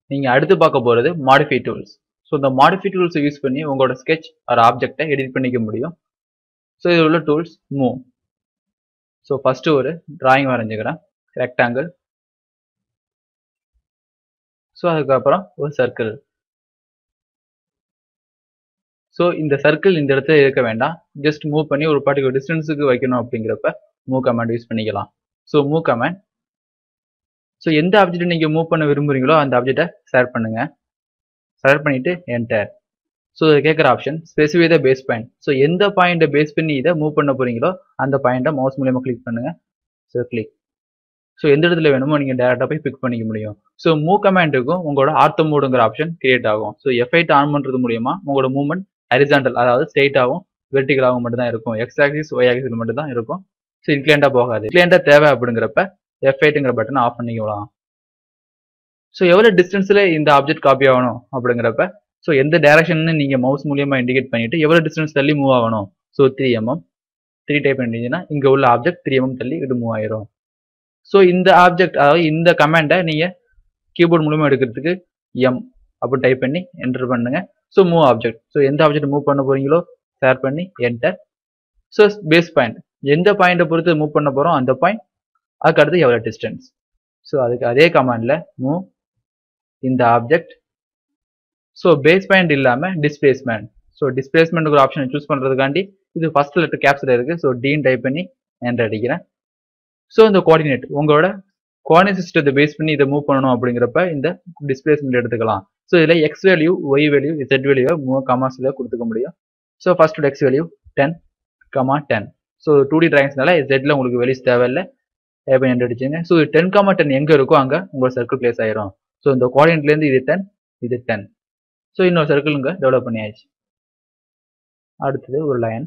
நீங்க அடுத்து பார்க்க போறது மாடிஃபை டூல்ஸ் ஸோ இந்த மாடிஃபை டூல்ஸ் யூஸ் பண்ணி உங்களோட ஸ்கெட்ச் ஒரு ஆப்ஜெக்டை எடிட் பண்ணிக்க முடியும் ஸோ இது உள்ள டூல்ஸ் மூவ் ஸோ ஃபர்ஸ்ட் ஒரு டிராயிங் வரைஞ்சுக்கிறேன் ரெக்டாங்கிள் ஸோ அதுக்கப்புறம் ஒரு சர்க்கிள் ஸோ இந்த சர்க்கிள் இந்த இடத்துல இருக்க வேண்டாம் ஜஸ்ட் மூவ் பண்ணி ஒரு பார்ட்டிகுலர் டிஸ்டன்ஸுக்கு வைக்கணும் அப்படிங்கிறப்ப மூவ் கமாண்ட் யூஸ் பண்ணிக்கலாம் ஸோ மூவ் கமாண்ட் ஸோ எந்த ஆப்ஜெக்ட் நீங்கள் மூவ் பண்ண விரும்புறீங்களோ அந்த ஆப்ஜெக்டை செலக்ட் பண்ணுங்க செலக்ட் பண்ணிட்டு என்டர் ஸோ இதை கேட்குற option specify the base point so எந்த பாயிண்ட்டை பேஸ் பண்ணி இதை மூவ் பண்ண போறீங்களோ அந்த பாயிண்ட்டை மவுஸ் மூலியமாக கிளிக் பண்ணுங்க ஸோ கிளிக் ஸோ எந்த இடத்துல வேணுமோ நீங்கள் டேரெக்டாக போய் பிக் பண்ணிக்க முடியும் ஸோ மூவ் கமாண்டுக்கும் உங்களோட ஆர்த்த மூடுங்கிற ஆப்ஷன் கிரியேட் ஆகும் ஸோ எஃபைட் ஆன் பண்ணுறது மூலியமா உங்களோட மூவ்மெண்ட் ஹரிசாண்டல் அதாவது ஸ்ட்ரெயிட்டாகவும் வெர்டிகலாகவும் மட்டும் தான் இருக்கும் எக்ஸ் ஆக்சிஸ் ஒய் ஆக்சிஸ் மட்டும் தான் இருக்கும் ஸோ இன்க்ளைண்டாக போகாது இன்க்ளைண்டாக தேவை அப்படிங்கிறப்ப எஃபைட்டுங்கிற பட்டனை ஆஃப் பண்ணிக்கலாம் ஸோ எவ்வளோ டிஸ்டன்ஸில் இந்த ஆப்ஜெக்ட் காப்பி ஆகணும் அப்படிங்கிறப்ப ஸோ எந்த டைரக்ஷன் நீங்கள் மவுஸ் மூலியமாக இண்டிகேட் பண்ணிட்டு எவ்வளோ டிஸ்டன்ஸ் தள்ளி மூவ் ஆகணும் so three MM three type பண்ணிட்டீங்கன்னா இங்கே உள்ள ஆப்ஜெக்ட் த்ரீ எம்எம் தள்ளி இது மூவ் ஆயிரும் ஸோ இந்த ஆப்ஜெக்ட் அதாவது இந்த கமெண்டை நீங்கள் கீபோர்ட் மூலியமாக எடுக்கிறதுக்கு எம் அப்படி டைப் பண்ணி என்டர் பண்ணுங்க ஸோ மூவ் ஆப்ஜெக்ட் ஸோ எந்த ஆப்ஜெக்ட் மூவ் பண்ண போறீங்களோ ஷேர் பண்ணி என்டர் ஸோ பேஸ் பாயிண்ட் எந்த பாயிண்ட்டை பொறுத்து மூவ் பண்ண போகிறோம் அந்த பாயிண்ட் அதுக்கு அடுத்து எவ்வளோ டிஸ்டன்ஸ் ஸோ அதுக்கு அதே கமாண்டில் மூவ் இந்த ஆப்ஜெக்ட் ஸோ பேஸ் பாயிண்ட் இல்லாமல் டிஸ்பிளேஸ்மெண்ட் ஸோ டிஸ்பிளேஸ்மெண்ட் ஒரு ஆப்ஷன் சூஸ் பண்ணுறதுக்காண்டி இது ஃபர்ஸ்ட் லெட்டர் கேப்ஸில் இருக்குது ஸோ டீன் டைப் பண்ணி என்டர் அடிக்கிறேன் ஸோ இந்த கோஆர்டினேட் உங்களோட கோஆர்டினேட் சிஸ்டத்தை பேஸ் பண்ணி இதை மூவ் பண்ணணும் அப்படிங்கிறப்ப இந்த டிஸ்பிளேஸ்மெண்ட் எடுத்துக்கலாம் ஸோ இதில் X value Y value Z வேல்யூவை மூணு கமாஸில் கொடுத்துக்க முடியும் so first X value ten comma ten so two D டிராயிங்ஸ்னால ஜெட்டில் உங்களுக்கு வேல்யூஸ் தேவையில்லை டைப் பண்ணி அடிச்சுங்க ஸோ டென் கமா டென் எங்கே இருக்கோ அங்கே உங்களோட சர்க்கிள் பிளேஸ் ஆயிரும் ஸோ இந்த கோஆர்டினேட்லேருந்து இது டென் இது டென் ஸோ இன்னொரு சர்க்கிள் இங்கே டெவலப் பண்ணியாச்சு அடுத்தது ஒரு லைன்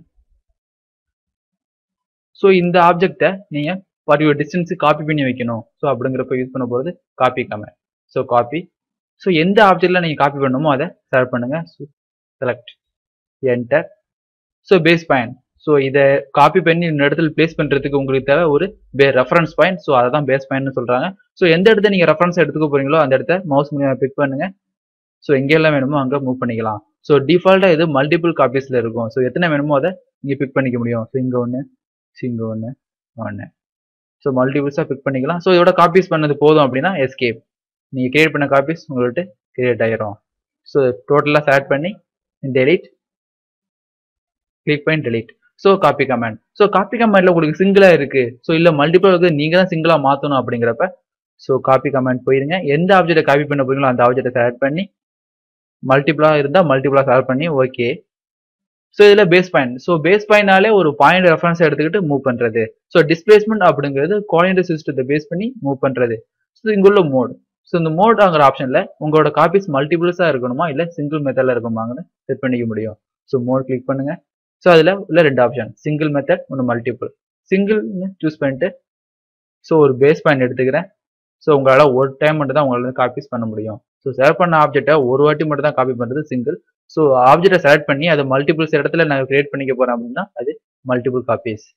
ஸோ இந்த ஆப்ஜெக்டை நீங்கள் பர்டிகுலர் டிஸ்டன்ஸு காப்பி பண்ணி வைக்கணும் ஸோ அப்படிங்கிறப்ப யூஸ் பண்ண போகிறது copy command so copy so எந்த ஆப்ஜெக்டில் நீங்கள் காப்பி பண்ணணுமோ அதை செலக்ட் பண்ணுங்கள் select enter so base point so இதை காப்பி பண்ணி இந்த இடத்துல பிளேஸ் பண்ணுறதுக்கு உங்களுக்கு தேவை ஒரு பே ரெஃபரன்ஸ் பாயிண்ட் ஸோ அதை தான் பேஸ் பாயிண்ட்னு சொல்கிறாங்க ஸோ எந்த இடத்த நீங்கள் ரெஃபரன்ஸ் எடுத்துக்க போகிறீங்களோ அந்த இடத்த மவுஸ் மூலியமாக பிக் பண்ணுங்கள் ஸோ எங்கெல்லாம் வேணுமோ அங்கே மூவ் பண்ணிக்கலாம் ஸோ டிஃபால்ட்டாக இது மல்டிபிள் காப்பீஸில் இருக்கும் ஸோ எத்தனை வேணுமோ அதை நீங்கள் பிக் பண்ணிக்க முடியும் ஸோ இங்கே ஒன்று ஸோ இங்கே ஒன்று ஒன்று ஸோ மல்டிபிள்ஸாக பிக் பண்ணிக்கலாம் ஸோ இதோட காப்பீஸ் பண்ணது போதும் அப்படின்னா எஸ்கேப் நீங்கள் கிரியேட் பண்ண காப்பீஸ் உங்கள்கிட்ட கிரியேட் ஆகிரும் ஸோ டோட்டலாக செலக்ட் பண்ணி டெலிட் கிளிக் பண்ணி delete so copy command so copy கமெண்ட்ல உங்களுக்கு சிங்கிளாக இருக்கு ஸோ இல்லை மல்டிபிள் இருக்குது நீங்கள் தான் சிங்கிளாக மாற்றணும் அப்படிங்கிறப்ப ஸோ காப்பி கமெண்ட் போயிருங்க எந்த ஆப்ஜெக்டை காப்பி பண்ண போறீங்களோ அந்த ஆப்ஜெக்டை செலக்ட் பண்ணி மல்டிபிளாக இருந்தால் மல்டிபிளாக செலக்ட் பண்ணி ஓகே ஸோ இதில் பேஸ் பாயிண்ட் ஸோ பேஸ் பாயிண்ட்னாலே ஒரு பாயிண்ட் ரெஃபரன்ஸ் எடுத்துக்கிட்டு மூவ் பண்ணுறது ஸோ டிஸ்பிளேஸ்மெண்ட் அப்படிங்கிறது கோஆர்டினேட் சிஸ்டத்தை பேஸ் பண்ணி மூவ் பண்ணுறது ஸோ இங்குள்ள மோட் ஸோ இந்த மோட்ங்கிற ஆப்ஷனில் உங்களோட காப்பீஸ் மல்டிபிள்ஸாக இருக்கணுமா இல்லை சிங்கிள் மெத்தடில் இருக்குமாங்கன்னு செட் பண்ணிக்க முடியும் ஸோ மோட் கிளிக் பண்ணுங்க ஸோ அதில் உள்ள ரெண்டு ஆப்ஷன் சிங்கிள் மெத்தட் ஒன்று மல்டிபிள் சிங்கிள்னு சூஸ் பண்ணிட்டு ஸோ ஒரு பேஸ் பாயிண்ட் எடுத்துக்கிறேன் ஸோ உங்களால் ஒரு டைம் மட்டும் தான் உங்களால் காப்பீஸ் பண்ண முடியும் ஸோ செலக்ட் பண்ண ஆப்ஜெக்டை ஒரு வாட்டி மட்டும் தான் காப்பி பண்ணுறது சிங்கிள் ஸோ ஆப்ஜெக்டை செலக்ட் பண்ணி அதை மல்டிபிள்ஸ் இடத்துல நான் கிரியேட் பண்ணிக்க போறேன் அப்படின்னா அது multiple copies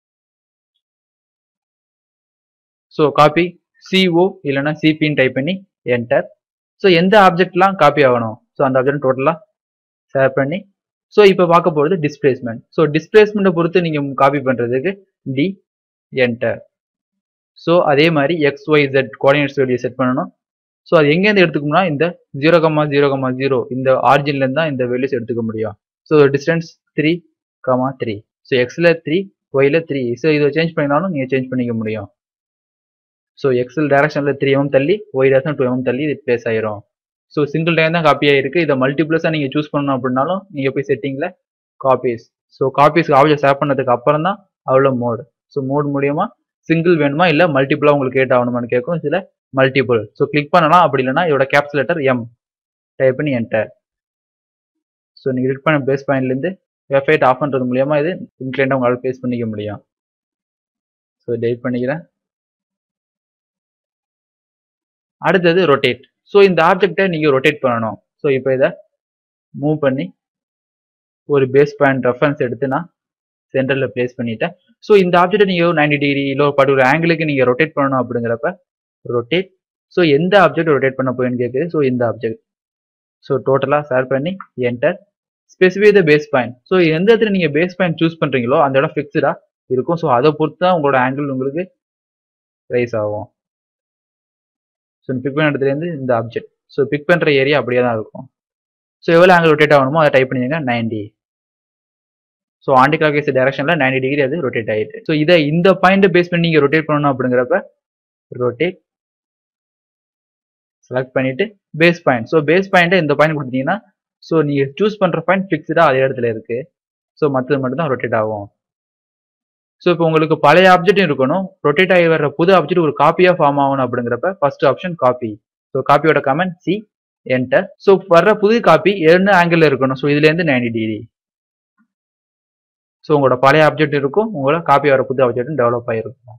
so copy CO இல்லைன்னா சிபின்னு டைப் பண்ணி என்டர் ஸோ எந்த ஆப்ஜெக்ட்லாம் காப்பி ஆகணும் ஸோ அந்த ஆப்ஜெக்ட் டோட்டலாக செலக்ட் பண்ணி ஸோ இப்போ பார்க்க போகிறது டிஸ்பிளேஸ்மெண்ட் ஸோ டிஸ்பிளேஸ்மெண்ட்டை பொறுத்து நீங்கள் காப்பி பண்ணுறதுக்கு டி என்டர் ஸோ அதே மாதிரி X Y Z coordinates value set பண்ணணும் ஸோ அது எங்கேருந்து எடுத்துக்கணும்னா இந்த zero comma zero comma zero இந்த ஆரிஜின்லேருந்து தான் இந்த வேல்யூஸ் எடுத்துக்க முடியும் so distance three comma three so எக்ஸில் த்ரீ ஒயில் த்ரீ ஸோ இதை சேஞ்ச் பண்ணினாலும் நீங்கள் சேஞ்ச் பண்ணிக்க முடியும் ஸோ எக்ஸல் டேரக்ஷனில் த்ரீ எம் தள்ளி ஒய் டேரக்ஷன் டூ எம் தள்ளி இது பிளேஸ் ஆயிரும் ஸோ சிங்கிள் டைம் தான் காப்பி ஆயிருக்கு இதை மல்டிப்ளஸாக நீங்கள் சூஸ் பண்ணணும் அப்படின்னாலும் நீங்கள் போய் செட்டிங்கில் காப்பீஸ் ஸோ காப்பீஸ்க்கு ஆப்ஜெக்ட் சேவ் பண்ணதுக்கு அப்புறம் தான் அவ்வளோ மோடு ஸோ மோட் மூலியமா சிங்கிள் வேணுமா இல்லை மல்டிபிளாக உங்களுக்கு கேட் ஆகணுமான்னு கேட்கும் இதில் மல்டிபிள் ஸோ கிளிக் பண்ணலாம் அப்படி இல்லைன்னா இதோட கேப்ஸ் லெட்டர் எம் டைப் பண்ணி என்டர் ஸோ நீங்கள் கிளிக் பண்ண பேஸ் பாயிண்ட்லேருந்து வெப்சைட் ஆஃப் பண்ணுறது மூலியமா இது இன்க்ளைண்டாக உங்களால் பேஸ் பண்ணிக்க முடியும் ஸோ டெலிட் பண்ணிக்கிறேன் அடுத்தது ரொட்டேட் ஸோ இந்த ஆப்ஜெக்டை நீங்கள் ரொட்டேட் பண்ணணும் ஸோ இப்போ இதை மூவ் பண்ணி ஒரு பேஸ் பாயிண்ட் ரெஃபரன்ஸ் எடுத்து நான் சென்டரில் பிளேஸ் பண்ணிட்டேன் ஸோ இந்த ஆப்ஜெக்டை நீங்கள் நைன்டி டிகிரி இல்லை ஒரு பர்டிகுலர் ஆங்கிளுக்கு நீங்கள் ரொட்டேட் பண்ணணும் அப்படிங்கிறப்ப ரொட்டேட் ஸோ எந்த ஆப்ஜெக்ட் ரொட்டேட் பண்ண போயின்னு கேட்குது ஸோ இந்த ஆப்ஜெக்ட் ஸோ டோட்டலாக ஷேர் பண்ணி enter specify the base point so எந்த இடத்துல நீங்கள் பேஸ் பாயிண்ட் சூஸ் பண்ணுறீங்களோ அந்த இடம் ஃபிக்ஸ்டாக இருக்கும் ஸோ அதை பொறுத்து தான் உங்களோட ஆங்கிள் உங்களுக்கு ரைஸ் ஆகும் ஸோ பிக் பண்ண இடத்துலேருந்து இந்த ஆப்ஜெக்ட் ஸோ பிக் பண்ணுற ஏரியா அப்படியே தான் இருக்கும் ஸோ எவ்வளோ ஆங்கிள் ரொட்டேட் ஆகணுமோ அதை டைப் பண்ணிடுங்க ninety so anticlockwise டேரக்ஷனில் நைன்டி டிகிரி அது ரொட்டேட் ஆகிட்டு ஸோ இதை இந்த பாயிண்ட் பேஸ் பண்ணி நீங்கள் ரொட்டேட் பண்ணணும் அப்படிங்கிறப்ப ரொட்டேட் செலக்ட் பண்ணிட்டு பேஸ் பாயிண்ட் ஸோ பேஸ் பாயிண்ட்டை இந்த பாயிண்ட் கொடுத்தீங்கன்னா ஸோ நீங்கள் சூஸ் பண்ணுற பாயிண்ட் ஃபிக்ஸ்டாக அதே இடத்துல இருக்கு ஸோ மற்றது மட்டும் தான் ரொட்டேட் ஆகும் ஸோ இப்போ உங்களுக்கு பழைய ஆப்ஜெக்டும் இருக்கணும் ரொட்டேட் ஆகி வர்ற புது ஆப்ஜெக்ட் ஒரு காப்பியாக ஃபார்ம் ஆகணும் அப்படிங்கிறப்ப ஃபர்ஸ்ட் ஆப்ஷன் காப்பி ஸோ காப்பியோட கமெண்ட் சி என்டர் ஸோ வர்ற புது காப்பி என்ன ஆங்கிள் இருக்கணும் ஸோ இதுலேருந்து நைன்டி டிகிரி ஸோ உங்களோட பழைய ஆப்ஜெக்ட் இருக்கும் உங்களோட காப்பி வர புது ஆப்ஜெக்டும் டெவலப் ஆகிருக்கும்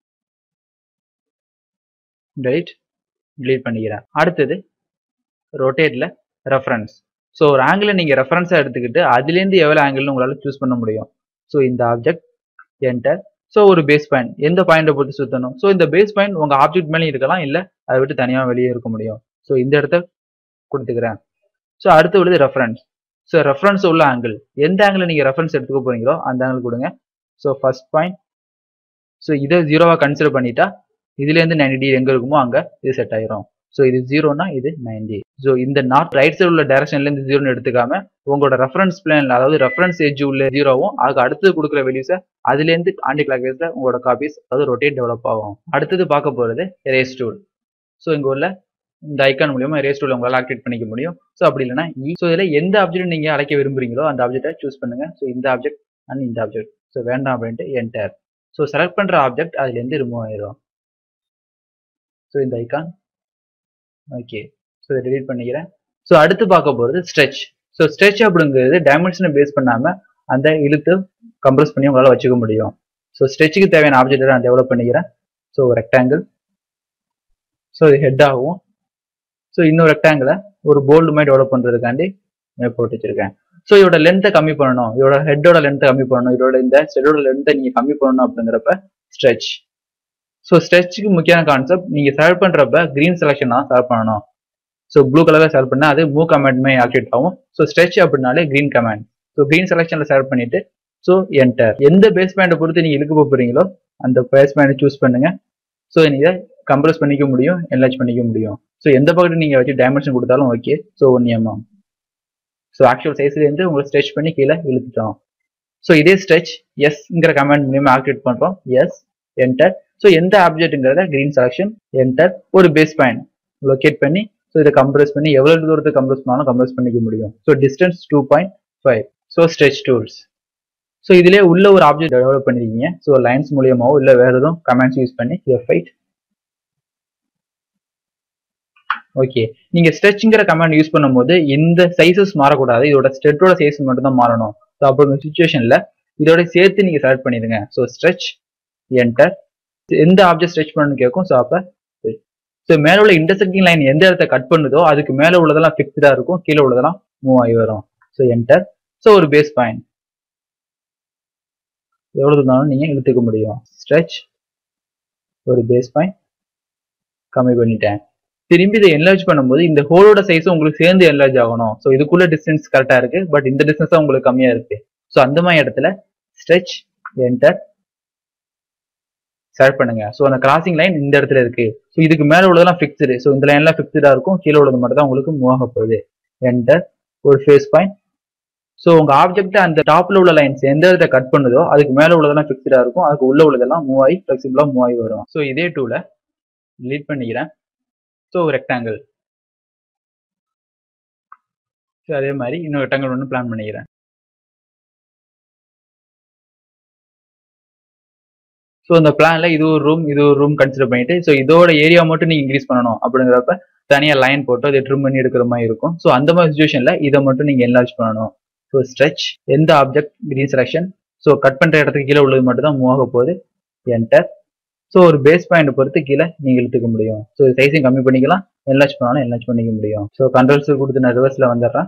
ரைட் டிலீட் பண்ணிக்கிறேன் அடுத்தது ரொட்டேட்ல ரெஃபரன்ஸ் ஸோ ஒரு ஆங்கிளை நீங்கள் ரெஃபரன்ஸாக எடுத்துக்கிட்டு அதுலேருந்து எவ்வளோ ஆங்கிள்னு உங்களால் சூஸ் பண்ண முடியும் ஸோ இந்த ஆப்ஜெக்ட் என்டர் ஸோ ஒரு பேஸ் பாயிண்ட் எந்த பாயிண்டை பொறுத்து சுற்றணும் ஸோ இந்த பேஸ் பாயிண்ட் உங்கள் ஆப்ஜெக்ட் மேலே இருக்கலாம் இல்லை அதை விட்டு தனியாக வெளியே இருக்க முடியும் ஸோ இந்த இடத்த கொடுத்துக்கிறேன் ஸோ அடுத்து உள்ளது ரெஃபரன்ஸ் ஸோ ரெஃபரன்ஸ் உள்ள ஆங்கிள் எந்த ஆங்கிள் நீங்கள் ரெஃபரன்ஸ் எடுத்துக்க போறீங்களோ அந்த ஆங்கிள் கொடுங்க ஸோ ஃபர்ஸ்ட் பாயிண்ட் ஸோ இதை ஜீரோவாக கன்சிடர் பண்ணிட்டா இதுலேருந்து நைன்டி டிகிரி எங்கே இருக்குமோ அங்கே இது செட் ஆயிரும் ஸோ இது ஜீரோனா இது நைன்டி ஸோ இந்த நார்த் ரைட் சைடு உள்ள டைரக்ஷன்லேருந்து ஜீரோன்னு எடுத்துக்காம உங்களோட ரெஃபரன்ஸ் பிளான்ல அதாவது ரெஃபரன்ஸ் எஜ் உள்ள ஜீரோவும் அதுக்கு அடுத்தது கொடுக்குற வெளியூஸை அதுலேருந்து ஆண்டி கிளாக் வைஸ்ல உங்களோட காப்பீஸ் அதாவது ரொட்டேட் டெவலப் ஆகும் அடுத்தது பார்க்க போகிறது ரேஸ் டூல் ஸோ இங்கே உள்ள இந்த ஐக்கான் மூலியமா ரேஸ் டூல் உங்களால் ஆக்டிவேட் பண்ணிக்க முடியும் ஸோ அப்படி இல்லைன்னா இ ஸோ இதில் எந்த ஆப்ஜெக்ட் நீங்கள் அழைக்க விரும்புறீங்களோ அந்த ஆப்ஜெக்டை சூஸ் பண்ணுங்க ஸோ இந்த ஆப்ஜெக்ட் அண்ட் இந்த ஆப்ஜெக்ட் ஸோ வேண்டாம் அப்படின்ட்டு என்டர் ஸோ செலக்ட் பண்ணுற ஆப்ஜெக்ட் அதுலேருந்து ரிமூவ் ஆயிடும் ஸோ இந்த ஐக்கான் ஓகே ஸோ இதை delete பண்ணிக்கிறேன் ஸோ அடுத்து பார்க்க போகிறது ஸ்ட்ரெச் ஸோ ஸ்ட்ரெச் அப்படிங்கிறது டைமென்ஷனை பேஸ் பண்ணாமல் அந்த இழுத்து கம்ப்ரஸ் பண்ணி உங்களால் வச்சுக்க முடியும் ஸோ ஸ்ட்ரெச்சுக்கு தேவையான ஆப்ஜெக்டை நான் டெவலப் பண்ணிக்கிறேன் ஸோ ரெக்டாங்கிள் ஸோ இது ஹெட் ஆகும் ஸோ இன்னும் ரெக்டாங்கிளை ஒரு போல்டு மாதிரி டெவலப் பண்ணுறதுக்காண்டி நான் போட்டு வச்சிருக்கேன் ஸோ இதோட லென்த்தை கம்மி பண்ணணும் இதோட ஹெட்டோட லென்த்தை கம்மி பண்ணணும் இதோட இந்த ஸ்டெடோட லென்த்தை நீங்கள் கம்மி பண்ணணும் அப்படிங்கிறப்ப ஸ்ட்ரெச் ஸோ ஸ்ட்ரெச்சுக்கு முக்கியமான கான்செப்ட் நீங்கள் செலக்ட் பண்ணுறப்ப க்ரீன் செலெக்ஷன் தான் செலக்ட் பண்ணணும் ஸோ ப்ளூ கலரில் செலக்ட் பண்ணால் அது மூவ் கமெண்ட்மே ஆக்டிவேட் ஆகும் ஸோ ஸ்ட்ரெச் அப்படின்னாலே க்ரீன் கமெண்ட் ஸோ க்ரீன் செலெக்ஷனில் செலக்ட் பண்ணிட்டு ஸோ என்டர் எந்த பேஸ் பேண்டை பொறுத்து நீங்கள் இழுக்க போகிறீங்களோ அந்த பேஸ் பேண்டை சூஸ் பண்ணுங்க ஸோ நீங்கள் கம்ப்ரஸ் பண்ணிக்க முடியும் என்லார்ஜ் பண்ணிக்க முடியும் ஸோ எந்த பக்கத்து நீங்கள் வச்சு டைமென்ஷன் கொடுத்தாலும் okay so one MM so actual சைஸ்லேருந்து உங்களை ஸ்ட்ரெச் பண்ணி கீழே இழுத்துட்டோம் ஸோ இதே ஸ்ட்ரெச் எஸ்ங்கிற கமெண்ட் மூலியமாக ஆக்டிவேட் பண்ணுறோம் எஸ் என்டர் ஸோ எந்த ஆப்ஜெக்ட்டுங்கிறத கிரீன் செலெக்ஷன் என்டர் ஒரு பேஸ் பாயிண்ட் லொக்கேட் பண்ணி ஸோ இதை கம்ப்ரஸ் பண்ணி எவ்வளோ தூரத்துக்கு கம்ப்ரஸ் பண்ணாலும் கம்ப்ரஸ் பண்ணிக்க முடியும் so distance two point five so stretch tools so இதிலே உள்ள ஒரு ஆப்ஜெக்ட் டெவலப் பண்ணிருக்கீங்க ஸோ லைன்ஸ் மூலியமாவோ இல்லை வேற எதுவும் கமெண்ட்ஸ் யூஸ் பண்ணி எஃபைட் ஓகே நீங்க ஸ்ட்ரெச்ங்கிற கமாண்ட் யூஸ் பண்ணும்போது இந்த சைஸஸ் மாறக்கூடாது இதோட ஸ்ட்ரெட்டோட சைஸ் மட்டும் தான் மாறணும் ஸோ அப்போ சுச்சுவேஷன்ல இதோட சேர்த்து நீங்க செலக்ட் பண்ணிடுங்க ஸோ ஸ்ட்ரெச் என்டர் எந்த ஆப்ஜெக்ட் ஸ்ட்ரெச் பண்ணணும்னு கேட்கும் ஸோ அப்போ ஸோ மேலே உள்ள இன்டர்செக்டிங் லைன் எந்த இடத்த கட் பண்ணுதோ அதுக்கு மேலே உள்ளதெல்லாம் ஃபிக்ஸ்டா இருக்கும் கீழே உள்ளதெல்லாம் மூவ் ஆகி வரும் ஸோ என்டர் ஸோ ஒரு பேஸ் பாயிண்ட் எவ்வளவு இருந்தாலும் நீங்க இழுத்துக்க முடியும் ஸ்ட்ரெச் ஒரு பேஸ் பாயிண்ட் கம்மி பண்ணிட்டேன் திரும்பி இதை என்லார்ஜ் பண்ணும்போது இந்த ஹோலோட சைஸ் உங்களுக்கு சேர்ந்து என்லார்ஜ் ஆகணும் ஸோ இதுக்குள்ள டிஸ்டன்ஸ் கரெக்டா இருக்கு பட் இந்த டிஸ்டன்ஸ் தான் உங்களுக்கு கம்மியா இருக்கு ஸோ அந்த மாதிரி இடத்துல ஸ்ட்ரெச் என்டர் செலக்ட் பண்ணுங்க ஸோ அந்த கிராசிங் லைன் இந்த இடத்துல இருக்கு ஸோ இதுக்கு மேல உள்ளதெல்லாம் ஃபிக்ஸ்டு ஸோ இந்த லைன்லாம் ஃபிக்ஸ்டா இருக்கும் கீழே உள்ளது மட்டும் தான் உங்களுக்கு மூவ் ஆக போகுது என்டர் ஒரு ஃபேஸ் பாயிண்ட் ஸோ உங்க ஆப்ஜெக்ட் அந்த டாப்ல உள்ள லைன்ஸ் எந்த இடத்த கட் பண்ணுதோ அதுக்கு மேல உள்ளதெல்லாம் ஃபிக்ஸ்டா இருக்கும் அதுக்கு உள்ள உள்ளதெல்லாம் மூவ் ஆகி ஃபிளெக்சிபிளா மூவ் ஆகி வரும் ஸோ இதே டூல லீட் பண்ணிக்கிறேன் ஸோ ரெக்டாங்கிள் ஸோ அதே மாதிரி இன்னொரு ரெக்டாங்கிள் ஒன்று பிளான் பண்ணிக்கிறேன் ஸோ இந்த பிளான்ல இது ஒரு ரூம் இது ஒரு ரூம் கன்சிடர் பண்ணிட்டு ஸோ இதோட ஏரியா மட்டும் நீங்க இன்க்ரீஸ் பண்ணணும் அப்படிங்கிறப்ப தனியாக லைன் போட்டு அதை ட்ரிம் பண்ணி எடுக்கிற மாதிரி இருக்கும் ஸோ அந்த மாதிரி சுச்சுவேஷன்ல இதை மட்டும் நீங்க என்லார்ஜ் பண்ணணும் ஸோ ஸ்ட்ரெச் எந்த object green selection so cut பண்ற இடத்துக்கு கீழே உள்ளது மட்டும் தான் மூவ் ஆக போகுது என்டர் ஸோ ஒரு பேஸ் பாயிண்ட் பொறுத்து கீழே நீங்க இழுத்துக்க முடியும் ஸோ சைஸையும் கம்மி பண்ணிக்கலாம் என்லார்ஜ் பண்ணாலும் என்லார்ஜ் பண்ணிக்க முடியும் ஸோ கண்ட்ரோல்ஸ் கொடுத்து நான் ரிவர்ஸ்ல வந்துடுறேன்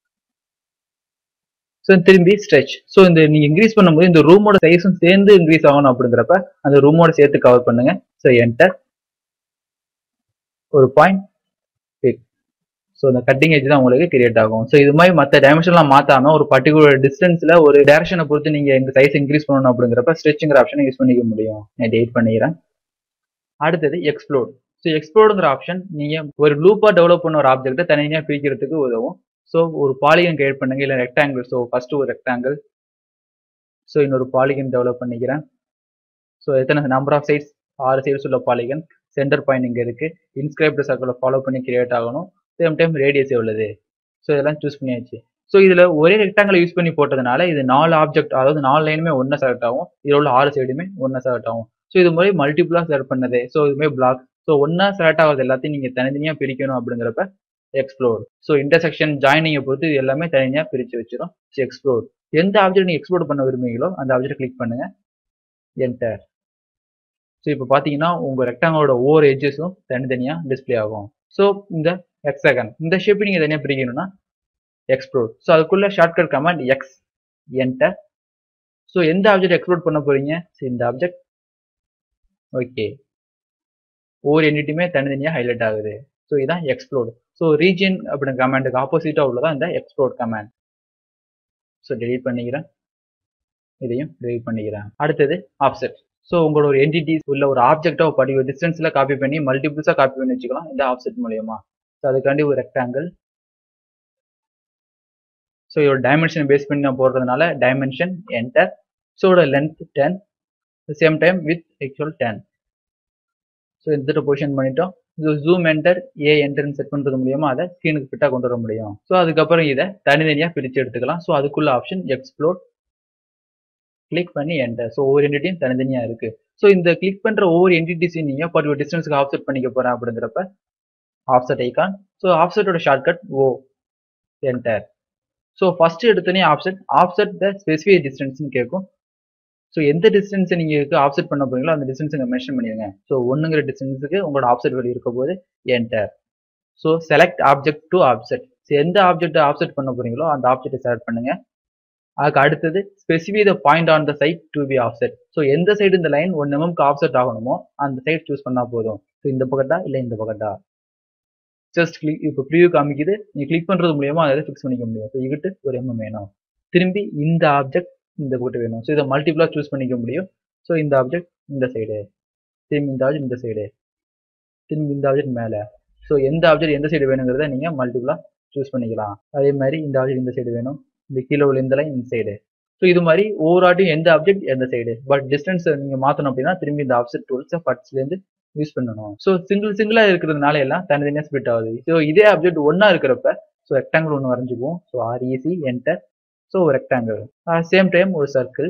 ஸோ திரும்பி ஸ்ட்ரெச் ஸோ இந்த நீங்க இன்க்ரீஸ் பண்ணும்போது இந்த ரூமோட சைஸும் சேர்ந்து இன்க்ரீஸ் ஆகணும் அப்படிங்கிறப்ப அந்த ரூமோட சேர்த்து கவர் பண்ணுங்க ஸோ என்டர் ஒரு பாயிண்ட் பிக் ஸோ இந்த கட்டிங் எட்ஜ் தான் உங்களுக்கு கிரியேட் ஆகும் ஸோ இது மாதிரி மற்ற டைமென்ஷன்லாம் மாத்தாம ஒரு பர்டிகுலர் டிஸ்டன்ஸ்ல ஒரு டேரக்ஷனை பொறுத்து நீங்க இந்த சைஸ் இன்க்ரீஸ் பண்ணணும் அப்படிங்கிறப்ப ஸ்ட்ரெச்சிங்கிற ஆப்ஷனை யூஸ் பண்ணிக்க முடியும் நான் டேட் பண்ணிக்கிறேன் அடுத்தது எக்ஸ்ப்ளோர் ஸோ எக்ஸ்ப்ளோர்ங்கிற ஆப்ஷன் நீங்க ஒரு லூப்பா டெவலப் பண்ண ஒரு ஆப்ஜெக்ட்டை தனியாக பிரிக்கிறதுக்கு உதவும் ஸோ ஒரு பாலிகன் கிரியேட் பண்ணுங்க இல்லை ரெக்டாங்கிள் ஸோ ஃபர்ஸ்ட் ஒரு ரெக்டாங்கிள் ஸோ இன்னொரு பாலிகன் டெவலப் பண்ணிக்கிறேன் ஸோ எத்தனை நம்பர் ஆஃப் சைட்ஸ் ஆறு சைட்ஸ் உள்ள பாலிகன் சென்டர் பாயிண்ட் இங்கே இருக்கு இன்ஸ்கிரைப்டு சர்க்கிளை ஃபாலோ பண்ணி கிரியேட் ஆகணும் சேம் டைம் ரேடியஸ் எவ்வளவு ஸோ இதெல்லாம் சூஸ் பண்ணியாச்சு ஸோ இதில் ஒரே ரெக்டாங்கிள் யூஸ் பண்ணி போட்டதுனால இது நாலு ஆப்ஜெக்ட் அதாவது நாலு லைனுமே ஒன்றா செலக்ட் ஆகும் இதில் உள்ள ஆறு சைடுமே ஒன்றா செலக்ட் ஆகும் ஸோ இது மாதிரி மல்டிபிளாக செலக்ட் பண்ணது ஸோ இது மாதிரி பிளாக் ஸோ ஒன்றா செலக்ட் ஆகிறது எல்லாத்தையும் நீங்கள் தனித்தனியாக பிரிக்கணும் அப்படிங்கிறப்ப எக்ஸ்ப்ளோர் ஸோ இன்டர்செக்ஷன் ஜாயினிங்கை பொறுத்து இது எல்லாமே தனியாக பிரித்து வச்சிடும் ஸோ எக்ஸ்ப்ளோர் எந்த ஆப்ஜெக்ட் நீங்கள் எக்ஸ்ப்ளோர் பண்ண விரும்புகிறீங்களோ அந்த ஆப்ஜெக்ட் கிளிக் பண்ணுங்க என்டர் ஸோ இப்போ பார்த்தீங்கன்னா உங்கள் ரெக்டாங்கிளோட ஒவ்வொரு எட்ஜஸும் தனித்தனியாக டிஸ்பிளே ஆகும் ஸோ இந்த எக்ஸகன் இந்த ஷேப்பை நீங்கள் தனியாக பிரிக்கணும்னா எக்ஸ்ப்ளோர் ஸோ அதுக்குள்ள shortcut command X enter so எந்த ஆப்ஜெக்ட் எக்ஸ்ப்ளோர் பண்ண போறீங்க ஸோ இந்த ஆப்ஜெக்ட் ஓகே ஒவ்வொரு என்டிட்டியுமே தனித்தனியாக ஹைலைட் ஆகுது ஸோ இதான் எக்ஸ்ப்ளோர் ஸோ ரீஜியன் அப்படிங்கிற கமாண்டுக்கு ஆப்போசிட்டாக உள்ளதான் இந்த எக்ஸ்ப்ளோர் கமாண்ட் ஸோ டெலீட் பண்ணிக்கிறேன் இதையும் டெலீட் பண்ணிக்கிறேன் அடுத்தது ஆப்செட் ஸோ உங்களோட ஒரு என்டிட்டிஸ் உள்ள ஒரு ஆப்ஜெக்டை ஒரு படி டிஸ்டன்ஸில் காப்பி பண்ணி மல்டிபிள்ஸாக காப்பி பண்ணி வச்சுக்கலாம் இந்த ஆப்செட் மூலயமா ஸோ அதுக்காண்டி ஒரு ரெக்டாங்கிள் ஸோ இதோட டைமென்ஷன் பேஸ் பண்ணி நான் போடுறதுனால டைமென்ஷன் என்டர் ஸோ இதோட length ten same time with actual ten so இந்த பொசிஷன் பண்ணிட்டோம் இது ஜூம் என்டர் ஏ என்டர்னு செட் பண்ணுறது மூலியமா அதை ஸ்க்ரீனுக்கு ஃபிட்டாக கொண்டு வர முடியும் ஸோ அதுக்கப்புறம் இதை தனித்தனியாக பிரித்து எடுத்துக்கலாம் ஸோ அதுக்குள்ள ஆப்ஷன் எக்ஸ்ப்ளோர் கிளிக் பண்ணி என்டர் ஸோ ஒவ்வொரு என்டிட்டியும் தனித்தனியாக இருக்கு ஸோ இந்த கிளிக் பண்ணுற ஒவ்வொரு என்டிட்டிஸையும் நீங்கள் பர்டிகுலர் டிஸ்டன்ஸ்க்கு ஆஃப்செட் பண்ணிக்க போகிறேன் அப்படிங்கிறப்ப ஆஃப்செட் ஐக்கான் ஸோ ஆஃப்செட்டோட shortcut O enter so first எடுத்தோடனே ஆப்செட் ஆப்செட் த ஸ்பெசிஃபிக் டிஸ்டன்ஸ்னு கேட்கும் ஸோ எந்த டிஸ்டன்ஸை நீங்கள் ஆப்செட் பண்ண போறீங்களோ அந்த டிஸ்டன்ஸ் இங்கே மென்ஷன் பண்ணிடுங்க ஸோ ஒன்றுங்கிற டிஸ்டன்ஸுக்கு உங்களோட ஆப்செட் வேல்யூ இருக்க போது enter so select object to offset so எந்த ஆப்ஜெக்ட் ஆப்செட் பண்ண போறீங்களோ அந்த ஆப்ஜெக்ட்டை செலக்ட் பண்ணுங்க அதுக்கு அடுத்தது specify the point on the side to be offset so எந்த சைடு இந்த லைன் ஒன் எம்எம்க்கு ஆஃப்செட் ஆகணுமோ அந்த சைட் சூஸ் பண்ணா போதும் ஸோ இந்த பக்கத்தா இல்லை இந்த பக்கத்தா ஜஸ்ட் கிளிக் இப்போ ப்ரிவியூ காமிக்குது நீ கிளிக் பண்றது மூலியமா அதை ஃபிக்ஸ் பண்ணிக்க முடியும் ஸோ இங்கிட்டு ஒரு எம்எம் வேணும் திரும்பி இந்த ஆப்ஜெக்ட் இந்த பக்கத்து வேணும் ஸோ இதை மல்டிபிளா சூஸ் பண்ணிக்க முடியும் ஸோ இந்த ஆப்ஜெக்ட் இந்த சைடு திரும்பி இந்த ஆப்ஜெக்ட் இந்த சைடு திரும்பி இந்த ஆப்ஜெக்ட் மேலே ஸோ எந்த ஆப்ஜெக்ட் எந்த சைடு வேணுங்கிறத நீங்க மல்டிபிளா சூஸ் பண்ணிக்கலாம் அதே மாதிரி இந்த ஆப்ஜெக்ட் இந்த சைடு வேணும் இந்த கீழே உள்ள இந்த லைன் இந்த சைடு ஸோ இது மாதிரி ஒவ்வொரு ஆட்டையும் எந்த ஆப்ஜெக்ட் எந்த சைடு பட் டிஸ்டன்ஸ் நீங்க மாத்தணும் அப்படின்னா திரும்பி இந்த ஆப்ஜெக்ட் டூல்ஸை ஃபர்ஸ்ட்லேருந்து யூஸ் பண்ணணும் ஸோ சிங்கிள் சிங்கிளா இருக்கிறதுனால எல்லாம் தனித்தனியாக ஸ்பிட் ஆகுது ஸோ இதே ஆப்ஜெக்ட் ஒன்னா இருக்கிறப்ப ஸோ ரெக்டாங்கிள் ஒன்று வரைஞ்சிக்குவோம் ஸோ ஆர்இசி என்டர் ஸோ ஒரு ரெக்டாங்கிள் சேம் டைம் ஒரு சர்க்கிள்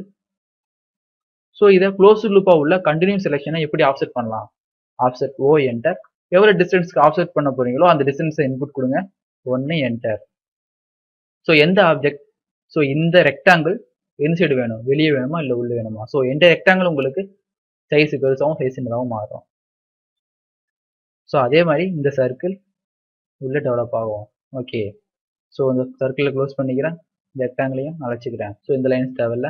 ஸோ இதை க்ளோஸ் லூப்பா உள்ள கண்டினியூ செலெக்ஷனை எப்படி ஆஃப்செட் பண்ணலாம் ஆஃப்செட் ஓ என்டர் எவ்வளோ டிஸ்டன்ஸ்க்கு ஆஃப்செட் பண்ண போறீங்களோ அந்த டிஸ்டன்ஸை இன்புட் கொடுங்க ஒன்று என்டர் ஸோ எந்த ஆப்ஜெக்ட் ஸோ இந்த ரெக்டாங்கிள் எந்த சைடு வேணும் வெளியே வேணுமா இல்லை உள்ள வேணுமா ஸோ எந்த ரெக்டாங்கிள் உங்களுக்கு சைஸ் பெருசாகவும் சைஸ் சின்னதாகவும் மாறும் ஸோ அதே மாதிரி இந்த சர்க்கிள் உள்ள டெவலப் ஆகும் ஓகே ஸோ இந்த சர்க்கிளை க்ளோஸ் பண்ணிக்கிறேன் இந்த ரெக்டாங்கிளையும் அழைச்சிக்கிறேன் ஸோ இந்த லைன்ஸ் தேவையில்ல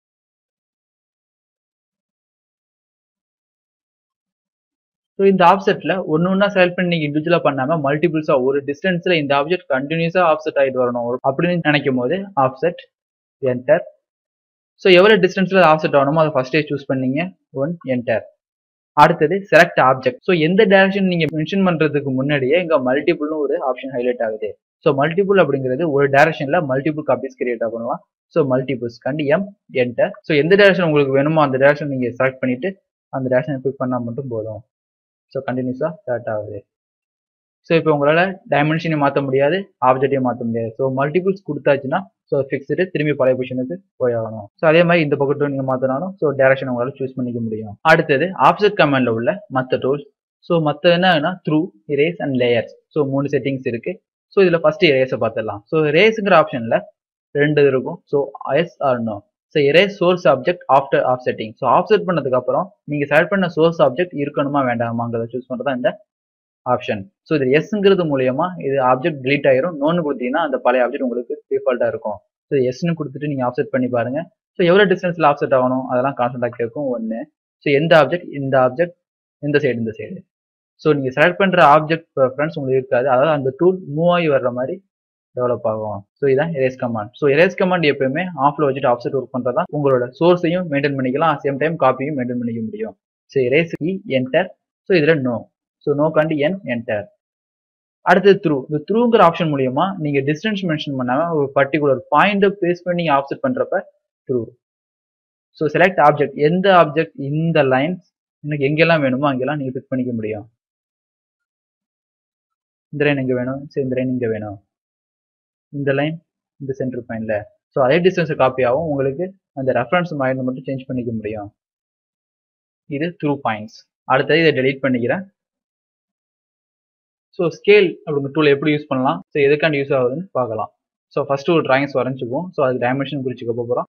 ஸோ இந்த ஆப்செட்ல ஒன்று ஒன்றா செலக்ட் பண்ணி நீங்கள் இண்டிவிஜுவலாக பண்ணாமல் மல்டிபிள்ஸாக ஒரு டிஸ்டன்ஸில் இந்த ஆப்ஜெக்ட் கண்டினியூஸாக ஆப்செட் ஆகிட்டு வரணும் அப்படின்னு நினைக்கும் போது ஆப்செட் என்டர் ஸோ எவ்வளோ டிஸ்டன்ஸில் ஆப்செட் ஆகணுமோ அதை ஃபர்ஸ்டே சூஸ் பண்ணீங்க ஒன் என்டர் அடுத்தது செலக்ட் ஆப்ஜெக்ட் ஸோ எந்த டைரக்ஷன் நீங்க மென்ஷன் பண்றதுக்கு முன்னாடியே இங்க மல்டிபிள்னு ஒரு ஆப்ஷன் ஹைலைட் ஆகுது ஸோ மல்டிபிள் அப்படிங்கிறது ஒரு டைரக்ஷன்ல மல்டிபிள் காப்பீஸ் கிரியேட் பண்ணலாம் ஸோ மல்டிபிள்ஸ் கண்டி எம் என்டர் ஸோ எந்த டைரக்ஷன் உங்களுக்கு வேணுமோ அந்த டைரக்ஷன் நீங்க செலக்ட் பண்ணிட்டு அந்த டைரக்ஷன் கிளிக் பண்ணா மட்டும் போதும் ஸோ கண்டினியூஸா ஸ்டார்ட் ஆகுது ஸோ இப்போ உங்களால டைமென்ஷனையும் மாற்ற முடியாது ஆப்ஜெக்டையும் மாற்ற முடியாது ஸோ மல்டிபிள்ஸ் கொடுத்தாச்சுன்னா ஸோ ஃபிக்ஸ்டு திரும்பி பழைய பொசிஷனுக்கு போய் ஆகணும் ஸோ அதே மாதிரி இந்த பக்கட்டும் நீங்கள் மாற்றினாலும் ஸோ டேரக்ஷன் உங்களால் சூஸ் பண்ணிக்க முடியும் அடுத்தது ஆப்செட் கமெண்ட்ல உள்ள மற்ற டூல்ஸ் ஸோ மற்ற என்னன்னா through erase and layers so மூணு செட்டிங்ஸ் இருக்கு ஸோ இதில் ஃபர்ஸ்ட் இரேஸை பார்த்துடலாம் ஸோ இரேஸுங்கிற ஆப்ஷனில் ரெண்டு இருக்கும் so yes or no so erase source object after offsetting so offset பண்ணதுக்கு அப்புறம் நீங்கள் செலக்ட் பண்ண சோர்ஸ் ஆப்ஜெக்ட் இருக்கணுமா வேண்டாமாங்கிறத சூஸ் பண்ணுறது இந்த ஆப்ஷன் ஸோ இது எஸ்ங்கிறது மூலியமா இது ஆப்ஜெக்ட் டிலீட் ஆயிரும் நோன்னு கொடுத்தீங்கன்னா அந்த பழைய ஆப்ஜெக்ட் உங்களுக்கு டிஃபால்ட்டா இருக்கும் ஸோ எஸ்னு கொடுத்துட்டு நீங்க ஆப்செட் பண்ணி பாருங்க ஸோ எவ்வளோ டிஸ்டன்ஸ்ல ஆப்செட் ஆகணும் அதெல்லாம் கான்ஸ்டன்டா கேட்கும் ஒன்று ஸோ எந்த ஆப்ஜெக்ட் இந்த ஆப்ஜெக்ட் இந்த சைடு இந்த சைடு ஸோ நீங்க செலக்ட் பண்ற ஆப்ஜெக்ட் ப்ரெஃபரன்ஸ் உங்களுக்கு இருக்காது அதாவது அந்த டூல் மூவ் ஆகி வர்ற மாதிரி டெவலப் ஆகும் ஸோ இதான் erase command so erase command எப்பயுமே ஆஃப்ல வச்சுட்டு ஆஃப்செட் ஒர்க் பண்றதா உங்களோட சோர்ஸையும் மெயின்டைன் பண்ணிக்கலாம் சேம் டைம் காப்பியும் மெயின்டைன் பண்ணிக்க முடியும் so erase E enter so இதுல நோ ஸோ நோ காண்டி என் என்டர் அடுத்தது த்ரூ இந்த த்ரூங்கிற ஆப்ஷன் மூலியமா நீங்க டிஸ்டன்ஸ் மென்ஷன் பண்ணாம ஒரு பர்டிகுலர் பாயிண்ட் பேஸ் பண்ணி ஆப்செட் பண்றப்ப த்ரூ ஸோ செலக்ட் ஆப்ஜெக்ட் எந்த ஆப்ஜெக்ட் இந்த லைன்ஸ் எனக்கு எங்கெல்லாம் வேணுமோ அங்கெல்லாம் நீங்க பிக் பண்ணிக்க முடியும் இந்த லைன் எங்க வேணும் சரி இந்த லைன் இங்க வேணும் இந்த லைன் இந்த சென்டர் பாயிண்ட்ல ஸோ அதே டிஸ்டன்ஸ் காப்பி ஆகும் உங்களுக்கு அந்த ரெஃபரன்ஸ் மைண்ட் மட்டும் சேஞ்ச் பண்ணிக்க முடியும் இது த்ரூ பாயிண்ட்ஸ் அடுத்தது இதை டெலீட் பண்ணிக்கிறேன் ஸோ ஸ்கேல் அப்படிங்கிற டூல் எப்படி யூஸ் பண்ணலாம் ஸோ எதுக்காண்டி யூஸ் ஆகுதுன்னு பார்க்கலாம் ஸோ ஃபர்ஸ்ட் ஒரு டிராயிங்ஸ் வரைஞ்சிக்குவோம் ஸோ அதுக்கு டைமென்ஷன் குறிச்சுக்க போகிறோம்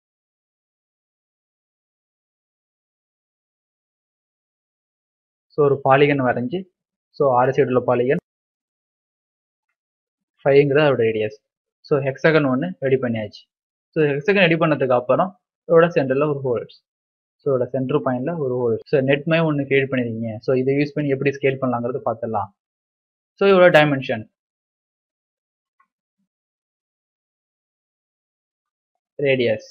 ஸோ ஒரு பாலிகன் வரைஞ்சி ஸோ ஆறு சைடு உள்ள பாலிகன் ஃபைவ்ங்கிறது அதோட ரேடியஸ் ஸோ ஹெக்ஸகன் ஒன்று ரெடி பண்ணியாச்சு ஸோ ஹெக்ஸகன் ரெடி பண்ணதுக்கு அப்புறம் இதோட சென்டரில் ஒரு ஹோல்ஸ் ஸோ இதோட சென்டர் பாயிண்ட்ல ஒரு ஹோல் ஸோ நெட் மை ஒன்று கிரியேட் பண்ணிருக்கீங்க ஸோ இதை யூஸ் பண்ணி எப்படி ஸ்கேல் பண்ணலாங்கிறது பார்த்துடலாம் ஸோ இதோட dimension radius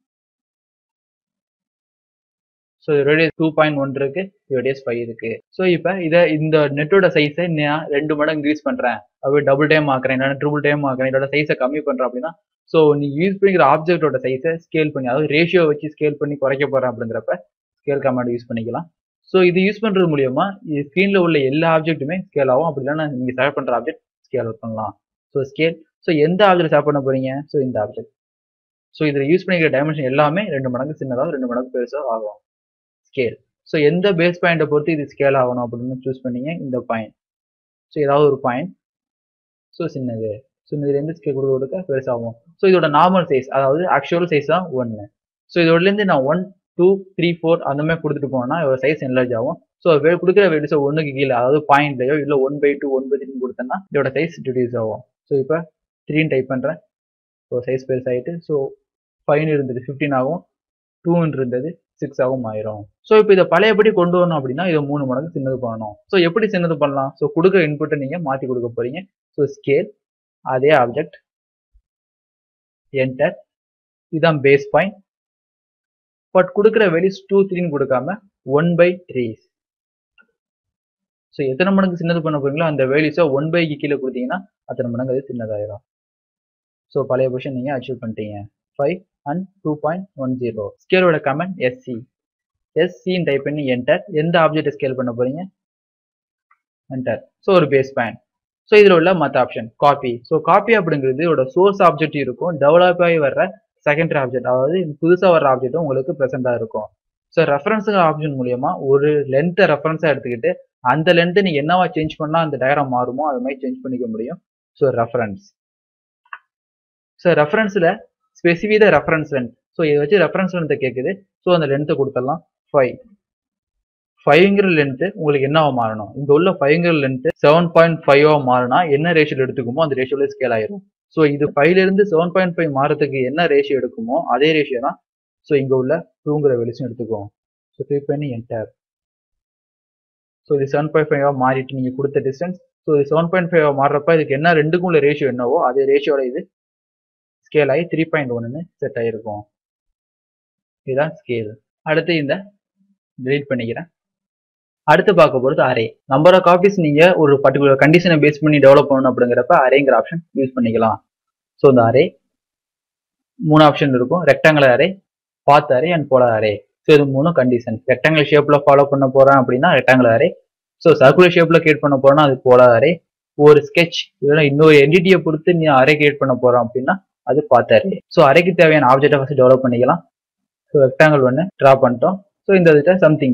so radius two point one இருக்கு ரேடியஸ் ஃபைவ் இருக்கு ஸோ இப்போ இதை இந்த நெட்டோட சைஸை நான் ரெண்டு மடங்கு இன்க்ரீஸ் பண்றேன் அப்படியே டபுள் டைம் ஆக்குறேன் இல்லைன்னா ட்ரிபிள் டைம் ஆக்குறேன் இதோட சைஸை கம்மி பண்றேன் அப்படின்னா ஸோ நீ யூஸ் பண்ணிக்கிற ஆப்ஜெக்டோட சைஸை ஸ்கேல் பண்ணி அதாவது ரேஷியோ வச்சு ஸ்கேல் பண்ணி குறைக்க போறேன் அப்படிங்கிறப்ப ஸ்கேல் கமாண்ட் யூஸ் பண்ணிக்கலாம் ஸோ இது யூஸ் பண்றது மூலியமா ஸ்க்ரீன்ல உள்ள எல்லா ஆப்ஜெக்ட்டுமே ஸ்கேல் ஆகும் அப்படி இல்லைன்னா நீங்க செலக்ட் பண்ற ஆப்ஜெக்ட் ஸ்கேல் அவுட் பண்ணலாம் ஸோ ஸ்கேல் ஸோ எந்த ஆப்ஜெக்ட் செலக்ட் பண்ண போறீங்க ஸோ இந்த ஆப்ஜெக்ட் ஸோ இதில் யூஸ் பண்ணிக்கிற டைமென்ஷன் எல்லாமே ரெண்டு மடங்கு சின்னதாக ரெண்டு மடங்கு பெருசாக ஆகும் ஸ்கேல் ஸோ எந்த பேஸ் பாயிண்ட்டை பொறுத்து இது ஸ்கேல் ஆகணும் அப்படின்னு சூஸ் பண்ணீங்க இந்த பாயிண்ட் ஸோ ஏதாவது ஒரு பாயிண்ட் ஸோ சின்னது ஸோ இதுலேருந்து ஸ்கேல் கொடுக்க கொடுக்க பெருசாகும் ஸோ இதோட நார்மல் சைஸ் அதாவது ஆக்சுவல் சைஸ் தான் ஒன்று ஸோ இதோடலேருந்து நான் ஒன் டூ த்ரீ ஃபோர் அந்த மாதிரி கொடுத்துட்டு போனோம்னா இதோட சைஸ் என்லார்ஜ் ஆகும் ஸோ வே கொடுக்குற வேல்யூஸை ஒன்றுக்கு கீழே அதாவது பாயிண்ட்லையோ இல்லை one by two one by த்ரீன்னு கொடுத்தேன்னா இதோட சைஸ் டிடியூஸ் ஆகும் ஸோ இப்போ த்ரீன்னு டைப் பண்ணுறேன் ஸோ சைஸ் பெருசாகிட்டு ஸோ ஃபைன் இருந்தது ஃபிஃப்டீன் ஆகும் டூன்னு இருந்தது சிக்ஸ் ஆகும் ஆயிரும் ஸோ இப்போ இதை பழையபடி கொண்டு வரணும் அப்படின்னா இதை மூணு மடங்கு சின்னது பண்ணணும் ஸோ எப்படி சின்னது பண்ணலாம் ஸோ கொடுக்குற இன்புட்டை நீங்கள் மாற்றி கொடுக்க போறீங்க ஸோ ஸ்கேல் அதே ஆப்ஜெக்ட் என்டர் இதுதான் பேஸ் பாயிண்ட் பட் கொடுக்குற வேல்யூஸ் டூ த்ரீன்னு கொடுக்காம ஒன் பை த்ரீ ஸோ எத்தனை மடங்கு சின்னது பண்ண போறீங்களோ அந்த வேல்யூஸை ஒன் பைக்கு கீழே கொடுத்தீங்கன்னா அத்தனை மடங்கு அது சின்னதாயிரும் ஸோ பழைய பொசிஷன் நீங்கள் அச்சீவ் பண்ணிட்டீங்க five and two point one zero ஸ்கேலோட கமெண்ட் எஸ்சி எஸ்சின்னு டைப் பண்ணி என்டர் எந்த ஆப்ஜெக்ட் ஸ்கேல் பண்ண போறீங்க என்டர் ஸோ ஒரு பேஸ் பாயிண்ட் ஸோ இதில் உள்ள மற்ற ஆப்ஷன் காப்பி ஸோ காப்பி அப்படிங்கிறது இதோட சோர்ஸ் ஆப்ஜெக்ட் இருக்கும் டெவலப் ஆகி வர்ற செகண்டரி ஆப்ஜெக்ட் அதாவது புதுசாக வர்ற ஆப்ஜெக்ட்டும் உங்களுக்கு ப்ரெசென்ட்டாக இருக்கும் ஸோ ரெஃபரன்ஸுங்கிற ஆப்ஷன் மூலியமா ஒரு லென்த்தை ரெஃபரன்ஸாக எடுத்துக்கிட்டு அந்த லென்த்தை நீங்கள் என்னவா சேஞ்ச் பண்ணால் அந்த டயக்ராம் மாறுமோ அது மாதிரி சேஞ்ச் பண்ணிக்க முடியும் ஸோ ரெஃபரன்ஸ் ஸோ ரெஃபரன்ஸில் ஸ்பெசிஃபிக் ரெஃபரன்ஸ் லென்த் ஸோ இதை வச்சு ரெஃபரன்ஸ் லென்த்தை கேட்குது ஸோ அந்த லென்த்தை கொடுத்துடலாம் ஃபைவ் ஃபைவ்ங்கிற லென்த்து உங்களுக்கு என்னவா மாறணும் இங்கே உள்ள ஃபைவ்ங்கிற லென்த்து செவன் பாயிண்ட் ஃபைவா மாறினா என்ன ரேஷியோ எடுத்துக்குமோ அந்த ரேஷியோல ஸ்கேல் ஆயிரும் ஸோ இது ஃபைவ்ல இருந்து செவன் பாயிண்ட் ஃபைவ் மாறதுக்கு என்ன ரேஷியோ எடுக்குமோ அதே ரேஷியோ தான் ஸோ இங்கே உள்ள டூங்கிற வெளிச்சம் எடுத்துக்குவோம் ஸோ கிளிக் பண்ணி என்டர் ஸோ இது செவன் பாயிண்ட் ஃபைவா மாறிட்டு நீங்கள் கொடுத்த டிஸ்டன்ஸ் ஸோ இது செவன் பாயிண்ட் ஃபைவ் மாறுறப்ப இதுக்கு என்ன ரெண்டுக்கும் உள்ள ரேஷியோ என்னவோ அதே ரேஷியோட இது ஸ்கேல் ஆகி த்ரீ பாயிண்ட் ஒன்னு செட் ஆகிருக்கும் இதுதான் ஸ்கேல் அடுத்து இந்த delete பண்ணிக்கிறேன் அடுத்து பார்க்க போகிறது அரே நம்பர் ஆஃப் காப்பீஸ் நீங்க ஒரு பர்டிகுலர் கண்டிஷனை பேஸ் பண்ணி டெவலப் பண்ணணும் அப்படிங்கிறப்ப அரேங்கிற ஆப்ஷன் யூஸ் பண்ணிக்கலாம் ஸோ இந்த அரே மூணு ஆப்ஷன் இருக்கும் rectangular array path array and polar array so இது மூணு கண்டிஷன் ரெக்டாங்குலர் ஷேப்ல ஃபாலோ பண்ண போறேன் அப்படின்னா ரெக்டாங்குலர் அரே ஸோ சர்க்குலர் ஷேப்ல கிரியேட் பண்ண போறேன்னா அது போலர் அரே ஒரு ஸ்கெட்ச் இல்லைன்னா இன்னொரு என்டிட்டியை பொறுத்து நீ அரே கிரியேட் பண்ண போறோம் அப்படின்னா அது பாத் அரே ஸோ அரேக்கு தேவையான ஆப்ஜெக்டை ஃபர்ஸ்ட் டெவலப் பண்ணிக்கலாம் ஸோ ரெக்டாங்கிள் ஒன்று ட்ரா பண்ணிட்டோம் ஸோ இந்த இதுல சம்திங்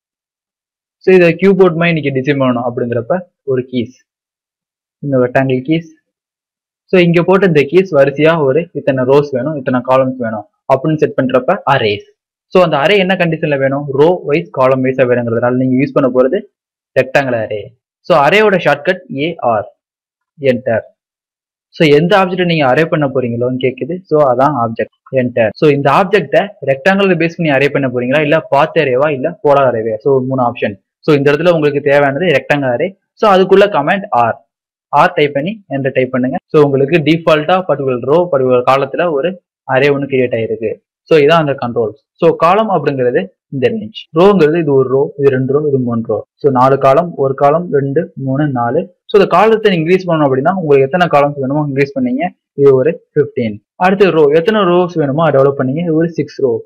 ஸோ இதை கியூபோர்ட் மாதிரி இன்னைக்கு டிசைன் பண்ணணும் அப்படிங்கிறப்ப ஒரு கீஸ் இந்த ரெக்டாங்கிள் கீஸ் ஸோ இங்க போட்ட இந்த கீஸ் வரிசையா ஒரு இத்தனை ரோஸ் வேணும் இத்தனை காலம்ஸ் வேணும் அப்படின்னு செட் பண்றப்ப அரேஸ் ஸோ அந்த அரே என்ன கண்டிஷன்ல வேணும் ரோ வைஸ் காலம் வைஸா வேணுங்கிறதுனால நீங்க யூஸ் பண்ண போறது ரெக்டாங்கிள் அரே ஸோ அரேயோட ஷார்ட்கட் ஏஆர் என்டர் ஸோ எந்த ஆப்ஜெக்ட் நீங்க அரே பண்ண போறீங்களோன்னு கேக்குது ஸோ அதான் ஆப்ஜெக்ட் என்டர் ஸோ இந்த ஆப்ஜெக்ட்டை ரெக்டாங்கிள் பேஸ் பண்ணி அரே பண்ண போறீங்களா இல்ல பாத் அரேவா இல்ல போலார் அரேவா ஸோ மூணு ஆப்ஷன் ஸோ இந்த இடத்துல உங்களுக்கு தேவையானது ரெக்டாங்கல் அரே ஸோ அதுக்குள்ள கமெண்ட் ஆர் ஆர் டைப் பண்ணி என்டர் டைப் பண்ணுங்க ஸோ உங்களுக்கு டிஃபால்ட்டா பர்டிகுலர் ரோ பர்டிகுலர் காலத்துல ஒரு அரே ஒன்று கிரியேட் ஆயிருக்கு ஸோ இதான் அந்த கண்ட்ரோல்ஸ் ஸோ காலம் அப்படிங்கிறது இந்த ரேஞ்ச் ரோங்கிறது இது ஒரு ரோ இது ரெண்டு ரோ இது மூணு ரோ ஸோ நாலு காலம் ஒரு காலம் ரெண்டு மூணு நாலு ஸோ இந்த காலத்தை இன்க்ரீஸ் பண்ணணும் அப்படின்னா உங்களுக்கு எத்தனை காலம்ஸ் வேணுமோ இன்க்ரீஸ் பண்ணீங்க இது ஒரு ஃபிஃப்டீன் அடுத்து ரோ எத்தனை ரோஸ் வேணுமோ டெவலப் பண்ணீங்க இது ஒரு six row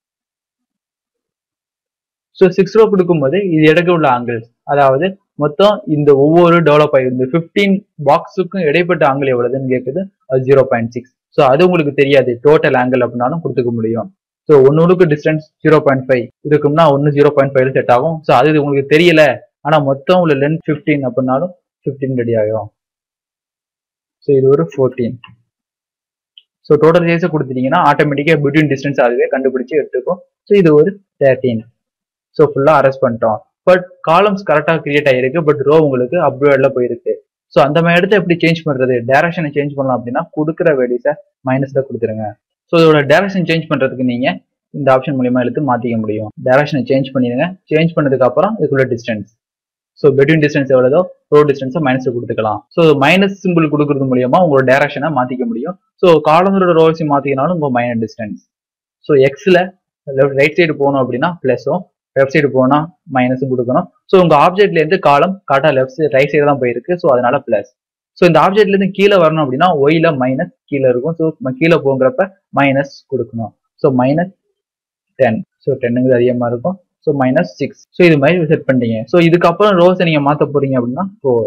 so six row கொடுக்கும்போது இது இடக்கு உள்ள ஆங்கிள்ஸ் அதாவது மொத்தம் இந்த ஒவ்வொரு டெவலப் ஆகிருந்த ஃபிஃப்டீன் பாக்ஸுக்கும் இடைப்பட்ட ஆங்கிள் எவ்வளவுன்னு கேட்குது அது ஜீரோ பாயிண்ட் சிக்ஸ் ஸோ அது உங்களுக்கு தெரியாது டோட்டல் ஆங்கிள் அப்படின்னாலும் கொடுத்துக்க முடியும் ஸோ ஒன்னொருக்கு டிஸ்டன்ஸ் ஜீரோ பாயிண்ட் ஃபைவ் இருக்கும்னா ஒன்று ஜீரோ பாயிண்ட் ஃபைவ் செட் ஆகும் ஸோ அது உங்களுக்கு தெரியல ஆனால் மொத்தம் உள்ள லென்த் ஃபிஃப்டீன் அப்படின்னாலும் ஃபிஃப்டீன் ரெடி ஆகும் ஸோ இது ஒரு ஃபோர்டீன் ஸோ டோட்டல் சைஸை கொடுத்துட்டீங்கன்னா ஆட்டோமேட்டிக்காக பிட்வீன் டிஸ்டன்ஸ் அதுவே கண்டுபிடிச்சு எடுத்துக்கும் ஸோ இது ஒரு தேர்ட்டீன் ஸோ ஃபுல்லாக அரெஸ்ட் பண்ணிட்டோம் பட் காலம்ஸ் கரெக்டாக கிரியேட் ஆகிருக்கு பட் ரோ உங்களுக்கு அப்வேர்டில் போயிருக்கு ஸோ அந்த மாதிரி இடத்த எப்படி சேஞ்ச் பண்ணுறது டேரக்ஷனை சேஞ்ச் பண்ணலாம் அப்படின்னா கொடுக்குற வேல்யூஸை மைனஸில் கொடுத்துருங்க ஸோ இதோட டேரக்ஷன் சேஞ்ச் பண்ணுறதுக்கு நீங்கள் இந்த ஆப்ஷன் மூலியமா எடுத்து மாற்றிக்க முடியும் டேரக்ஷனை சேஞ்ச் பண்ணிடுங்க சேஞ்ச் பண்ணதுக்கு அப்புறம் இதுக்குள்ள டிஸ்டன்ஸ் ஸோ பெட்வீன் டிஸ்டன்ஸ் எவ்வளோ ரோ டிஸ்டன்ஸை மைனஸ் கொடுத்துக்கலாம் ஸோ மைனஸ் சிம்பிள் கொடுக்கறது மூலியமா உங்களோட டேரக்ஷனை மாற்றிக்க முடியும் ஸோ காலங்களோட ரோஸை மாற்றிக்கினாலும் உங்கள் மைனஸ் டிஸ்டன்ஸ் ஸோ எக்ஸில் லெஃப்ட் ரைட் சைடு போகணும் அப்படின்னா ப்ளஸும் லெஃப்ட் சைடு போனால் மைனஸும் கொடுக்கணும் ஸோ உங்கள் ஆப்ஜெக்ட்ல இருந்து காலம் காட்டா லெஃப்ட் சைடு ரைட் சைடு தான் போயிருக்கு ஸோ அதனால ப்ளஸ் ஸோ இந்த ஆப்ஜெக்ட்ல இருந்து கீழே வரணும் அப்படின்னா ஒய்ல மைனஸ் கீழே இருக்கும் ஸோ கீழே போங்கிறப்ப மைனஸ் கொடுக்கணும் ஸோ மைனஸ் டென் ஸோ டென்னுங்கிறது அதிகமாக இருக்கும் ஸோ மைனஸ் சிக்ஸ் ஸோ இது மாதிரி செட் பண்ணிட்டீங்க ஸோ இதுக்கப்புறம் ரோஸை நீங்கள் மாற்ற போறீங்க அப்படின்னா ஃபோர்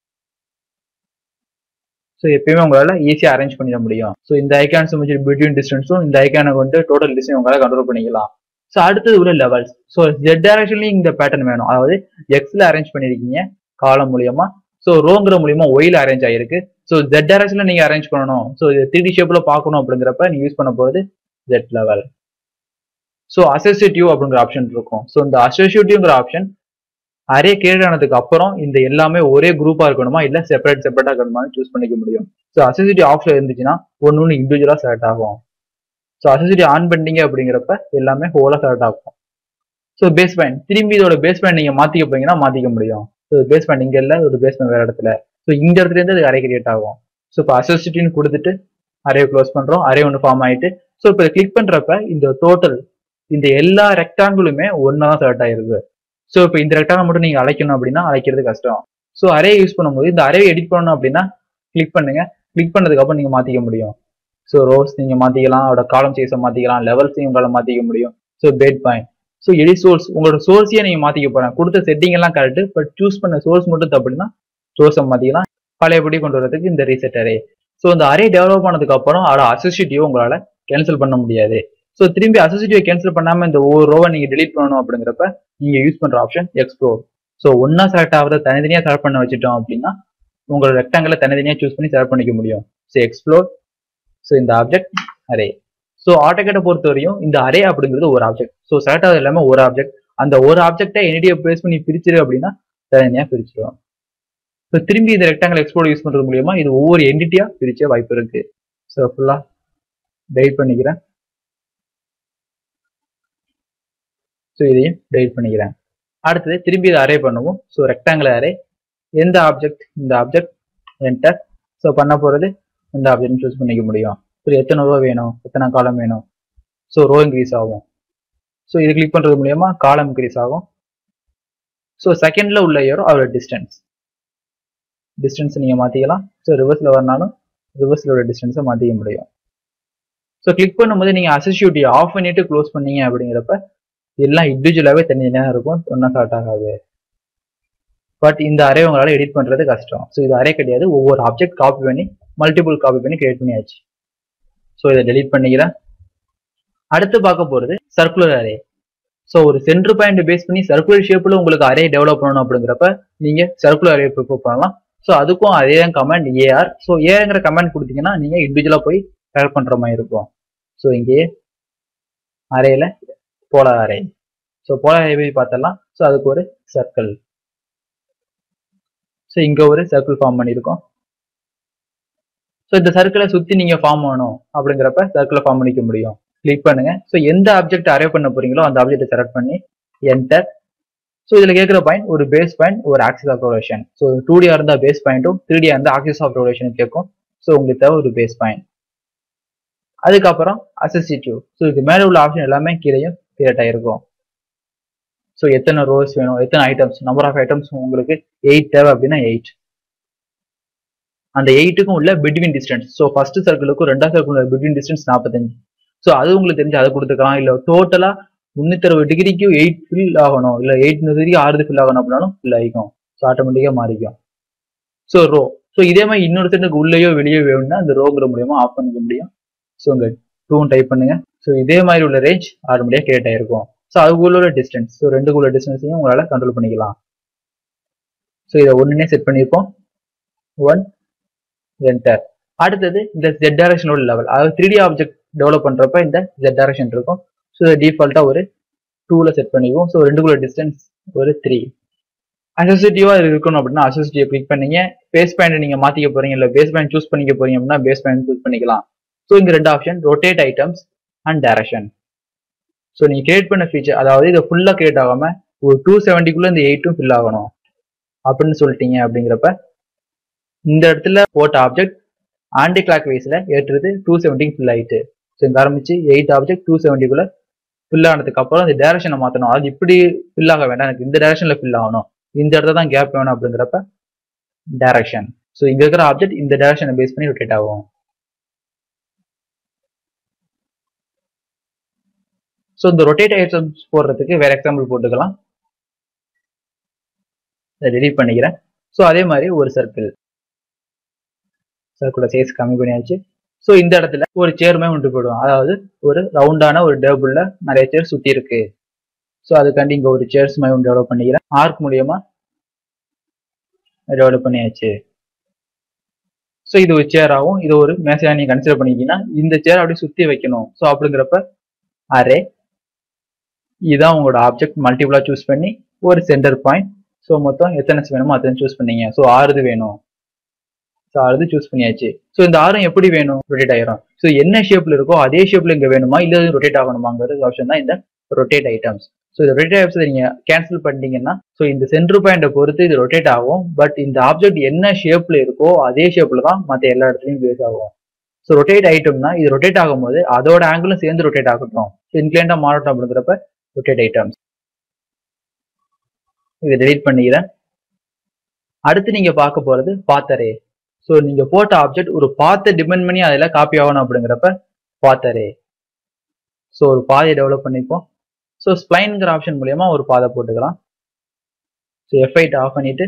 ஸோ எப்பயுமே உங்களால் ஈஸியாக அரேஞ்ச் பண்ணிட முடியும் ஸோ இந்த ஐக்கான்ஸ் முடிச்சு பிட்வீன் டிஸ்டன்ஸும் இந்த ஐக்கானுக்கு வந்து டோட்டல் டிஸ்டன்ஸ் உங்களால் கண்ட்ரோல் பண்ணிக்கலாம் ஸோ அடுத்தது உள்ள லெவல்ஸ் ஸோ ஜெட் டைரக்ஷன்லையும் இந்த பேட்டர்ன் வேணும் அதாவது எக்ஸ்ல அரேஞ்ச் பண்ணிருக்கீங்க காலம் மூலியமா ஸோ ரோங்கிற மூலியமா ஒயில் அரேஞ்ச் ஆயிருக்கு ஸோ ஜெட் டைரக்ஷன்ல நீங்க அரேஞ்ச் பண்ணணும் ஸோ இது த்ரீ டி ஷேப்ல பார்க்கணும் அப்படிங்கிறப்ப நீங்க யூஸ் பண்ண போகிறது ஜெட் லெவல் ஸோ அசோசியேட்டிவ் அப்படிங்கிற ஆப்ஷன் இருக்கும் ஸோ இந்த அசோசியேட்டிவ்ங்கிற ஆப்ஷன் அரே கிரியேட் ஆனதுக்கு அப்புறம் இந்த எல்லாமே ஒரே குரூப்பா இருக்கணுமா இல்ல செப்பரேட் செப்பரேட்டா இருக்கணுமான்னு சூஸ் பண்ணிக்க முடியும் ஸோ அசோசியேட்டிவ் ஆப்ஷன் இருந்துச்சுன்னா ஒன்னு ஒன்று இண்டிவிஜுவலா செலக்ட் ஆகும் ஸோ அசோசியேட்டிவ் ஆன் பண்ணிட்டீங்க அப்படிங்கிறப்ப எல்லாமே ஹோலா செலக்ட் ஆகும் ஸோ பேஸ் பாயிண்ட் திரும்பி இதோட பேஸ் பாயிண்ட் நீங்க மாத்திக்க போறீங்கன்னா மாத்திக்க முடியும் ஸோ பேஸ் பாயிண்ட் இங்க இல்ல ஒரு பேஸ் பாயிண்ட் வேற இடத்துல ஸோ இந்த இடத்துல இருந்து அது அரே கிரியேட் ஆகும் ஸோ இப்போ அசோசியேட்டிவ்னு கொடுத்துட்டு அரே க்ளோஸ் பண்றோம் அரே ஒன்று ஃபார்ம் ஆயிட்டு ஸோ இப்போ கிளிக் பண்றப்ப இந்த டோட்டல் இந்த எல்லா ரெக்டாங்கிளுமே ஒன்னா தான் செலக்ட் ஆயிருக்கு ஸோ இப்போ இந்த ரெக்டாங்கிள் மட்டும் நீங்க அழைக்கணும் அப்படின்னா அழைக்கிறது கஷ்டம் ஸோ அரே யூஸ் பண்ணும்போது இந்த அரே எடிட் பண்ணணும் அப்படின்னா கிளிக் பண்ணுங்க கிளிக் பண்ணதுக்கு அப்புறம் நீங்க மாத்திக்க முடியும் ஸோ ரோஸ் நீங்க மாத்திக்கலாம் அதோட காலம் சைஸை மாத்திக்கலாம் லெவல்ஸையும் உங்களால் மாத்திக்க முடியும் ஸோ பேட் பாயிண்ட் ஸோ எடி சோர்ஸ் உங்களோட சோர்ஸையே நீங்க மாத்திக்க போறேன் கொடுத்த செட்டிங் எல்லாம் கரெக்ட் பட் சூஸ் பண்ண சோர்ஸ் மட்டும் தப்புனா சோர்ஸை மாத்திக்கலாம் பழையபடி கொண்டு வரதுக்கு இந்த ரீசெட் அரே ஸோ இந்த அரே டெவலப் ஆனதுக்கு அப்புறம் அதோட அசோசியேட்டிவ் உங்களால கேன்சல் பண்ண முடியாது ஸோ திரும்பி அசோசியேட்டிவ் கேன்சல் பண்ணாம இந்த ஒவ்வொரு ரோவை நீங்க delete பண்ணணும் அப்படிங்கிறப்ப நீங்க யூஸ் பண்ற ஆப்ஷன் எக்ஸ்ப்ளோர் ஸோ ஒன்னா செலக்ட் ஆகிறத தனித்தனியா செலக்ட் பண்ண வச்சுட்டோம் அப்படின்னா உங்களோட ரெக்டாங்கிள தனித்தனியா சூஸ் பண்ணி செலக்ட் பண்ணிக்க முடியும் ஸோ எக்ஸ்ப்ளோர் ஸோ இந்த ஆப்ஜெக்ட் அரே ஸோ ஆட்டோகேட்டை பொறுத்த வரையும் இந்த அரே அப்படிங்கிறது ஒரு ஆப்ஜெக்ட் ஸோ செலக்ட் ஆகுது எல்லாமே ஒரு ஆப்ஜெக்ட் அந்த ஒரு ஆப்ஜெக்டை என்டியை பேஸ் பண்ணி பிரிச்சிரு அப்படின்னா தனித்தனியா பிரிச்சிருவோம் ஸோ திரும்பி இந்த ரெக்டாங்கிள் எக்ஸ்ப்ளோர் யூஸ் பண்றது மூலியமா இது ஒவ்வொரு என்டிட்டியா பிரிச்ச வாய்ப்பு இருக்கு ஸோ ஃபுல்லா டெலிட் பண்ணிக்கிறேன் ஸோ இதையும் டெலிட் பண்ணிக்கிறேன் அடுத்தது திரும்பி இதை அரே பண்ணுவோம் ஸோ ரெக்டாங்கிள் அரே எந்த ஆப்ஜெக்ட் இந்த ஆப்ஜெக்ட் என்டர் ஸோ பண்ண போகிறது இந்த ஆப்ஜெக்ட் சூஸ் பண்ணிக்க முடியும் ஸோ எத்தனை ரோ வேணும் எத்தனை காலம் வேணும் ஸோ ரோ இன்க்ரீஸ் ஆகும் ஸோ இது கிளிக் பண்ணுறது மூலியமா காலம் இன்க்ரீஸ் ஆகும் ஸோ செகண்ட்ல உள்ள இயரோ அதோட டிஸ்டன்ஸ் டிஸ்டன்ஸ் நீங்கள் மாற்றிக்கலாம் ஸோ ரிவர்ஸில் வரனாலும் ரிவர்ஸில் உள்ள டிஸ்டன்ஸை மாற்றிக்க முடியும் ஸோ கிளிக் பண்ணும்போது நீங்கள் அசோசியேட்டிவ் ஆஃப் பண்ணிட்டு க்ளோஸ் பண்ணீங்க அப்படிங்கிறப்ப எல்லாம் இண்டிவிஜுவலாகவே தனித்தனியாக இருக்கும் ஒன்றா ஸ்டார்ட் ஆகாது பட் இந்த அரே உங்களால் எடிட் பண்ணுறது கஷ்டம் ஸோ இது அரே கிடையாது ஒவ்வொரு ஆப்ஜெக்ட் காப்பி பண்ணி மல்டிபிள் காப்பி பண்ணி கிரியேட் பண்ணியாச்சு ஸோ இதை டெலீட் பண்ணிக்கிறேன் அடுத்து பார்க்க போகிறது சர்க்குலர் அரே ஸோ ஒரு சென்டர் பாயிண்ட் பேஸ் பண்ணி சர்க்குலர் ஷேப்பில் உங்களுக்கு அரே டெவலப் பண்ணணும் அப்படிங்கிறப்ப நீங்கள் சர்க்குலர் அரே ப்ரிப்பேர் பண்ணலாம் ஸோ அதுக்கும் அதே தான் கமெண்ட் ஏஆர் ஸோ ஏங்கிற கமெண்ட் கொடுத்தீங்கன்னா நீங்கள் இண்டிவிஜுவலாக போய் கரெக்ட் பண்ணுற மாதிரி இருக்கும் ஸோ இங்கேயே அரேல polar array so polar array போய் பார்த்தலாம் ஸோ அதுக்கு ஒரு சர்க்கிள் ஸோ இங்கே ஒரு சர்க்கிள் ஃபார்ம் பண்ணியிருக்கோம் ஸோ இந்த சர்க்கிளை சுற்றி நீங்கள் ஃபார்ம் பண்ணணும் அப்படிங்கிறப்ப சர்க்கிளை ஃபார்ம் பண்ணிக்க முடியும் கிளிக் பண்ணுங்க ஸோ எந்த ஆப்ஜெக்ட் அரே பண்ண போறீங்களோ அந்த ஆப்ஜெக்ட்டை செலக்ட் பண்ணி என்டர் ஸோ இதுல கேட்குற பாயிண்ட் ஒரு பேஸ் பாயிண்ட் ஒரு axis of rotation so two டியா இருந்தா பேஸ் பாயிண்ட்டும் த்ரீ டியா இருந்தா ஆக்சிஸ் ஆஃப் ரொட்டேஷன் கேட்கும் ஸோ உங்களுக்கு தேவை ஒரு பேஸ் பாயிண்ட் அதுக்கப்புறம் அசசிட்டிவ் ஸோ இது மேலே உள்ள ஆப்ஷன் எல்லாமே கீழேயும் கிரியேட் ஆயிருக்கும் ஸோ எத்தனை ரோஸ் வேணும் எத்தனை ஐட்டம்ஸ் நம்பர் ஆஃப் ஐட்டம்ஸ் உங்களுக்கு எயிட் தேவை அப்படின்னா எயிட் அந்த எயிட்டுக்கும் உள்ள பிட்வீன் டிஸ்டன்ஸ் ஸோ ஃபர்ஸ்ட் சர்க்கிளுக்கும் ரெண்டாவது சர்க்கிள் உள்ள பிட்வீன் டிஸ்டன்ஸ் நாற்பத்தஞ்சு ஸோ அது உங்களுக்கு தெரிஞ்சு அதை கொடுத்துக்கலாம் இல்லை டோட்டலா முன்னூத்தி அறுபது டிகிரிக்கு எயிட் ஃபில் ஆகணும் இல்லை எயிட் டிகிரி ஆறு ஃபில் ஆகணும் அப்படின்னாலும் ஃபில் ஆகிக்கும் ஸோ ஆட்டோமேட்டிக்காக மாறிக்கும் ஸோ ரோ ஸோ இதே மாதிரி இன்னொரு செட்டுக்கு உள்ளேயோ வெளியே வேணும்னா அந்த ரோங்கிற மூலியமா ஆஃப் பண்ணிக்க முடியும் ஸோ இங்க டூன் டைப் பண்ணுங்க ஸோ இதே மாதிரி உள்ள ரேஞ்ச் ஆட்டோமேட்டிக்காக கிரியேட் ஆயிருக்கும் ஸோ அதுக்குள்ள உள்ள டிஸ்டன்ஸ் ஸோ ரெண்டுக்குள்ள டிஸ்டன்ஸையும் உங்களால் கண்ட்ரோல் பண்ணிக்கலாம் ஸோ இதை ஒன்றுனே செட் பண்ணியிருப்போம் ஒன் என்டர் அடுத்தது இந்த ஜெட் டைரக்ஷனோட லெவல் அதாவது த்ரீ டி ஆப்ஜெக்ட் டெவலப் பண்றப்ப இந்த ஜெட் டைரக்ஷன் இருக்கும் ஸோ டிஃபால்ட்டா ஒரு டூல செட் பண்ணிக்குவோம் ஸோ ரெண்டுக்குள்ள டிஸ்டன்ஸ் ஒரு த்ரீ அசோசிட்டிவா இருக்கணும் அப்படின்னா அசோசிட்டிவ் கிளிக் பண்ணீங்க பேஸ் பாயிண்ட் நீங்க மாத்திக்க போறீங்க இல்ல பேஸ் பாயிண்ட் சூஸ் பண்ணிக்க போறீங்க அப்படின்னா பேஸ் பாயிண்ட் சூஸ் பண்ணிக்கலாம் ஸோ இங்க ரெண்டு option rotate items and direction so நீங்க கிரியேட் பண்ண ஃபீச்சர் அதாவது இதை ஃபுல்லா கிரியேட் ஆகாம ஒரு டூ செவன்ட்டிக்குள்ள இந்த எயிட்டும் ஃபில் ஆகணும் அப்படின்னு சொல்லிட்டீங்க அப்படிங்கிறப்ப இந்த இடத்துல போட்ட ஆப்ஜெக்ட் ஆன்டி கிளாக் வைஸ்ல ஏற்றுறது டூ செவன்ட்டிக்கு ஃபில் ஆயிட்டு ஸோ இங்க ஆரம்பிச்சு எயிட் ஆப்ஜெக்ட் டூ செவன்ட்டிக்குள்ள ஃபில் ஆனதுக்கு அப்புறம் இந்த டேரக்ஷனை மாற்றணும் அது இப்படி ஃபில் ஆக வேண்டாம் எனக்கு இந்த டேரக்ஷன்ல ஃபில் ஆகணும் இந்த இடத்துல தான் கேப் வேணும் அப்படிங்கிறப்ப டைரக்ஷன் ஸோ இங்க இருக்கிற ஆப்ஜெக்ட் இந்த டைரக்ஷனை பேஸ் பண்ணி ரொட்டேட் ஆகும் ஸோ இந்த ரொட்டேட் ஐட்டம்ஸ் போடுறதுக்கு வேற எக்ஸாம்பிள் போட்டுக்கலாம் இதை delete பண்ணிக்கிறேன் ஸோ அதே மாதிரி ஒரு சர்க்கிள் சர்க்கிளோட சைஸ் கம்மி பண்ணியாச்சு ஸோ இந்த இடத்துல ஒரு சேர்மே கொண்டு போயிடுவோம் அதாவது ஒரு ரவுண்டான ஒரு டேபிள்ல நிறைய சேர் சுத்தி இருக்கு ஸோ அதுக்காண்டி இங்க ஒரு சேர்ஸ் மாதிரி ஒன்று டெவலப் பண்ணிக்கிறேன் ஆர்க் மூலியமா டெவலப் பண்ணியாச்சு ஸோ இது ஒரு சேர் ஆகும் இது ஒரு மேசையா நீங்க கன்சிடர் பண்ணிக்கிங்கன்னா இந்த சேர் அப்படியே சுத்தி வைக்கணும் ஸோ அப்படிங்கிறப்ப அரே இதான் உங்களோட ஆப்ஜெக்ட் மல்டிபிளா சூஸ் பண்ணி ஒரு சென்டர் பாயிண்ட் ஸோ மொத்தம் எத்தனை வேணுமோ அத்தனை சூஸ் பண்ணீங்க ஸோ ஆறுது வேணும் ஸோ ஆறுது சூஸ் பண்ணியாச்சு ஸோ இந்த ஆறும் எப்படி வேணும் ரொட்டேட் ஆயிரும் ஸோ என்ன ஷேப்ல இருக்கோ அதே ஷேப்ல இங்க வேணுமா இல்ல ரொட்டேட் ஆகணுமாங்கிறது ஆப்ஷன் தான் இந்த ரொட்டேட் ஐட்டம்ஸ் ஸோ இந்த ரொட்டேட் ஐட்டம்ஸ் நீங்க கேன்சல் பண்ணிட்டீங்கன்னா ஸோ இந்த சென்டர் பாயிண்டை பொறுத்து இது ரொட்டேட் ஆகும் பட் இந்த ஆப்ஜெக்ட் என்ன ஷேப்ல இருக்கோ அதே ஷேப்ல தான் மற்ற எல்லா இடத்துலையும் பேஸ் ஆகும் ஸோ ரொட்டேட் ஐட்டம்னா இது ரொட்டேட் ஆகும்போது அதோட ஆங்கிளும் சேர்ந்து ரொட்டேட் ஆகட்டும் ஸோ இன்க்ளைண்டா மாறட்டும் அப்படிங்கிறப்ப ரொட்டேட் ஐட்டம்ஸ் இதை டெலீட் பண்ணிக்கிறேன் அடுத்து நீங்க பார்க்க போறது பாத்தரே ஸோ நீங்க போட்ட ஆப்ஜெக்ட் ஒரு பாத்தை டிபெண்ட் பண்ணி அதில் காப்பி ஆகணும் அப்படிங்கிறப்ப பாத்தரே ஸோ ஒரு பாதையை டெவலப் பண்ணிப்போம் ஸோ ஸ்ப்ளைன்ங்கிற ஆப்ஷன் மூலியமா ஒரு பாதை போட்டுக்கலாம் ஸோ எஃப்ஐட் ஆஃப் பண்ணிட்டு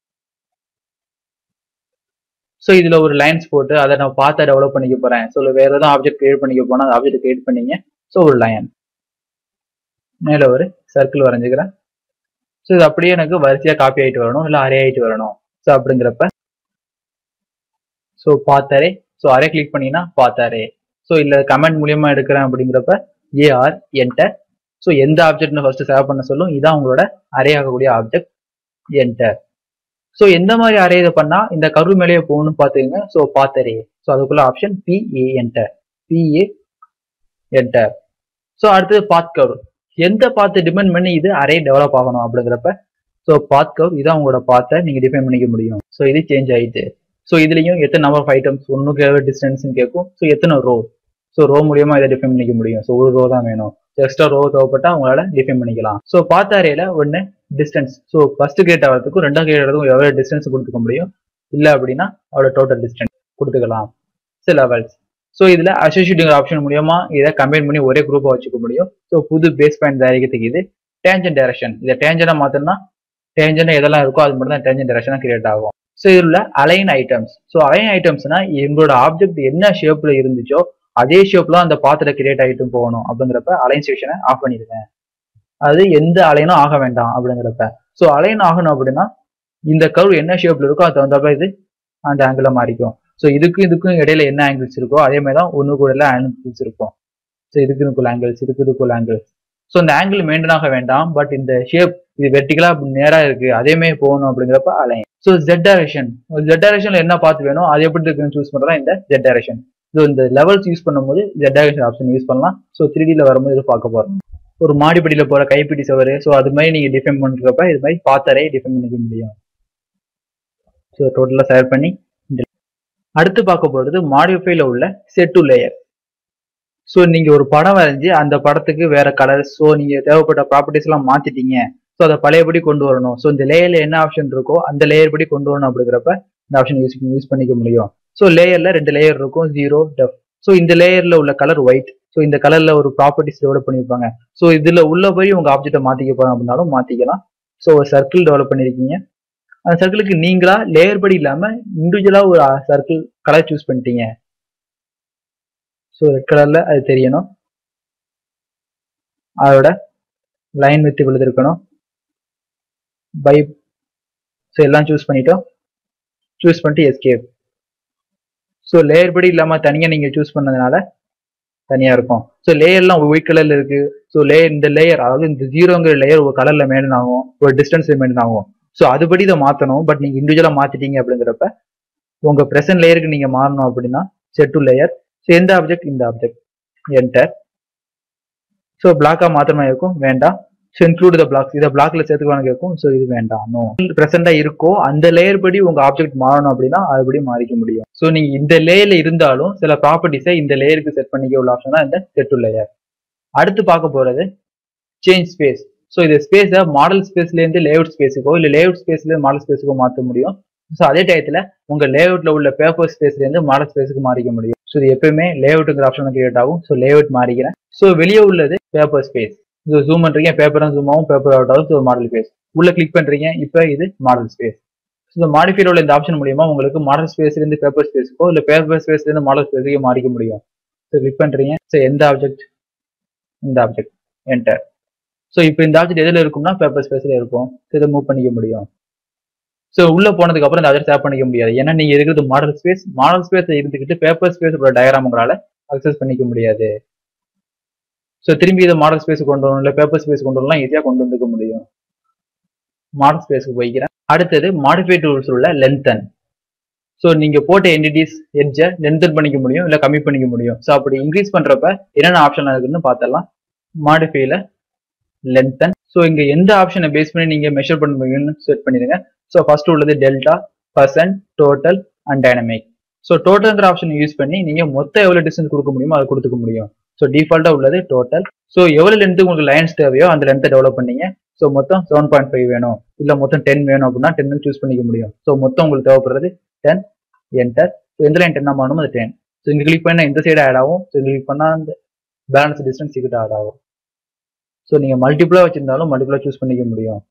ஸோ இதுல ஒரு லைன்ஸ் போட்டு அதை நான் பார்த்து டெவலப் பண்ணிக்க போறேன் ஸோ வேற ஏதாவது ஆப்ஜெக்ட் கிரியேட் பண்ணிக்க போனா அந்த ஆப்ஜெக்ட் கிரியேட் பண்ணீங்க ஸோ ஒரு லைன் மேல ஒரு சர்க்கிள் வரைஞ்சுக்கிறேன் ஸோ இது அப்படியே எனக்கு வரிசையா காப்பி ஆயிட்டு வரணும் இல்லை அரே ஆயிட்டு வரணும் ஸோ அப்படிங்கிறப்ப so path array so array click பண்ணீங்கன்னா பார்த்தாரே ஸோ இல்லை கமெண்ட் மூலியமா எடுக்கிறேன் அப்படிங்கிறப்ப ஏஆர் என்டர் ஸோ எந்த ஆப்ஜெக்ட்னு ஃபர்ஸ்ட் சேவ் பண்ண சொல்லும் இதான் உங்களோட அரே ஆகக்கூடிய ஆப்ஜெக்ட் என்டர் ஸோ எந்த மாதிரி அரே இதை பண்ணா இந்த கரு மேலேயே போகணும்னு பார்த்துக்கங்க ஸோ பார்த்தரே ஸோ அதுக்குள்ள option PA enter PA enter so அடுத்தது பாத் கர்வ் எந்த பாத்து டிபெண்ட் பண்ணி இது அரே டெவலப் ஆகணும் அப்படிங்கிறப்ப ஸோ பாத் கர்வ் இதான் உங்களோட பாத்தை நீங்க டிஃபைன் பண்ணிக்க முடியும் ஸோ இது சேஞ்ச் ஆயிட்டு ஸோ இதுலயும் எத்தனை நம்பர் ஆஃப் ஐட்டம்ஸ் ஒன்றுக்கு எவ்வளோ டிஸ்டன்ஸ் கேட்கும் ஸோ எத்தனை ரோ ஸோ ரோ மூலியமா இதை டிஃபைன் பண்ணிக்க முடியும் ஸோ ஒரு ரோ தான் வேணும் எக்ஸ்ட்ரா ரோ தேவைப்பட்டா உங்களால டிஃபைன் பண்ணிக்கலாம் ஸோ பார்த்த அரேல ஒன்று டிஸ்டன்ஸ் ஸோ ஃபர்ஸ்ட் கிரியேட் ஆகிறதுக்கும் ரெண்டாவது கிரியேட் ஆகிறதுக்கும் எவ்வளோ டிஸ்டன்ஸ் கொடுத்துக்க முடியும் இல்லை அப்படின்னா அவரோட டோட்டல் டிஸ்டன்ஸ் கொடுத்துக்கலாம் சில லெவல்ஸ் ஸோ இதுல அசோசியேட்டிங் ஆப்ஷன் மூலியமா இதை கம்பைன் பண்ணி ஒரே குரூப்பா வச்சுக்க முடியும் ஸோ புது பேஸ் பாயிண்ட் தயாரிக்கிறதுக்கு இது டேஞ்சன் டைரக்ஷன் இதை டேஞ்சனா மாத்தோம்னா டேஞ்சன் எதெல்லாம் இருக்கோ அது மட்டும் தான் டேஞ்சன் டைரக்ஷனா கிரியேட் ஆகும் ஸோ இதுல உள்ள அலைன் ஐட்டம்ஸ் ஸோ அலைன் ஐட்டம்ஸ்னா எங்களோட ஆப்ஜெக்ட் என்ன ஷேப்ல இருந்துச்சோ அதே ஷேப்ல அந்த பாத்திர கிரியேட் ஆகிட்டு போகணும் அப்படிங்கிறப்ப அலைன் செக்ஷனை ஆஃப் பண்ணிடுங்க அது எந்த அலைனும் ஆக வேண்டாம் அப்படிங்கிறப்ப ஸோ அலைன் ஆகணும் அப்படின்னா இந்த கர்வ் என்ன ஷேப்ல இருக்கோ அது தகுந்தப்ப இது அந்த ஆங்கிள் மாறிக்கும் ஸோ இதுக்கும் இதுக்கும் இடையில என்ன ஆங்கிள்ஸ் இருக்கோ அதே மாதிரி தான் ஒன்று கூட எல்லாம் ஆங்கிள்ஸ் இருக்கும் ஸோ இதுக்கு இதுக்குள்ள ஆங்கிள்ஸ் இதுக்கு இதுக்குள்ள ஆங்கிள்ஸ் ஸோ இந்த ஆங்கிள் மெயின்டைன் ஆக வேண்டாம் பட் இந்த ஷேப் இது வெர்டிகலா நேரா இருக்கு அதே மாதிரி போகணும் அப்படிங்கிறப்ப align so Z direction Z டைரக்ஷன்ல என்ன பார்த்து வேணும் அது எப்படி இருக்குன்னு சூஸ் பண்றதா இந்த ஜெட் டைரக்ஷன் ஸோ இந்த லெவல்ஸ் யூஸ் பண்ணும்போது ஜெட் டைரக்ஷன் ஆப்ஷன் யூஸ் பண்ணலாம் ஸோ த்ரீ டில வரும்போது இது பார்க்க போறோம் ஒரு மாடிப்படியில போற கைப்பிடி சவரு ஸோ அது மாதிரி நீங்க டிஃபைன் பண்றப்ப இது மாதிரி பாத்தரே டிஃபைன் பண்ணிக்க முடியும் ஸோ டோட்டலா செலக்ட் பண்ணி அடுத்து பார்க்க போறது மாடிஃபைல உள்ள செட்டு லேயர் ஸோ நீங்க ஒரு படம் வரைஞ்சி அந்த படத்துக்கு வேற கலர் ஸோ நீங்க தேவைப்பட்ட ப்ராப்பர்ட்டிஸ் எல்லாம் மாத்திட்டீங்க ஸோ அதை பழையபடி கொண்டு வரணும் ஸோ இந்த லேயர்ல என்ன ஆப்ஷன் இருக்கோ அந்த லேயர் படி கொண்டு வரணும் அப்படிங்கிறப்ப இந்த ஆப்ஷன் யூஸ் யூஸ் பண்ணிக்க முடியும் ஸோ லேயர்ல ரெண்டு லேயர் இருக்கும் ஜீரோ டெஃப் ஸோ இந்த லேயர்ல உள்ள கலர் ஒயிட் ஸோ இந்த கலர்ல ஒரு ப்ராப்பர்ட்டிஸ் டெவலப் பண்ணியிருப்பாங்க ஸோ இதுல உள்ள போய் உங்க ஆப்ஜெக்ட்டை மாத்திக்க போறோம் அப்படின்னாலும் மாத்திக்கலாம் ஸோ ஒரு சர்க்கிள் டெவலப் பண்ணிருக்கீங்க அந்த சர்க்கிளுக்கு நீங்களா லேயர் படி இல்லாம இண்டிவிஜுவலா ஒரு சர்க்கிள் கலர் சூஸ் பண்ணிட்டீங்க ஸோ ரெட் கலர்ல அது தெரியணும் அதோட லைன் வித்து விழுது இருக்கணும் பை ஸோ எல்லாம் சூஸ் பண்ணிட்டோம் சூஸ் பண்ணிட்டு எஸ்கேப் ஸோ லேயர் படி இல்லாம தனியா நீங்க சூஸ் பண்ணதுனால தனியா இருக்கும் ஸோ லேயர்லாம் ஒயிட் கலர்ல இருக்கு ஸோ லேயர் இந்த லேயர் அதாவது இந்த ஜீரோங்கிற லேயர் ஒரு கலர்ல மெயின்டைன் ஆகும் ஒரு டிஸ்டன்ஸ்ல மெயின்டைன் ஆகும் ஸோ அதுபடி இதை மாத்தணும் பட் நீங்க இண்டிவிஜுவலா மாத்திட்டீங்க அப்படிங்கிறப்ப உங்க ப்ரெசன்ட் லேயருக்கு நீங்க மாறணும் அப்படின்னா செட் டு லேயர் ஸோ எந்த ஆப்ஜெக்ட் இந்த ஆப்ஜெக்ட் என்டர் ஸோ பிளாக்கா மாத்திரமா இருக்கும் வேண்டாம் ஸோ இன்க்ளூட் த பிளாக்ஸ் இதை பிளாக்ல சேர்த்துக்கணும் கேட்கும் ஸோ இது வேண்டாம் நோ ப்ரெசென்டா இருக்கோ அந்த லேயர் படி உங்க ஆப்ஜெக்ட் மாறணும் அப்படின்னா அதுபடி மாறிக்க முடியும் ஸோ நீங்க இந்த லேயர்ல இருந்தாலும் சில ப்ராப்பர்ட்டிஸை இந்த லேயருக்கு செட் பண்ணிக்க உள்ள ஆப்ஷன் தான் இந்த செட் டு லேயர் அடுத்து பார்க்க போறது சேஞ்ச் ஸ்பேஸ் ஸோ இது ஸ்பேஸை மாடல் ஸ்பேஸ்ல இருந்து லேஅவுட் ஸ்பேஸுக்கோ இல்லை லேஅவுட் ஸ்பேஸ்ல மாடல் ஸ்பேஸுக்கோ மாற்ற முடியும் ஸோ அதே டயத்துல உங்க லேஅவுட்ல உள்ள பேப்பர் ஸ்பேஸ்ல இருந்து மாடல் ஸ்பேஸுக்கு மாறிக்க முடியும் ஸோ இது எப்பயுமே லேஅவுட்டுங்கிற ஆப்ஷன் கிரியேட் ஆகும் ஸோ லேஅவுட் மாறிக்கிறேன் ஸோ வெளியே உள்ளது பேப்பர் ஸ்பேஸ் இது ஜூம் பண்றீங்க பேப்பர் ஜூம் ஆகும் பேப்பர் அவுட் ஆகும் ஸோ மாடல் ஸ்பேஸ் உள்ள கிளிக் பண்றீங்க இப்போ இது மாடல் ஸ்பேஸ் இந்த மாடிஃபைல உள்ள இந்த ஆப்ஷன் மூலியமா உங்களுக்கு மாடல் ஸ்பேஸ்ல இருந்து பேப்பர் ஸ்பேஸுக்கோ இல்லை பேப்பர் ஸ்பேஸ்ல இருந்து மாடல் ஸ்பேஸுக்கோ மாறிக்க முடியும் ஸோ கிளிக் பண்றீங்க ஸோ எந்த ஆப்ஜெக்ட் இந்த ஆப்ஜெக்ட் என்டர் ஸோ இப்போ இந்த ஆப்ஜெக்ட் எதில் இருக்கும்னா பேப்பர் ஸ்பேஸ்ல இருக்கும் ஸோ இதை மூவ் பண்ணிக்க முடியும் ஸோ உள்ள போனதுக்கு அப்புறம் இந்த ஆப்ஜெக்ட் சேவ் பண்ணிக்க முடியாது ஏன்னா நீங்க இருக்கிறது மாடல் ஸ்பேஸ் மாடல் ஸ்பேஸ் இருந்துக்கிட்டு பேப்பர் ஸ்பேஸ் டயக்ராம் உங்களால அக்சஸ் பண்ணிக்க முடியாது ஸோ திரும்பி இதை மாடல் ஸ்பேஸ் கொண்டு வரணும் இல்லை பேப்பர் ஸ்பேஸ் கொண்டு வரலாம் ஈஸியாக கொண்டு வந்துக்க முடியும் மாடல் ஸ்பேஸ்க்கு போய்க்கிறேன் அடுத்தது மாடிஃபை டூல்ஸ் உள்ள லென்த்தன் ஸோ நீங்க போட்ட என்டிட்டிஸ் எட்ஜை லென்த்தன் பண்ணிக்க முடியும் இல்லை கம்மி பண்ணிக்க முடியும் ஸோ அப்படி இன்க்ரீஸ் பண்றப்ப என்னென்ன ஆப்ஷன் இருக்குன்னு பார்த்தரலாம் மாடிஃபைல லென்த்தன் ஸோ இங்க எந்த ஆப்ஷனை பேஸ் பண்ணி நீங்க மெஷர் பண்ணுவீங்கன்னு செட் பண்ணிடுங்க ஸோ ஃபர்ஸ்ட் உள்ளது delta percent total and dynamic so டோட்டல்ங்கிற ஆப்ஷன் யூஸ் பண்ணி நீங்க மொத்தம் எவ்வளவு டிஸ்டன்ஸ் கொடுக்க முடியுமோ அதை கொடுத்துக்க முடியும் ஸோ டிஃபால்ட்டா உள்ளது டோட்டல் ஸோ எவ்வளவு லென்த்து உங்களுக்கு லைன்ஸ் தேவையோ அந்த லென்த்தை டெவலப் பண்ணீங்க ஸோ மொத்தம் செவன் பாயிண்ட் ஃபைவ் வேணும் இல்லை மொத்தம் டென் வேணும் அப்படின்னா டென்னு சூஸ் பண்ணிக்க முடியும் ஸோ மொத்தம் உங்களுக்கு தேவைப்படுறது டென் என்டர் ஸோ எந்த லைன் டென் ஆகணும் அது டென் ஸோ இங்க கிளிக் பண்ணா இந்த சைடு ஆட் ஆகும் ஸோ கிளிக் பண்ணா அந்த பேலன்ஸ் டிஸ்டன்ஸ் கிட்ட ஆட் ஆகும் ஸோ நீங்க மல்டிபிளா வச்சிருந்தாலும் மல்டிபிளா சூஸ் பண்ணிக்க முடியும்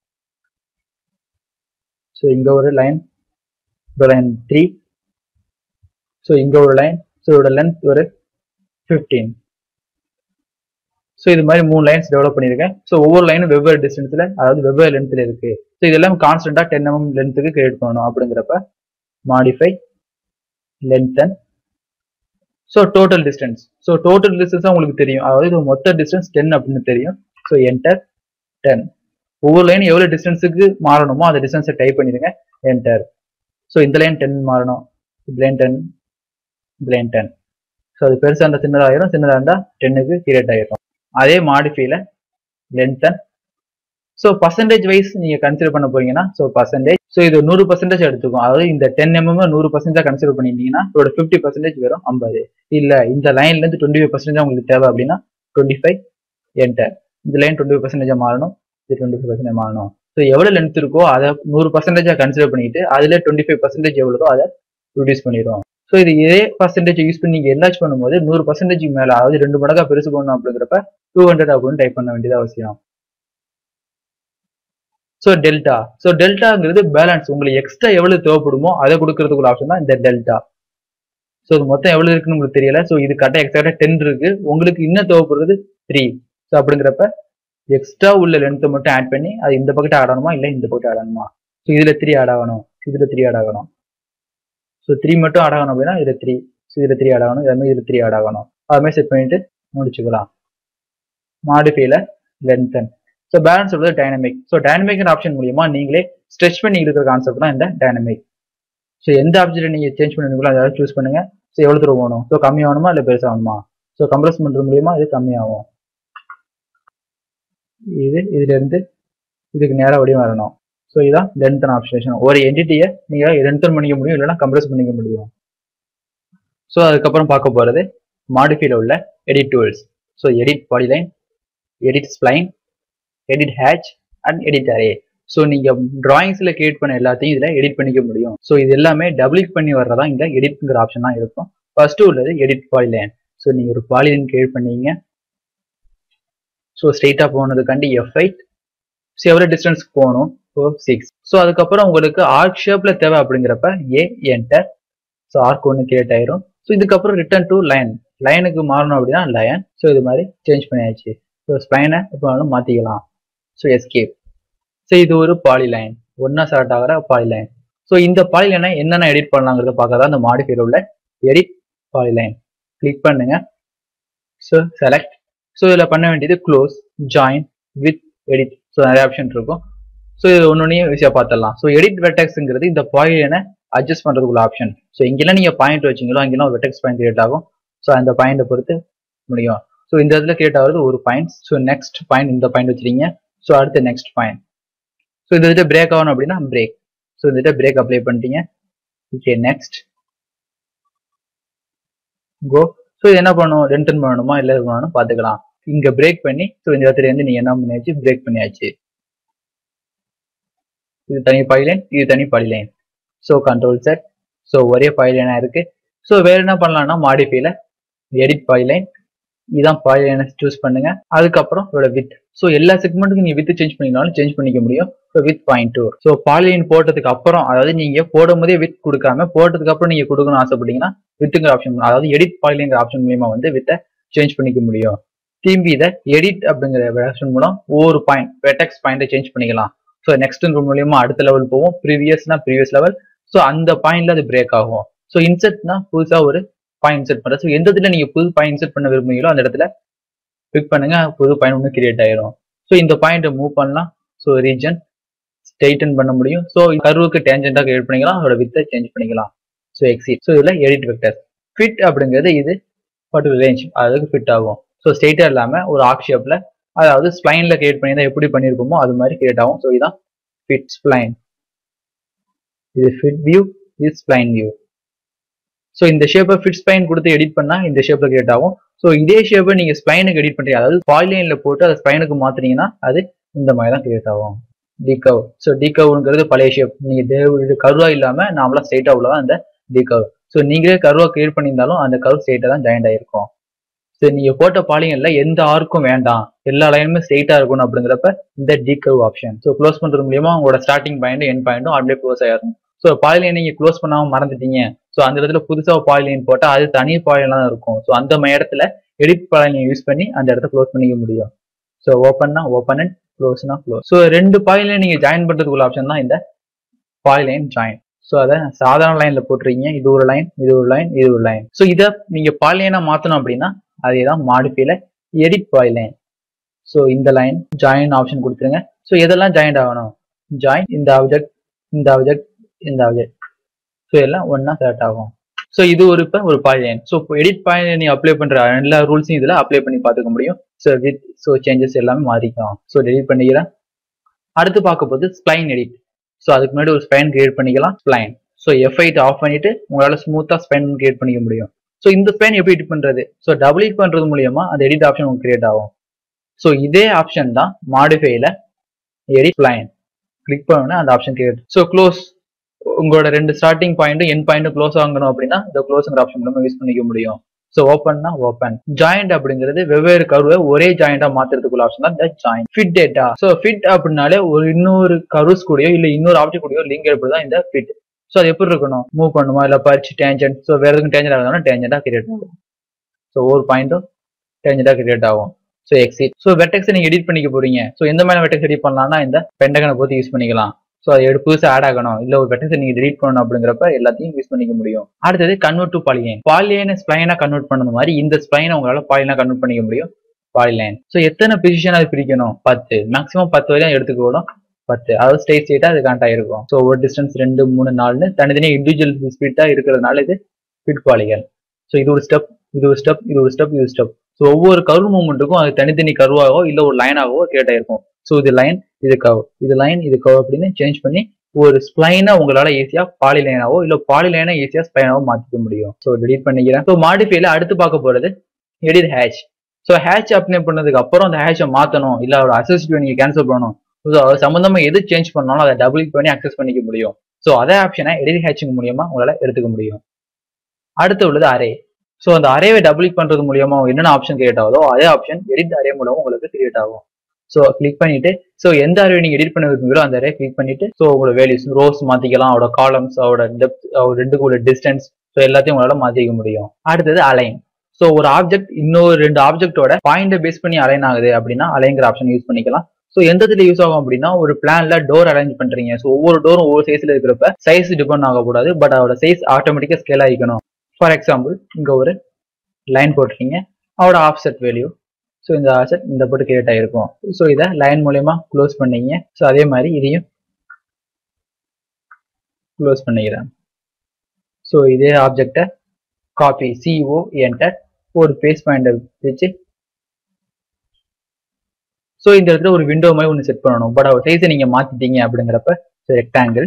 ஸோ இங்க ஒரு லைன் இந்த லைன் த்ரீ ஸோ இங்க ஒரு லைன் ஸோ இதோட லென்த் ஒரு ஃபிஃப்டீன் ஸோ இது மாதிரி மூணு லைன்ஸ் டெவலப் பண்ணியிருக்கேன் ஸோ ஒவ்வொரு லைனும் வெவ்வேறு டிஸ்டன்ஸ்ல அதாவது வெவ்வேறு லென்த்ல இருக்கு ஸோ இதெல்லாம் கான்ஸ்டன்டா டென் எம்எம் லென்த்துக்கு கிரியேட் பண்ணணும் அப்படிங்கிறப்ப modify lengthen so total distance so total distance உங்களுக்கு தெரியும் அதாவது இது மொத்த டிஸ்டன்ஸ் டென் அப்படின்னு தெரியும் ஸோ என்டர் டென் ஒவ்வொரு லைன் எவ்வளோ டிஸ்டன்ஸுக்கு மாறணுமோ அந்த டிஸ்டன்ஸை டைப் பண்ணிடுங்க என்டர் ஸோ இந்த லைன் டென் மாறணும் இந்த லைன் டென் இந்த லைன் டென் ஸோ அது பெருசாக இருந்தால் சின்னதாயிரும் சின்னதாக இருந்தால் டென்னுக்கு கிரியேட் ஆகிரும் அதே மாடிஃபைல லென்த்தன் ஸோ பர்சன்டேஜ் வைஸ் நீங்க கன்சிடர் பண்ண போறீங்கன்னா ஸோ பர்சன்டேஜ் ஸோ இது நூறு பர்சன்டேஜ் எடுத்துக்கும் அதாவது இந்த டென் எம்எம் நூறு பர்சன்டேஜ் கன்சிடர் பண்ணிட்டீங்கன்னா இதோட ஃபிஃப்டி பர்சன்டேஜ் வெறும் ஐம்பது இல்ல இந்த லைன்ல இருந்து டுவெண்ட்டி ஃபைவ் பர்சன்டேஜ் உங்களுக்கு தேவை அப்படின்னா டுவெண்ட்டி ஃபைவ் என்டர் இந்த லைன் டுவெண்ட்டி ஃபைவ் பர்சன்டேஜ் மாறணும் இது டுவெண்ட்டி ஃபைவ் பர்சன்டேஜ் மாறணும் ஸோ எவ்வளவு லென்த் இருக்கோ அதை நூறு பர்சன்டேஜா கன்சிடர் பண்ணிட்டு அதுல டுவெண்ட்டி ஃபைவ் பர்சன்டேஜ் எவ்வளோ அதை ரிடியூஸ் பண்ணிடும் ஸோ இது இதே பர்சன்டேஜ் யூஸ் பண்ணி நீங்க எல்லாச் பண்ணும்போது நூறு பர்சன்டேஜ் மேல அதாவது ரெண்டு மடங்கா பெருசு பண்ணணும் அப்படிங்கிறப்ப டூ ஹண்ட்ரட் அப்படின்னு டைப் பண்ண வேண்டியது அவசியம் ஸோ டெல்டா ஸோ டெல்டாங்கிறது பேலன்ஸ் உங்களுக்கு எக்ஸ்ட்ரா எவ்வளவு தேவைப்படுமோ அதை கொடுக்கறதுக்குள்ள ஆப்ஷன் தான் இந்த டெல்டா ஸோ இது மொத்தம் எவ்வளவு இருக்குன்னு உங்களுக்கு தெரியல ஸோ இது கரெக்டாக எக்ஸாக்டா டென் இருக்கு உங்களுக்கு இன்னும் தேவைப்படுறது த்ரீ ஸோ அப்படிங்கிறப்ப எக்ஸ்ட்ரா உள்ள லென்த்தை மட்டும் ஆட் பண்ணி அது இந்த பக்கெட் ஆட் ஆகணுமா இல்லை இந்த பக்கெட் ஆட் ஆகணுமா ஸோ இதுல த்ரீ ஆட் ஆகணும் இதுல த்ரீ ஆட் ஆகணும் ஸோ த்ரீ மட்டும் ஆட் ஆகணும் அப்படின்னா இதுல த்ரீ ஸோ இதுல த்ரீ ஆட் ஆகணும் இதுமாதிரி இதுல த்ரீ ஆட் ஆகணும் அதுமாதிரி செட் பண்ணிட்டு முடிச்சுக்கலாம் மாடிஃபைல லென்த்தன் ஸோ பேலன்ஸ் உள்ளது டைனமிக் ஸோ டைனமிக் ஆப்ஷன் மூலியமா நீங்களே ஸ்ட்ரெச் பண்ணி இருக்கிற கான்செப்ட் தான் இந்த டைனமிக் ஸோ எந்த ஆப்ஜெக்ட் நீங்க சேஞ்ச் பண்ணுவீங்களோ அதை சூஸ் பண்ணுங்க ஸோ எவ்வளவு தூரம் வேணும் ஸோ கம்மி ஆகணுமா இல்லை பெருசாக ஆகணுமா ஸோ கம்ப்ரஸ் பண்றது மூலியமா இது கம்மியாகும் இது இதுல இருந்து இதுக்கு நேரா வடிவம் வரணும் ஸோ இதான் லென்த் அண்ட் ஆப்ஷனேஷன் ஒரு என்டிட்டியை நீங்க லென்த்தன் பண்ணிக்க முடியும் இல்லைன்னா கம்ப்ரஸ் பண்ணிக்க முடியும் ஸோ அதுக்கப்புறம் பார்க்க போறது மாடிஃபைல உள்ள edit tools so edit polyline edit spline edit hatch and edit array so நீங்க டிராயிங்ஸ்ல கிரியேட் பண்ண எல்லாத்தையும் இதுல எடிட் பண்ணிக்க முடியும் ஸோ இது எல்லாமே டபுள் பண்ணி வர்றதா இந்த எடிட்ங்கிற ஆப்ஷன் தான் இருக்கும் ஃபர்ஸ்ட் உள்ளது எடிட் பாலிலைன் ஸோ நீங்க ஒரு பாலிலைன் கிரியேட் பண்ணீங்க ஸோ ஸ்ட்ரெயிட்டா போனதுக்காண்டி எஃப் எயிட் ஸோ எவ்வளோ டிஸ்டன்ஸ்க்கு போகணும் ஸோ சிக்ஸ் ஸோ அதுக்கப்புறம் உங்களுக்கு ஆர்க் ஷேப்ல தேவை அப்படிங்கிறப்ப ஏ என்டர் ஸோ ஆர்க் ஒன்று கிரியேட் ஆயிரும் ஸோ இதுக்கப்புறம் ரிட்டர்ன் டு லைன் லைனுக்கு மாறணும் அப்படின்னா லைன் ஸோ இது மாதிரி சேஞ்ச் பண்ணியாச்சு ஸோ ஸ்பைனை எப்போ மாற்றிக்கலாம் ஸோ எஸ்கேப் ஸோ இது ஒரு பாலி லைன் ஒன்றா ஸ்டார்ட் ஆகிற பாலி லைன் ஸோ இந்த பாலி லைனை என்னென்ன எடிட் பண்ணலாங்கிறத பார்க்க தான் இந்த மாடிஃபைல உள்ள எடிட் பாலி லைன் கிளிக் பண்ணுங்க ஸோ செலக்ட் ஸோ இதில் பண்ண வேண்டியது close join width edit so நிறைய ஆப்ஷன் இருக்கும் ஸோ இது ஒன்னொன்னையும் ஈஸியாக பார்த்துடலாம் ஸோ எடிட் வெட்டெக்ஸுங்கிறது இந்த பாயினை அட்ஜஸ்ட் பண்ணுறதுக்குள்ள ஆப்ஷன் ஸோ இங்கெல்லாம் நீங்கள் பாயிண்ட் வச்சிங்களோ அங்கெல்லாம் வெட்டெக்ஸ் பாயிண்ட் கிரியேட் ஆகும் ஸோ அந்த பாயிண்டை பொறுத்து முடியும் ஸோ இந்த இடத்துல கிரியேட் ஆகுறது ஒரு பாயிண்ட் ஸோ நெக்ஸ்ட் பாயிண்ட் இந்த பாயிண்ட் வச்சிருக்கீங்க ஸோ அடுத்து நெக்ஸ்ட் பாயிண்ட் ஸோ இந்த இதில் பிரேக் ஆகணும் அப்படின்னா பிரேக் ஸோ இந்த இதில் பிரேக் அப்ளை பண்ணிட்டீங்க ஓகே நெக்ஸ்ட் கோ ஸோ இது என்ன பண்ணணும் ரெண்டன் பண்ணணுமா இல்லை இது பண்ணணும் பார்த்துக்கலாம் இங்க பிரேக் பண்ணி ஸோ இந்த இடத்துல இருந்து நீங்க என்ன பண்ணியாச்சு பிரேக் பண்ணியாச்சு இது தனி பாயிலைன் இது தனி polyline so control set so ஒரே பாயிலைனா இருக்கு ஸோ வேற என்ன பண்ணலாம்னா மாடிஃபைல எடிட் பாயிலைன் இதான் பாயிலைனை சூஸ் பண்ணுங்க அதுக்கப்புறம் இதோட வித் ஸோ எல்லா செக்மெண்ட்டுக்கும் நீங்க வித் சேஞ்ச் பண்ணிக்கனாலும் சேஞ்ச் பண்ணிக்க முடியும் so width point to so polyline போட்டதுக்கு அப்புறம் அதாவது நீங்க போடும் போதே வித் கொடுக்காம போட்டதுக்கு அப்புறம் நீங்க கொடுக்கணும்னு ஆசைப்பட்டீங்கன்னா வித்துங்கிற ஆப்ஷன் அதாவது எடிட் பாலிலைங்கிற ஆப்ஷன் மூலியமா வந்து வித்தை சேஞ்ச் பண்ணிக்க முடியும் திரும்பி இதை எடிட் அப்படிங்கிற ஆப்ஷன் மூலம் ஒவ்வொரு பாயிண்ட் வெட்டெக்ஸ் பாயிண்டை சேஞ்ச் பண்ணிக்கலாம் ஸோ நெக்ஸ்ட் மூலியமா அடுத்த லெவல் போவோம் ப்ரீவியஸ்னா ப்ரீவியஸ் லெவல் ஸோ அந்த பாயிண்ட்ல அது பிரேக் ஆகும் ஸோ இன்செர்ட்னா புதுசா ஒரு பாயிண்ட் இன்செர்ட் பண்றது ஸோ எந்த இடத்துல நீங்க புது பாயிண்ட் இன்செர்ட் பண்ண விரும்புறீங்களோ அந்த இடத்துல கிளிக் பண்ணுங்க புது பாயிண்ட் ஒன்று கிரியேட் ஆயிரும் ஸோ இந்த பாயிண்ட்டை மூவ் பண்ணலாம் ஸோ ரீஜன் ஸ்ட்ரைட்டன் பண்ண முடியும் ஸோ கருவுக்கு டேஞ்சென்ட்டாக கிரியேட் பண்ணிக்கலாம் அதோட வித்தை சேஞ்ச் பண்ணிக்கலாம் ஸோ எக்ஸிட் ஸோ இதில் எடிட் வெக்டர் ஃபிட் அப்படிங்கிறது இது பர்டிகுலர் ரேஞ்ச் அதுக்கு ஃபிட் ஆகும் ஸோ ஸ்ட்ரெயிட்டாக இல்லாமல் ஒரு ஆக் ஷேப்பில் அதாவது ஸ்ப்ளைனில் கிரியேட் பண்ணி தான் எப்படி பண்ணியிருக்கோமோ அது மாதிரி கிரியேட் ஆகும் ஸோ இதுதான் ஃபிட் ஸ்ப்ளைன் இது ஃபிட் வியூ இது ஸ்ப்ளைன் வியூ ஸோ இந்த ஷேப்பை ஃபிட் ஸ்ப்ளைன் கொடுத்து எடிட் பண்ணால் இந்த ஷேப்பில் கிரியேட் ஆகும் ஸோ இதே ஷேப்பை நீங்கள் ஸ்ப்ளைனுக்கு எடிட் பண்ணுறீங்க அதாவது பாய்லைனில் போட்டு அதை ஸ்ப்ளைனுக்கு மாற்றுனீங்கன்னா அது இந்த மாதிரி தான் கிரியேட் ஆகும் டிகவ் ஸோ டிகவ்ங்கிறது பழைய ஷேப் நீங்கள் கருவா இல்லாமல் நாமளாக ஸ்ட்ரெயிட்டாக உள்ளதான் இந்த டிகவ் ஸோ நீங்களே கருவா கிரியேட் பண்ணியிருந்தாலும் அந்த கர்வ் ஸ்ட்ரெயிட்டாக தான் ஜாயிண்ட் ஆயிருக்கும் ஸோ நீங்க போட்ட பாலிங்கல்ல எந்த ஆர்க்கும் வேண்டாம் எல்லா லைனுமே ஸ்ட்ரெயிட்டா இருக்கணும் அப்படிங்கிறப்ப இந்த டிகவ் ஆப்ஷன் ஸோ க்ளோஸ் பண்றது மூலியமா உங்களோட ஸ்டார்டிங் பாயிண்ட் என் பாயிண்ட்டும் அப்படியே க்ளோஸ் ஆயிரும் ஸோ பாலிலைன் நீங்க க்ளோஸ் பண்ணாம மறந்துட்டீங்க ஸோ அந்த இடத்துல புதுசா பாலிலைன் போட்டா அது தனி பாலிலைன் தான் இருக்கும் ஸோ அந்த ம- இடத்துல எடிட் பாலிலைன் யூஸ் பண்ணி அந்த இடத்த க்ளோஸ் பண்ணிக்க முடியும் ஸோ ஓப்பன்னா ஓப்பன் அண்ட் க்ளோஸ்னா க்ளோஸ் ஸோ ரெண்டு பாயிலைன் நீங்க ஜாயின் பண்றதுக்குள்ள ஆப்ஷன் தான் இந்த பாலிலைன் ஜாயின் ஸோ அதை சாதாரண லைன்ல போட்டுருக்கீங்க இது ஒரு லைன் இது ஒரு லைன் இது ஒரு லைன் ஸோ இதை நீங்க பாலிலைனா மாத்தணும் அப்படின்னா அதே தான் மாடிஃபைல எடிட் பாலிலைன் ஸோ இந்த லைன் ஜாயின் ஆப்ஷன் கொடுத்துருங்க ஸோ எதெல்லாம் ஜாயின் ஆகணும் ஜாயின் இந்த ஆப்ஜெக்ட் இந்த ஆப்ஜெக்ட் இந்த ஆப்ஜெக்ட் ஸோ எல்லாம் ஒண்ணா செலக்ட் ஆகும் ஸோ இது ஒரு இப்போ ஒரு பாயிலைன் ஸோ இப்போ எடிட் பாயிண்ட் நீ அப்ளை பண்ற எல்லா ரூல்ஸையும் இதில் அப்ளை பண்ணி பார்த்துக்க முடியும் ஸோ வித் ஸோ சேஞ்சஸ் எல்லாமே மாறிக்கும் ஸோ டெலிட் பண்ணிக்கிறேன் அடுத்து பார்க்க போது ஸ்ப்ளைன் எடிட் ஸோ அதுக்கு முன்னாடி ஒரு ஸ்பைன் கிரியேட் பண்ணிக்கலாம் ஸ்ப்ளைன் ஸோ எஃப்ஐட் ஆஃப் பண்ணிட்டு உங்களால ஸ்மூத்தா ஸ்பைன் கிரியேட் பண்ணிக்க முடியும் ஸோ இந்த ஸ்பைன் எப்படி எடிட் பண்றது ஸோ டபுள் எடிட் பண்றது மூலியமா அந்த எடிட் ஆப்ஷன் உங்களுக்கு கிரியேட் ஆகும் ஸோ இதே ஆப்ஷன் தான் மாடிஃபைல எடிட் ஸ்ப்ளைன் கிளிக் பண்ணோன்னா அந்த ஆப்ஷன் கிரியேட் ஸோ க்ளோஸ் உங்களோட ரெண்டு ஸ்டார்டிங் பாயிண்ட்டும் என் பாயிண்ட்டும் க்ளோஸ் ஆகணும் அப்படின்னா இந்த க்ளோஸ்ங்கிற ஆப்ஷன் மூலமா யூஸ் பண்ணிக்க முடியும் ஸோ ஓப்பன்னா ஓப்பன் ஜாயிண்ட் அப்படிங்கிறது வெவ்வேறு கருவை ஒரே ஜாயிண்டா மாத்துறதுக்குள்ள ஆப்ஷன் தான் இந்த join fit data so fit அப்படின்னாலே ஒரு இன்னொரு கருஸ் கூடயோ இல்ல இன்னொரு ஆப்ஜெக்ட் கூடயோ லிங்க் ஏற்படுது தான் இந்த ஃபிட் ஸோ அது எப்படி இருக்கணும் மூவ் பண்ணுமா இல்ல பறிச்சு டேஞ்சன்ட் ஸோ வேற எதுக்கும் டேஞ்சன்ட் ஆகுதுன்னா டேஞ்சண்டா கிரியேட் ஆகும் ஸோ ஒவ்வொரு பாயிண்ட்டும் டேஞ்சண்டா கிரியேட் ஆகும் ஸோ எக்ஸிட் ஸோ வெட்டெக்ஸ் நீங்க எடிட் பண்ணிக்க போறீங்க ஸோ எந்த மாதிரி வெட்டெக்ஸ் எடிட் பண்ணலாம்னா இந்த பெண்டகனை போட்டு யூஸ் பண்ணிக்கலாம் ஸோ அது எடுத்து புதுசா ஆட் ஆகணும் இல்ல ஒரு வெட்டெக்ஸ் நீங்க delete பண்ணணும் அப்படிங்கிறப்ப எல்லாத்தையும் யூஸ் பண்ணிக்க முடியும் அடுத்தது கன்வெர்ட் டு பாலிலைன் பாலிலைனை ஸ்ப்ளைனா கன்வெர்ட் பண்ணது மாதிரி இந்த ஸ்ப்ளைனை உங்களால பாலிலைனா கன்வெர்ட் பண்ணிக்க முடியும் பாலிலைன் ஸோ எத்தனை பொசிஷன் அது பிரிக்கணும் பத்து மேக்ஸிமம் பத்து வரையும் எடுத்துக்கணும் பத்து அதாவது ஸ்டேட் ஸ்டேட்டா அது கனெக்ட் ஆயிருக்கும் ஸோ ஒரு டிஸ்டன்ஸ் ரெண்டு மூணு நாலுன்னு தனித்தனியாக இண்டிவிஜுவல் ஸ்பீட்டா இருக்கிறதுனால இது ஃபிட் பாலிகன் ஸோ இது ஒரு ஸ்டெப் இது ஒரு ஸ்டெப் இது ஒரு ஸ்டெப் இது ஸ்டெப் ஸோ ஒவ்வொரு கர்வ் மூமெண்ட்டுக்கும் அது தனித்தனி கர்வாகவோ இல்லை ஒரு லைனாகவோ கிரியேட் ஆயிருக்கும் ஸோ இது லைன் இது கவ் இது லைன் இது கவ் அப்படின்னு சேஞ்ச் பண்ணி ஒரு ஸ்ப்ளைனா உங்களால ஈஸியா பாலி லைனாவோ இல்ல பாலி லைனா ஈஸியா ஸ்ப்ளைனாவோ மாத்திக்க முடியும் ஸோ delete பண்ணிக்கிறேன் ஸோ மாடிஃபைல அடுத்து பார்க்க போறது edit hatch so hatch apply பண்ணதுக்கு அப்புறம் அந்த ஹேஷை மாத்தணும் இல்ல ஒரு அசஸ்ட் நீங்க கேன்சல் பண்ணணும் ஸோ அது சம்பந்தமா எது சேஞ்ச் பண்ணாலும் அதை டபுள் பண்ணி அக்சஸ் பண்ணிக்க முடியும் ஸோ அதே ஆப்ஷனை எடிட் ஹேச்சிங் மூலியமா உங்களால எடுத்துக்க முடியும் அடுத்து உள்ளது அரே ஸோ அந்த அரேவை டபுள் பண்றது மூலியமா என்னென்ன ஆப்ஷன் கிரியேட் ஆகுதோ அதே ஆப்ஷன் எடிட் அரே மூலமா உங்களுக்கு கிரியேட் ஆகும் ஸோ கிளிக் பண்ணிட்டு ஸோ எந்த அரே நீங்க எடிட் பண்ண விரும்புகிறோ அந்த அரே கிளிக் பண்ணிட்டு ஸோ உங்களோட வேல்யூஸ் ரோஸ் மாத்திக்கலாம் அவரோட காலம்ஸ் அவரோட டெப்த் அவர் ரெண்டுக்கு உள்ள டிஸ்டன்ஸ் ஸோ எல்லாத்தையும் உங்களால மாத்திக்க முடியும் அடுத்தது அலைன் ஸோ ஒரு ஆப்ஜெக்ட் இன்னொரு ரெண்டு ஆப்ஜெக்ட்டோட பாயிண்டை பேஸ் பண்ணி அலைன் ஆகுது அப்படின்னா அலைங்கிற ஆப்ஷன் யூஸ் பண்ணிக்கலாம் ஸோ எந்த இதுல யூஸ் ஆகும் அப்படின்னா ஒரு பிளான்ல டோர் அரேஞ்ச் பண்றீங்க ஸோ ஒவ்வொரு டோரும் ஒவ்வொரு சைஸ்ல இருக்கிறப்ப சைஸ் டிபெண்ட் ஆகக்கூடாது பட் அதோட சைஸ் ஆட்டோமேட்டிக்கா ஸ்கேல் ஆகிக்கணும் ஃபார் எக்ஸாம்பிள் இங்க ஒரு லைன் போட்டுறீங்க அவரோட ஆஃப்செட் வேல்யூ ஸோ இந்த ஆஃப்செட் இந்த போட்டு கிரியேட் ஆயிருக்கும் ஸோ இதை லைன் மூலயமா க்ளோஸ் பண்ணீங்க ஸோ அதே மாதிரி இதையும் க்ளோஸ் பண்ணிக்கிறேன் ஸோ இதே ஆப்ஜெக்டை காப்பி சிஓ என்டர் ஒரு பேஸ் பாயிண்டர் வச்சு ஸோ இந்த இடத்துல ஒரு விண்டோ மாதிரி ஒன்று செட் பண்ணணும் பட் அவர் சைஸை நீங்கள் மாற்றிட்டீங்க அப்படிங்கிறப்ப ரெக்டாங்கிள்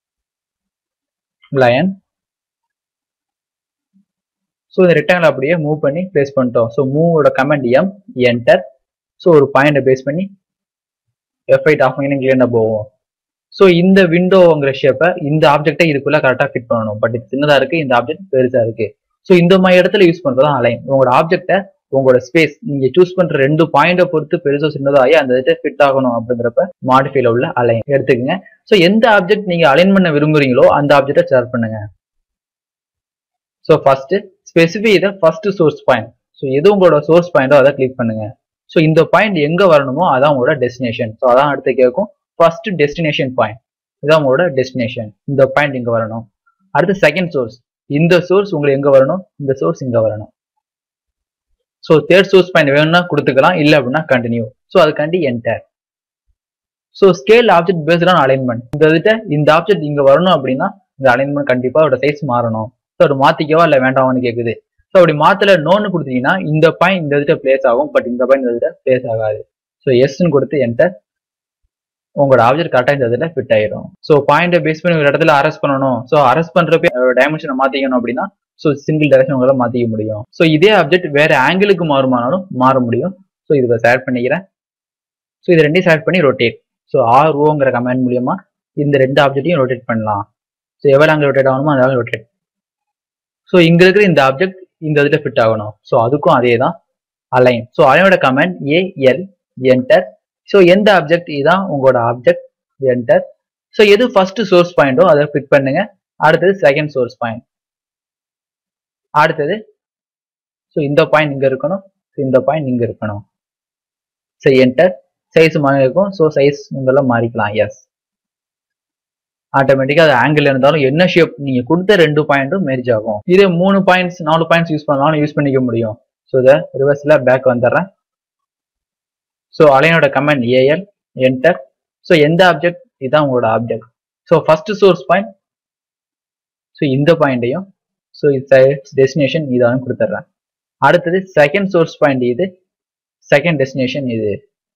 லயன் ஸோ இந்த ரெக்டாங்கிள் அப்படியே மூவ் பண்ணி ப்ளேஸ் பண்ணிட்டோம் ஸோ மூவோட கமெண்ட் எம் என்டர் ஸோ ஒரு பாயிண்டை பேஸ் பண்ணி எஃப் ஐட் ஆஃப் பண்ணி கிளியர்னா போவோம் ஸோ இந்த விண்டோங்கிற ஷேப்பை இந்த ஆப்ஜெக்டை இதுக்குள்ள கரெக்டாக ஃபிட் பண்ணணும் பட் இது சின்னதாக இருக்கு இந்த ஆப்ஜெக்ட் பெருசா இருக்கு ஸோ இந்த மாதிரி இடத்துல யூஸ் பண்றதா அலைன் உங்களோட ஆப்ஜெக்டை உங்களோட ஸ்பேஸ் நீங்க சூஸ் பண்ற ரெண்டு பாயிண்டை பொறுத்து பெருசோ சின்னதோ ஆகி அந்த இதை ஃபிட் ஆகணும் அப்படிங்கிறப்ப மாடிஃபைல உள்ள அலைன் எடுத்துக்கங்க ஸோ எந்த ஆப்ஜெக்ட் நீங்க அலைன் பண்ண விரும்புறீங்களோ அந்த ஆப்ஜெக்டை ஷேர் பண்ணுங்க ஸோ ஃபர்ஸ்ட் ஸ்பெசிஃபை இதை ஃபர்ஸ்ட் சோர்ஸ் பாயிண்ட் ஸோ எது உங்களோட சோர்ஸ் பாயிண்டோ அதை கிளிக் பண்ணுங்க ஸோ இந்த பாயிண்ட் எங்க வரணுமோ அதான் உங்களோட டெஸ்டினேஷன் ஸோ அதான் அடுத்து கேட்கும் ஃபர்ஸ்ட் டெஸ்டினேஷன் பாயிண்ட் இதான் உங்களோட டெஸ்டினேஷன் இந்த பாயிண்ட் இங்க வரணும் அடுத்து செகண்ட் சோர்ஸ் இந்த சோர்ஸ் உங்களுக்கு எங்க வரணும் இந்த சோர்ஸ் இங்க வரணும் ஸோ தேர்ட் சோர்ஸ் பாயிண்ட் வேணும்னா கொடுத்துக்கலாம் இல்லை அப்படின்னா கண்டினியூ ஸோ அதுக்காண்டி என்டர் ஸோ ஸ்கேல் ஆப்ஜெக்ட் பேஸ்டான அலைன்மெண்ட் இந்த இதுட்ட இந்த ஆப்ஜெக்ட் இங்க வரணும் அப்படின்னா இந்த அலைன்மெண்ட் கண்டிப்பா அதோட சைஸ் மாறணும் ஸோ அது மாத்திக்கவா இல்லை வேண்டாமான்னு கேக்குது ஸோ அப்படி மாத்தல நோன்னு கொடுத்தீங்கன்னா இந்த பாயிண்ட் இந்த இதுட்ட பிளேஸ் ஆகும் பட் இந்த பாயிண்ட் இந்த இதுட்ட பிளேஸ் ஆகாது ஸோ எஸ்ன்னு கொடுத்து என்டர் உங்களோட ஆப்ஜெக்ட் கரெக்டாக இந்த இதில் ஃபிட் ஆயிடும் ஸோ பாயிண்டை பேஸ் பண்ணி ஒரு இடத்துல அரெஸ்ட் பண்ணணும் ஸோ அரெஸ்ட் பண்றப்ப டைமென்ஷனை மாத்திக்கணும் அப்படின்னா ஸோ சிங்கிள் டைரக்ஷன் உங்களால மாத்திக்க முடியும் ஸோ இதே ஆப்ஜெக்ட் வேற ஆங்கிளுக்கு மாறுமானாலும் மாற முடியும் ஸோ இதை செலக்ட் பண்ணிக்கிறேன் ஸோ இது ரெண்டையும் செலக்ட் பண்ணி ரொட்டேட் ஸோ ஆர் ஓங்கிற கமெண்ட் மூலியமா இந்த ரெண்டு ஆப்ஜெக்டையும் ரொட்டேட் பண்ணலாம் ஸோ எவ்வளோ ஆங்கிள் ரொட்டேட் ஆகணுமோ அந்த ரொட்டேட் ஸோ இங்க இருக்கிற இந்த ஆப்ஜெக்ட் இந்த இதில் ஃபிட் ஆகணும் ஸோ அதுக்கும் அதே தான் அலைன் ஸோ அலைனோட கமெண்ட் ஏஎல் என்டர் ஸோ எந்த ஆப்ஜெக்ட் இதுதான் உங்களோட ஆப்ஜெக்ட் என்டர் ஸோ எது ஃபர்ஸ்ட் சோர்ஸ் பாயிண்டோ அதை பிக் பண்ணுங்க அடுத்தது செகண்ட் சோர்ஸ் பாயிண்ட் அடுத்தது ஸோ இந்த பாயிண்ட் இங்க இருக்கணும் இந்த பாயிண்ட் இங்க இருக்கணும் ஸோ என்டர் சைஸ் மாறி இருக்கும் ஸோ சைஸ் உங்களாம் மாறிக்கலாம் எஸ் ஆட்டோமேட்டிக்கா அது ஆங்கிள் இருந்தாலும் என்ன ஷேப் நீங்க கொடுத்த ரெண்டு பாயிண்ட்டும் மேரேஜ் ஆகும் இதே மூணு பாயிண்ட்ஸ் நாலு பாயிண்ட்ஸ் யூஸ் பண்ணாலும் யூஸ் பண்ணிக்க முடியும் ஸோ இதை ரிவர்ஸ்ல பேக் வந்துடுறேன் ஸோ அலைனோட கமெண்ட் ஏஎல் என்டர் ஸோ எந்த ஆப்ஜெக்ட் இதுதான் உங்களோட object so first source point so இந்த பாயிண்டையும் ஸோ டெஸ்டினேஷன் இதான் கொடுத்துட்றேன் அடுத்தது செகண்ட் சோர்ஸ் பாயிண்ட் இது செகண்ட் டெஸ்டினேஷன் இது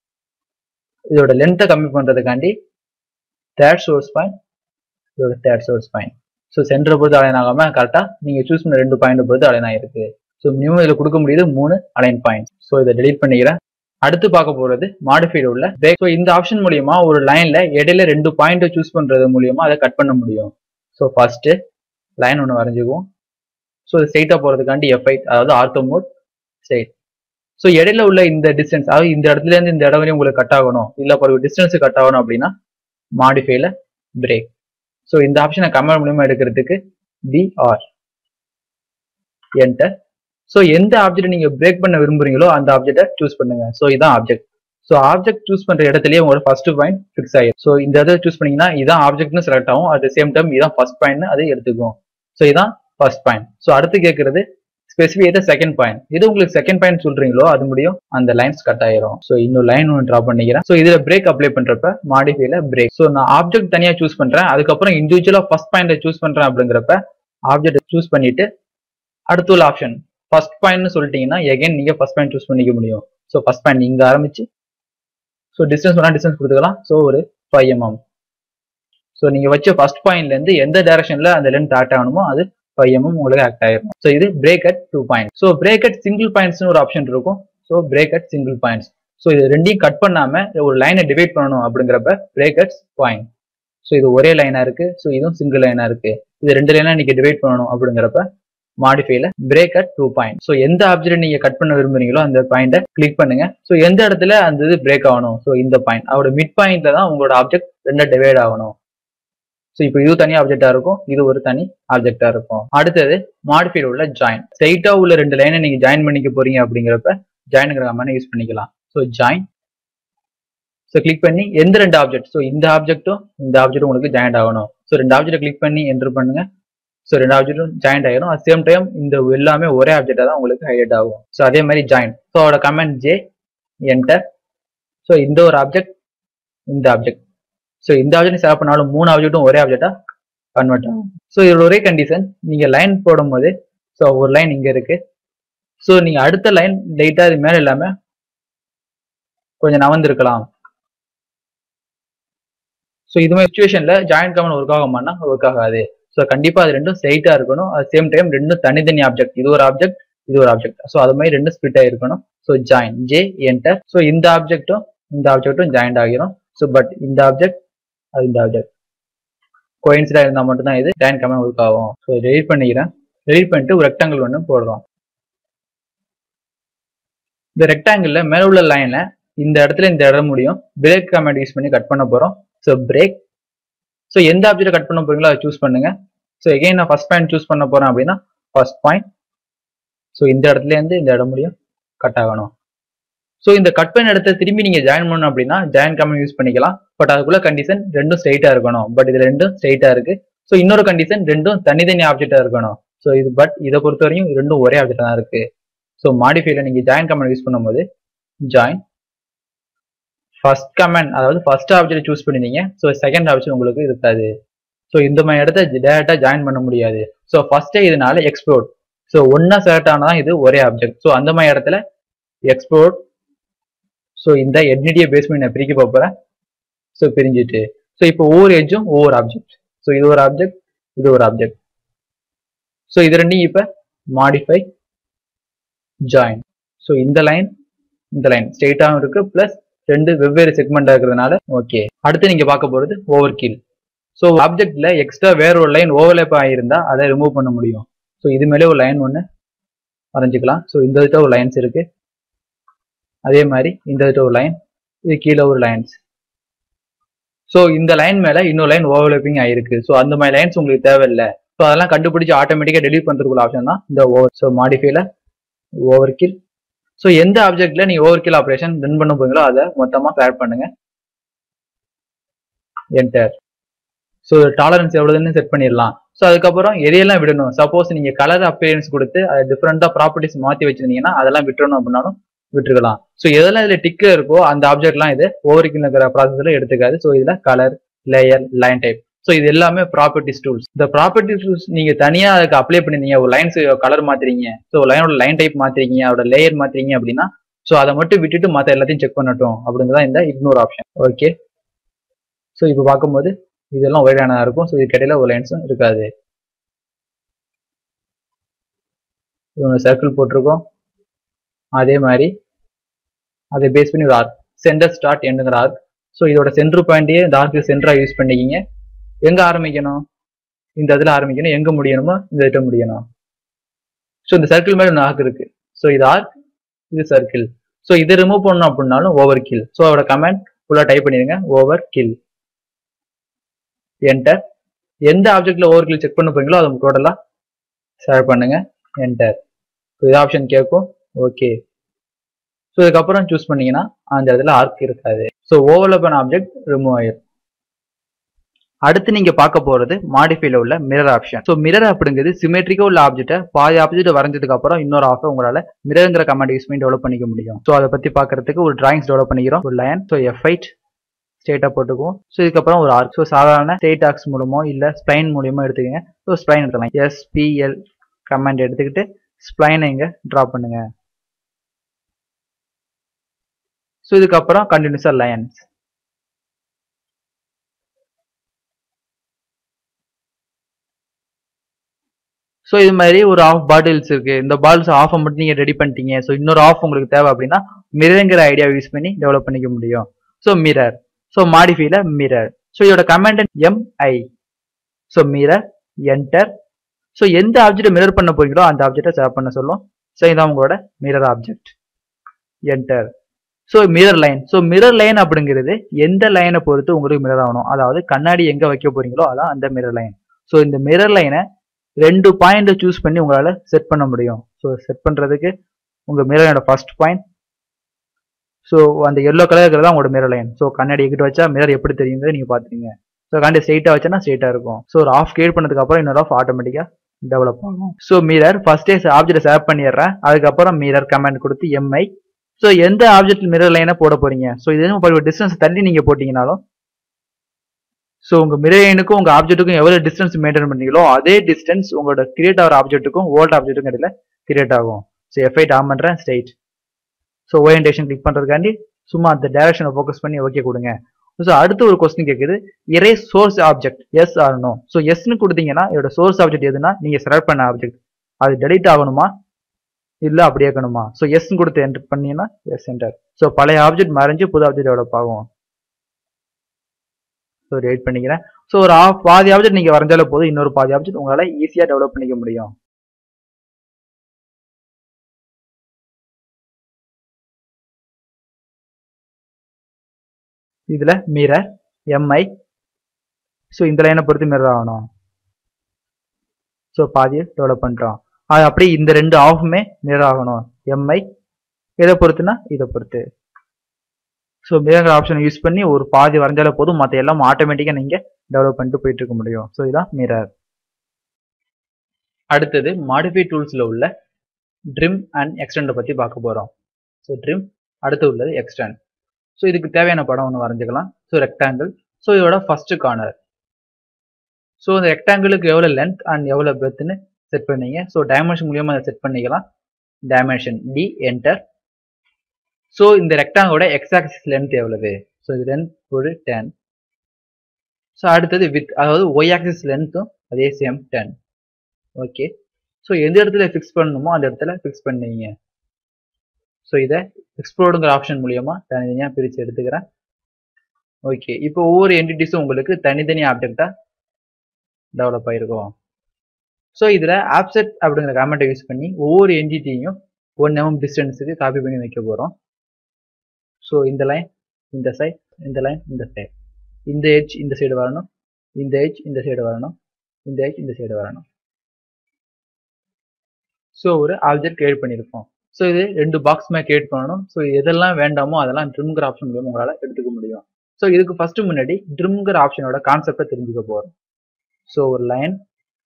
இதோட லென்த்தை கம்மி பண்றதுக்காண்டி தேர்ட் சோர்ஸ் பாயிண்ட் இதோட தேர்ட் சோர்ஸ் பாயிண்ட் ஸோ சென்டரை பொறுத்து அலைன் ஆகாம கரெக்டாக நீங்க சூஸ் பண்ண ரெண்டு பாயிண்ட் பொறுத்து அலைன் ஆயிருக்கு ஸோ மினிமம் இதில் கொடுக்க முடியுது மூணு அலைன் பாயிண்ட் ஸோ இதை டெலீட் பண்ணிக்கிறேன் அடுத்து பார்க்க போறது மாடிஃபைடு உள்ள ஸோ இந்த ஆப்ஷன் மூலியமா ஒரு லைன்ல இடையில ரெண்டு பாயிண்ட் சூஸ் பண்றது மூலியமா அதை கட் பண்ண முடியும் ஸோ ஃபர்ஸ்ட் லைன் ஒன்று வரைஞ்சுக்குவோம் ஸோ ஸ்ட்ரைட்டா போறதுக்காண்டி எஃப்ஐ அதாவது ஆர்த்தோ மோட் ஸ்ட்ரைட் ஸோ இடையில உள்ள இந்த டிஸ்டன்ஸ் அதாவது இந்த இடத்துல இருந்து இந்த இடம் வரையும் உங்களுக்கு கட் ஆகணும் இல்ல பிறகு டிஸ்டன்ஸ் கட் ஆகணும் அப்படின்னா மாடிஃபைல பிரேக் ஸோ இந்த ஆப்ஷனை கமெண்ட் மூலியமா எடுக்கிறதுக்கு பிஆர் என்டர் ஸோ எந்த ஆப்ஜெக்ட் நீங்க பிரேக் பண்ண விரும்புறீங்களோ அந்த ஆப்ஜெக்டை சூஸ் பண்ணுங்க ஸோ இதான் ஆப்ஜெக்ட் ஸோ ஆப்ஜெக்ட் சூஸ் பண்ற இடத்துலயே உங்களோட ஃபர்ஸ்ட் பாயிண்ட் ஃபிக்ஸ் ஆயிடும் ஸோ இந்த இதை சூஸ் பண்ணீங்கன்னா இதான் ஆப்ஜெக்ட்னு செலக்ட் ஆகும் அட் சேம் டைம் இதான் ஃபர்ஸ்ட் பாயிண்ட் அதை எடுத்துக்கும் ஸோ இதான் ஃபர்ஸ்ட் பாயிண்ட் ஸோ அடுத்து கேட்கறது ஸ்பெசிஃபிக் செகண்ட் பாயிண்ட் இது உங்களுக்கு செகண்ட் பாயிண்ட் சொல்றீங்களோ அது முடியும் அந்த லைன்ஸ் கட் ஆயிரும் ஸோ இன்னும் லைன் ஒன்று ட்ரா பண்ணிக்கிறேன் ஸோ இதுல பிரேக் அப்ளை பண்றப்ப மாடிஃபைல பிரேக் ஸோ நான் ஆப்ஜெக்ட் தனியா சூஸ் பண்றேன் அதுக்கப்புறம் இண்டிவிஜுவலா ஃபர்ஸ்ட் பாயிண்ட் சூஸ் பண்றேன் அப்படிங்கிறப்ப ஆப்ஜெக்ட் சூஸ் பண்ணிட்டு அடுத்துள்ள ஆப்ஷன் ஃபர்ஸ்ட் பாயிண்ட்னு சொல்லிட்டீங்கன்னா எகைன் நீங்க ஃபர்ஸ்ட் பாயிண்ட் சூஸ் பண்ணிக்க முடியும் ஸோ ஃபர்ஸ்ட் பாயிண்ட் இங்க ஆரம்பிச்சு ஸோ டிஸ்டன்ஸ் வேணா டிஸ்டன்ஸ் கொடுத்துக்கலாம் ஸோ ஒரு ஃபைவ் எம்எம் ஸோ நீங்க வச்ச ஃபர்ஸ்ட் பாயிண்ட்ல இருந்து எந்த டைரக்ஷன்ல அந்த லென்த் ஆக்ட் ஆகணுமோ அது ஃபைவ் எம்எம் உங்களுக்கு ஆக்ட் ஆயிரும் ஸோ இது break at two point so break at single பாயிண்ட்ஸ்னு ஒரு ஆப்ஷன் இருக்கும் so break at single points so இது ரெண்டையும் கட் பண்ணாம ஒரு லைனை டிவைட் பண்ணணும் அப்படிங்கிறப்ப பிரேக் அட் பாயிண்ட் ஸோ இது ஒரே லைனா இருக்கு ஸோ இதுவும் சிங்கிள் லைனா இருக்கு இது ரெண்டு லைனா நீங்க டிவைட் பண்ணணும் அப்படிங்கிறப்ப மாடிஃபைல break at two point so எந்த ஆப்ஜெக்ட் நீங்க கட் பண்ண விரும்புறீங்களோ அந்த பாயிண்ட்டை கிளிக் பண்ணுங்க ஸோ எந்த இடத்துல அந்த இது பிரேக் ஆகணும் ஸோ இந்த பாயிண்ட் அதோட மிட் பாயிண்ட்ல தான் உங்களோட ஆப்ஜெக்ட் ரெண்டா டிவைட் ஆகணும் ஸோ இப்போ இது தனி ஆப்ஜெக்டா இருக்கும் இது ஒரு தனி ஆப்ஜெக்டா இருக்கும் அடுத்தது மாடிஃபைல உள்ள ஜாயின் ஸ்ட்ரைட்டா உள்ள ரெண்டு லைனை நீங்க ஜாயின் பண்ணிக்க போறீங்க அப்படிங்கிறப்ப ஜாயின்ங்கிற கமெண்ட் யூஸ் பண்ணிக்கலாம் ஸோ ஜாயின் ஸோ கிளிக் பண்ணி எந்த ரெண்டு ஆப்ஜெக்ட் ஸோ இந்த ஆப்ஜெக்ட்டும் இந்த ஆப்ஜெக்ட்டும் உங்களுக்கு ஜாயின் ஆகணும் ஸோ ரெண்டு ஆப்ஜெக்ட் கிளிக் பண்ணி என்டர் பண்ணுங்க ஸோ ரெண்டு ஆப்ஜெக்டும் ஜாயிண்ட் ஆயிரும் அட் சேம் டைம் இந்த எல்லாமே ஒரே ஆப்ஜெக்டா தான் உங்களுக்கு ஹைலைட் ஆகும் ஸோ அதே மாதிரி ஜாயின் ஸோ அதோட கமெண்ட் ஜே என்டர் ஸோ இந்த ஒரு ஆப்ஜெக்ட் இந்த ஆப்ஜெக்ட் ஸோ இந்த ஆப்ஜெக்ட் செலக்ட் பண்ணாலும் மூணு ஆப்ஜெக்ட்டும் ஒரே ஆப்ஜெக்டா கன்வெர்ட் ஆகும் ஸோ இதோட ஒரே கண்டிஷன் நீங்க லைன் போடும்போது ஸோ ஒரு லைன் இங்க இருக்கு ஸோ நீங்க அடுத்த லைன் லைட்டா இது மேல இல்லாம கொஞ்சம் நவந்திருக்கலாம் ஸோ இது மாதிரி சுச்சுவேஷன்ல ஜாயிண்ட் கமெண்ட் ஒர்க் ஆகுமானா ஒர்க் ஆகாது ஸோ கண்டிப்பா அது ரெண்டும் ஸ்ட்ரைட்டா இருக்கணும் அட் சேம் டைம் ரெண்டும் தனித்தனி ஆப்ஜெக்ட் இது ஒரு ஆப்ஜெக்ட் இது ஒரு ஆப்ஜெக்ட் ஸோ அது மாதிரி ரெண்டும் ஸ்பிட் ஆயிருக்கணும் so join J enter so இந்த ஆப்ஜெக்ட்டும் இந்த ஆப்ஜெக்ட்டும் ஜாயிண்ட் ஆகிரும் ஸோ பட் இந்த ஆப்ஜெக்ட் அது இந்த ஆப்ஜெக்ட் கோயின்சிடா இருந்தால் மட்டும்தான் இது ஜாயின் கமெண்ட் ஒர்க் ஆகும் ஸோ டெலிட் பண்ணிக்கிறேன் டெலிட் பண்ணிட்டு ஒரு ரெக்டாங்கிள் ஒன்று போடுறோம் இந்த ரெக்டாங்கிள்ல மேல உள்ள லைன்ல இந்த இடத்துல இந்த இடம் முடியும் பிரேக் கமெண்ட் யூஸ் பண்ணி கட் பண்ண போறோம் ஸோ பிரேக் ஸோ எந்த ஆப்ஜெக்ட் கட் பண்ண போறீங்களோ அதை சூஸ் பண்ணுங்க ஸோ எகைன் நான் ஃபர்ஸ்ட் பாயிண்ட் சூஸ் பண்ண போறேன் அப்படின்னா ஃபர்ஸ்ட் பாயிண்ட் ஸோ இந்த இடத்துல இருந்து இந்த இடம் முடியும் கட் ஆகணும் ஸோ இந்த கட் பண்ண இடத்த திரும்பி நீங்க ஜாயின் பண்ணணும் அப்படின்னா ஜாயின் கமெண்ட் யூஸ் பண்ணிக்கலாம் பட் அதுக்குள்ள கண்டிஷன் ரெண்டும் ஸ்ட்ரைட்டா இருக்கணும் பட் இது ரெண்டும் ஸ்ட்ரைட்டா இருக்கு ஸோ இன்னொரு கண்டிஷன் ரெண்டும் தனித்தனி ஆப்ஜெக்டா இருக்கணும் ஸோ இது பட் இதை பொறுத்த வரையும் ரெண்டும் ஒரே ஆப்ஜெக்ட் தான் இருக்கு ஸோ மாடிஃபைல நீங்க ஜாயின் கமெண்ட் யூஸ் பண்ணும்போது ஜாயின் ஃபர்ஸ்ட் கமெண்ட் அதாவது ஃபர்ஸ்ட் ஆப்ஜெக்ட் சூஸ் பண்ணிருந்தீங்க ஸோ செகண்ட் ஆப்ஜெக்ட் உங்களுக்கு இருக்காது ஸோ இந்த மாதிரி இடத்த டேரக்டா ஜாயின் பண்ண முடியாது ஸோ ஃபர்ஸ்டே இதனால எக்ஸ்ப்ளோர் ஸோ ஒன்னா செலக்ட் ஆனதான் இது ஒரே ஆப்ஜெக்ட் ஸோ அந்த மாதிரி இடத்துல எக்ஸ்ப்ளோர் ஸோ இந்த எட்னிட்டியை பேஸ் பண்ணி நான் பிரிக்க போறேன் ஸோ பிரிஞ்சுட்டு ஸோ இப்போ ஒவ்வொரு எட்ஜும் ஒவ்வொரு ஆப்ஜெக்ட் ஸோ இது ஒரு ஆப்ஜெக்ட் இது ஒரு ஆப்ஜெக்ட் ஸோ இது ரெண்டையும் இப்போ மாடிஃபை ஜாயின் ஸோ இந்த லைன் இந்த லைன் ஸ்ட்ரெயிட்டாகவும் இருக்கு பிளஸ் ரெண்டு வெவ்வேறு செக்மெண்டா இருக்கிறதுனால ஓகே அடுத்து நீங்க பார்க்க போறது ஓவர் கீல் ஸோ ஆப்ஜெக்ட்ல எக்ஸ்ட்ரா வேற ஒரு லைன் ஓவர்லேப் ஆகியிருந்தா அதை ரிமூவ் பண்ண முடியும் ஸோ இது மேலே ஒரு லைன் ஒன்று வரைஞ்சிக்கலாம் ஸோ இந்த இதுட்ட ஒரு லைன்ஸ் இருக்கு அதே மாதிரி இந்த இதுட்ட ஒரு லைன் இது கீழே ஒரு லைன்ஸ் ஸோ இந்த லைன் மேல இன்னொரு லைன் ஓவர்லேப்பிங் ஆயிருக்கு ஸோ அந்த மாதிரி லைன்ஸ் உங்களுக்கு தேவையில்லை ஸோ அதெல்லாம் கண்டுபிடிச்சு ஆட்டோமேட்டிக்காக டெலிட் பண்ணுறதுக்குள்ள ஆப்ஷன் தான் இந்த ஓவர் ஸோ மாடிஃபைல ஓவர் கில் ஸோ எந்த ஆப்ஜெக்ட்ல நீங்க ஓவர் கில் ஆப்ரேஷன் ரன் பண்ண போறீங்களோ அதை மொத்தமா கிளியர் பண்ணுங்க என்டர் ஸோ டாலரன்ஸ் எவ்வளவுன்னு செட் பண்ணிடலாம் ஸோ அதுக்கப்புறம் எதையெல்லாம் விடணும் சப்போஸ் நீங்க கலர் அப்பியரன்ஸ் கொடுத்து அதை டிஃப்ரெண்டா ப்ராப்பர்ட்டிஸ் மாத்தி வச்சிருந்தீங்கன்னா அதெல்லாம் விட்டுறணும் அப்படின்னாலும் விட்டுருக்கலாம் ஸோ எதெல்லாம் இதுல டிக்கு இருக்கோ அந்த ஆப்ஜெக்ட்லாம் இது ஓவர் கில் இருக்கிற ப்ராசஸ்ல எடுத்துக்காது ஸோ இதுல colour layer line type so இது எல்லாமே ப்ராப்பர்ட்டிஸ் டூல்ஸ் இந்த ப்ராப்பர்ட்டி டூல்ஸ் நீங்க தனியா அதுக்கு அப்ளை பண்ணிருந்தீங்க ஒரு லைன்ஸ் கலர் மாத்துறீங்க ஸோ லைனோட லைன் டைப் மாத்துறீங்க அதோட லேயர் மாத்துறீங்க அப்படின்னா ஸோ அதை மட்டும் விட்டுட்டு மற்ற எல்லாத்தையும் செக் பண்ணட்டும் அப்படிங்கிறதா இந்த இக்னோர் ஆப்ஷன் ஓகே ஸோ இப்போ பார்க்கும்போது இதெல்லாம் ஒயிடானதா இருக்கும் ஸோ இதுக்கு இடையில ஒரு லைன்ஸும் இருக்காது இவங்க சர்க்கிள் போட்டிருக்கோம் அதே மாதிரி அதை பேஸ் பண்ணி ஒரு ஆர்க் சென்டர் ஸ்டார்ட் எண்டுங்கிற ஆர்க் ஸோ இதோட சென்டர் பாயிண்டையே இந்த ஆர்க்கு சென்டரா யூஸ் பண்ணிக்கிங்க எங்க ஆரம்பிக்கணும் இந்த இதுல ஆரம்பிக்கணும் எங்க முடியணுமோ இந்த இட்ட முடியணும் ஸோ இந்த சர்க்கிள் மாதிரி ஒன்று ஆர்க் இருக்கு ஸோ இது ஆர்க் இது சர்க்கிள் ஸோ இதை ரிமூவ் பண்ணணும் அப்படின்னாலும் ஓவர் கில் ஸோ அதோட கமெண்ட் ஃபுல்லாக டைப் பண்ணிடுங்க ஓவர் கில் என்டர் எந்த ஆப்ஜெக்ட்ல ஓவர் கில் செக் பண்ண போறீங்களோ அதை டோட்டலாக ஷேர் பண்ணுங்க என்டர் ஸோ இது ஆப்ஷன் கேட்கும் ஓகே ஸோ இதுக்கப்புறம் சூஸ் பண்ணீங்கன்னா அந்த இடத்துல ஆர்க் இருக்காது ஸோ ஓவர்லப் பண்ண ஆப்ஜெக்ட் ரிமூவ் ஆயிரும் அடுத்து நீங்க பார்க்க போறது மாடிஃபைல உள்ள மிரர் ஆப்ஷன் ஸோ மிரர் அப்படிங்கிறது சிமெட்ரிக்கா உள்ள ஆப்ஜெக்ட்டை பாதி ஆப்ஜெக்ட் வரைஞ்சதுக்கு அப்புறம் இன்னொரு ஆஃபை உங்களால மிரருங்கிற கமெண்ட் யூஸ் பண்ணி டெவலப் பண்ணிக்க முடியும் ஸோ அதை பத்தி பார்க்கறதுக்கு ஒரு டிராயிங்ஸ் டெவலப் பண்ணிக்கிறோம் ஒரு லைன் ஸோ எஃப் ஐட் ஸ்ட்ரெயிட்டாக போட்டுக்குவோம் ஸோ இதுக்கப்புறம் ஒரு ஆர்க் ஸோ சாதாரண ஸ்ட்ரெயிட் ஆக்ஸ் மூலமோ இல்லை ஸ்ப்ளைன் மூலியமோ எடுத்துக்கோங்க ஸோ ஸ்ப்ளைன் எடுத்துக்கலாம் எஸ்பிஎல் கமெண்ட் எடுத்துக்கிட்டு ஸ்ப்ளைனை இங்க ட்ரா பண்ணுங்க ஸோ இதுக்கப்புறம் கண்டினியூஸா லைன்ஸ் ஸோ இது மாதிரி ஒரு ஆஃப் பாட்டில்ஸ் இருக்கு இந்த பாட்டில்ஸ் ஆஃபை மட்டும் நீங்க ரெடி பண்ணிட்டீங்க ஸோ இன்னொரு ஆஃப் உங்களுக்கு தேவை அப்படின்னா மிரருங்கிற ஐடியா யூஸ் பண்ணி டெவலப் பண்ணிக்க முடியும் ஸோ மிரர் ஸோ மாடிஃபைல மிரர் ஸோ இதோட command MI so mirror enter so எந்த ஆப்ஜெக்ட் மிரர் பண்ண போறீங்களோ அந்த ஆப்ஜெக்டை சேவ் பண்ண சொல்லும் ஸோ இதான் உங்களோட mirror object enter so mirror line so mirror line அப்படிங்கிறது எந்த லைனை பொறுத்து உங்களுக்கு மிரர் ஆகணும் அதாவது கண்ணாடி எங்க வைக்க போறீங்களோ அதான் அந்த மிரர் லைன் ஸோ இந்த மிரர் லைனை ரெண்டு பாயிண்ட் சூஸ் பண்ணி உங்களால செட் பண்ண முடியும் ஸோ செட் பண்றதுக்கு உங்க மிரரோட ஃபர்ஸ்ட் பாயிண்ட் ஸோ அந்த எல்லோ கலர் இருக்கிறது தான் உங்களோட மிரர் லைன் ஸோ கண்ணாடி எங்கிட்ட வச்சா மிரர் எப்படி தெரியுங்கிறத நீங்க பாத்துக்கீங்க ஸோ கண்ணாடி ஸ்ட்ரெயிட்டா வச்சா ஸ்ட்ரெயிட்டா இருக்கும் ஸோ ஒரு ஆஃப் கிரியேட் பண்ணதுக்கு அப்புறம் இன்னொரு ஆஃப் ஆட்டோமேட்டிக்கா டெவலப் ஆகும் ஸோ மிரர் ஃபர்ஸ்டே ஆப்ஜெக்ட் சேவ் பண்ணிடுறேன் அதுக்கப்புறம் மிரர் கமெண்ட் கொடுத்து எம்ஐ ஸோ எந்த ஆப்ஜெக்ட் மிரர் லைனை போட போறீங்க ஸோ இது டிஸ்டன்ஸ் தள்ளி நீங்க போட்டீங்கனாலும் ஸோ உங்க மிரேனுக்கும் உங்க ஆப்ஜெக்ட்டுக்கும் எவ்வளவு டிஸ்டன்ஸ் மெயின்டைன் பண்ணீங்களோ அதே டிஸ்டன்ஸ் உங்களோட கிரியேட் ஆகிற ஆப்ஜெக்ட்டுக்கும் ஓல்ட் ஆப்ஜெக்ட்டுக்கும் இடையில கிரியேட் ஆகும் ஸோ எஃப்ஐ ஆன் பண்றேன் ஸ்ட்ரைட் ஸோ ஓரியன்டேஷன் கிளிக் பண்றதுக்காண்டி சும்மா அந்த டைரக்ஷனை ஃபோக்கஸ் பண்ணி ஓகே கொடுங்க ஸோ அடுத்து ஒரு கொஸ்டின் கேட்குது இரே சோர்ஸ் ஆப்ஜெக்ட் எஸ் ஆகனோ ஸோ எஸ்னு கொடுத்தீங்கன்னா இதோட சோர்ஸ் ஆப்ஜெக்ட் எதுனா நீங்க செலக்ட் பண்ண ஆப்ஜெக்ட் அது டெலிட் ஆகணுமா இல்ல அப்படியே இருக்கணுமா ஸோ எஸ்ன்னு கொடுத்து என்டர் பண்ணீங்கன்னா எஸ் என்டர் ஸோ பழைய ஆப்ஜெக்ட் மறைஞ்சு புது ஆப்ஜெக்ட் டெவலப் ஆகும் ஸோ வெயிட் பண்ணிக்கிறேன் ஸோ ஒரு ஆஃப் பாதி ஆப்ஜெக்ட் நீங்க வரைஞ்சாலே போதும் இன்னொரு பாதி ஆப்ஜெக்ட் உங்களால ஈஸியா டெவலப் பண்ணிக்க முடியும் இதுல மிரர் எம்ஐ ஸோ இந்த லைனை பொறுத்து மிரர் ஆகணும் ஸோ பாதியை டெவலப் பண்றோம் அது அப்படியே இந்த ரெண்டு ஆஃபுமே மிரர் ஆகணும் எம்ஐ எதை பொறுத்துனா இதை பொறுத்து ஸோ மிரர் ஆப்ஷனை யூஸ் பண்ணி ஒரு பாதி வரைஞ்சாலே போதும் மற்ற எல்லாம் ஆட்டோமேட்டிக்காக நீங்கள் டெவலப் பண்ணிட்டு போயிட்டு இருக்க முடியும் ஸோ இதான் மிரர் அடுத்தது மாடிஃபை டூல்ஸில் உள்ள ட்ரிம் அண்ட் எக்ஸ்டெண்டை பற்றி பார்க்க போகிறோம் ஸோ ட்ரிம் அடுத்து உள்ளது எக்ஸ்டெண்ட் ஸோ இதுக்கு தேவையான படம் ஒன்று வரைஞ்சிக்கலாம் ஸோ ரெக்டாங்கிள் ஸோ இதோட ஃபர்ஸ்ட் கார்னர் ஸோ இந்த ரெக்டாங்கிளுக்கு எவ்வளோ லென்த் அண்ட் எவ்வளோ பெர்த்னு செட் பண்ணீங்க ஸோ டைமென்ஷன் மூலியமாக அதை செட் பண்ணிக்கலாம் டைமென்ஷன் டி என்டர் ஸோ இந்த ரெக்டாங்கோட எக்ஸ் ஆக்சிஸ் லென்த் எவ்வளவு ஸோ இது லென்த் ஒரு டென் ஸோ அடுத்தது வித் அதாவது ஒய் ஆக்சிஸ் லென்த்தும் அதே சேம் டென் ஓகே ஸோ எந்த இடத்துல ஃபிக்ஸ் பண்ணணுமோ அந்த இடத்துல ஃபிக்ஸ் பண்ணீங்க ஸோ இதை எக்ஸ்ப்ளோர்டுங்கிற ஆப்ஷன் மூலியமா தனித்தனியாக பிரித்து எடுத்துக்கிறேன் ஓகே இப்போ ஒவ்வொரு என்டிட்டிஸும் உங்களுக்கு தனித்தனி ஆப்ஜெக்டா டெவலப் ஆயிருக்கும் ஸோ இதில் ஆப்செட் அப்படிங்கிற கமெண்ட்டை யூஸ் பண்ணி ஒவ்வொரு என்டிட்டியும் ஒன் எம்எம் டிஸ்டன்ஸுக்கு காப்பி பண்ணி வைக்க போகிறோம் ஸோ இந்த லைன் இந்த சைட் இந்த லைன் இந்த சைட் இந்த எட்ஜ் இந்த சைடு வரணும் இந்த எட்ஜ் இந்த சைடு வரணும் இந்த எட்ஜ் இந்த சைடு வரணும் ஸோ ஒரு ஆப்ஜெக்ட் கிரியேட் பண்ணியிருப்போம் ஸோ இது ரெண்டு பாக்ஸுமே கிரியேட் பண்ணணும் ஸோ எதெல்லாம் வேண்டாமோ அதெல்லாம் ட்ரிம்ங்கிற ஆப்ஷன் மூலம் உங்களால் எடுத்துக்க முடியும் ஸோ இதுக்கு ஃபர்ஸ்ட் முன்னாடி ட்ரிம்ங்கிற ஆப்ஷனோட கான்செப்டை தெரிஞ்சுக்க போகிறோம் ஸோ ஒரு லைன்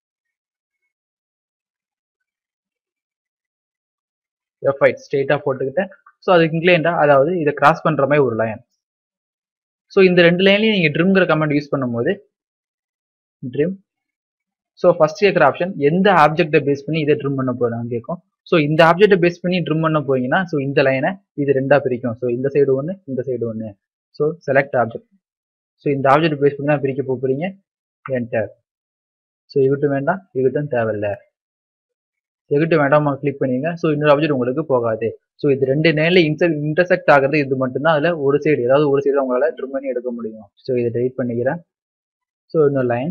எஃப்ஐட் ஸ்ட்ரெயிட்டாக போட்டுக்கிட்டேன் ஸோ அதுக்கு இன்க்ளைண்டா அதாவது இதை கிராஸ் பண்ணுற மாதிரி ஒரு லைன் ஸோ இந்த ரெண்டு லைன்லையும் நீங்கள் ட்ரிம்ங்கிற கமெண்ட் யூஸ் பண்ணும்போது ட்ரிம் ஸோ ஃபர்ஸ்ட் கேட்குற ஆப்ஷன் எந்த ஆப்ஜெக்டை பேஸ் பண்ணி இதை ட்ரிம் பண்ண போகிறாங்க கேட்கும் ஸோ இந்த ஆப்ஜெக்டை பேஸ் பண்ணி ட்ரிம் பண்ண போறீங்கன்னா ஸோ இந்த லைனை இது ரெண்டாக பிரிக்கும் ஸோ இந்த சைடு ஒன்று இந்த சைடு ஒன்று ஸோ செலக்ட் ஆப்ஜெக்ட் ஸோ இந்த ஆப்ஜெக்ட் பேஸ் பண்ணி தான் பிரிக்க போகிறீங்க என்டர் ஸோ இவிட்டும் வேண்டாம் இவிட்டும் தேவையில்லை எகிட்ட வேண்டாமா கிளிக் பண்ணிங்க ஸோ இன்னொரு ஆப்ஜெக்ட் உங்களுக்கு போகாது ஸோ இது ரெண்டு நேரில் இன்டர் இன்டர்செக்ட் ஆகிறது இது மட்டும்தான் அதில் ஒரு சைடு ஏதாவது ஒரு சைடு உங்களால் ட்ரிம் பண்ணி எடுக்க முடியும் ஸோ இதை டெலிட் பண்ணிக்கிறேன் ஸோ இன்னொரு லைன்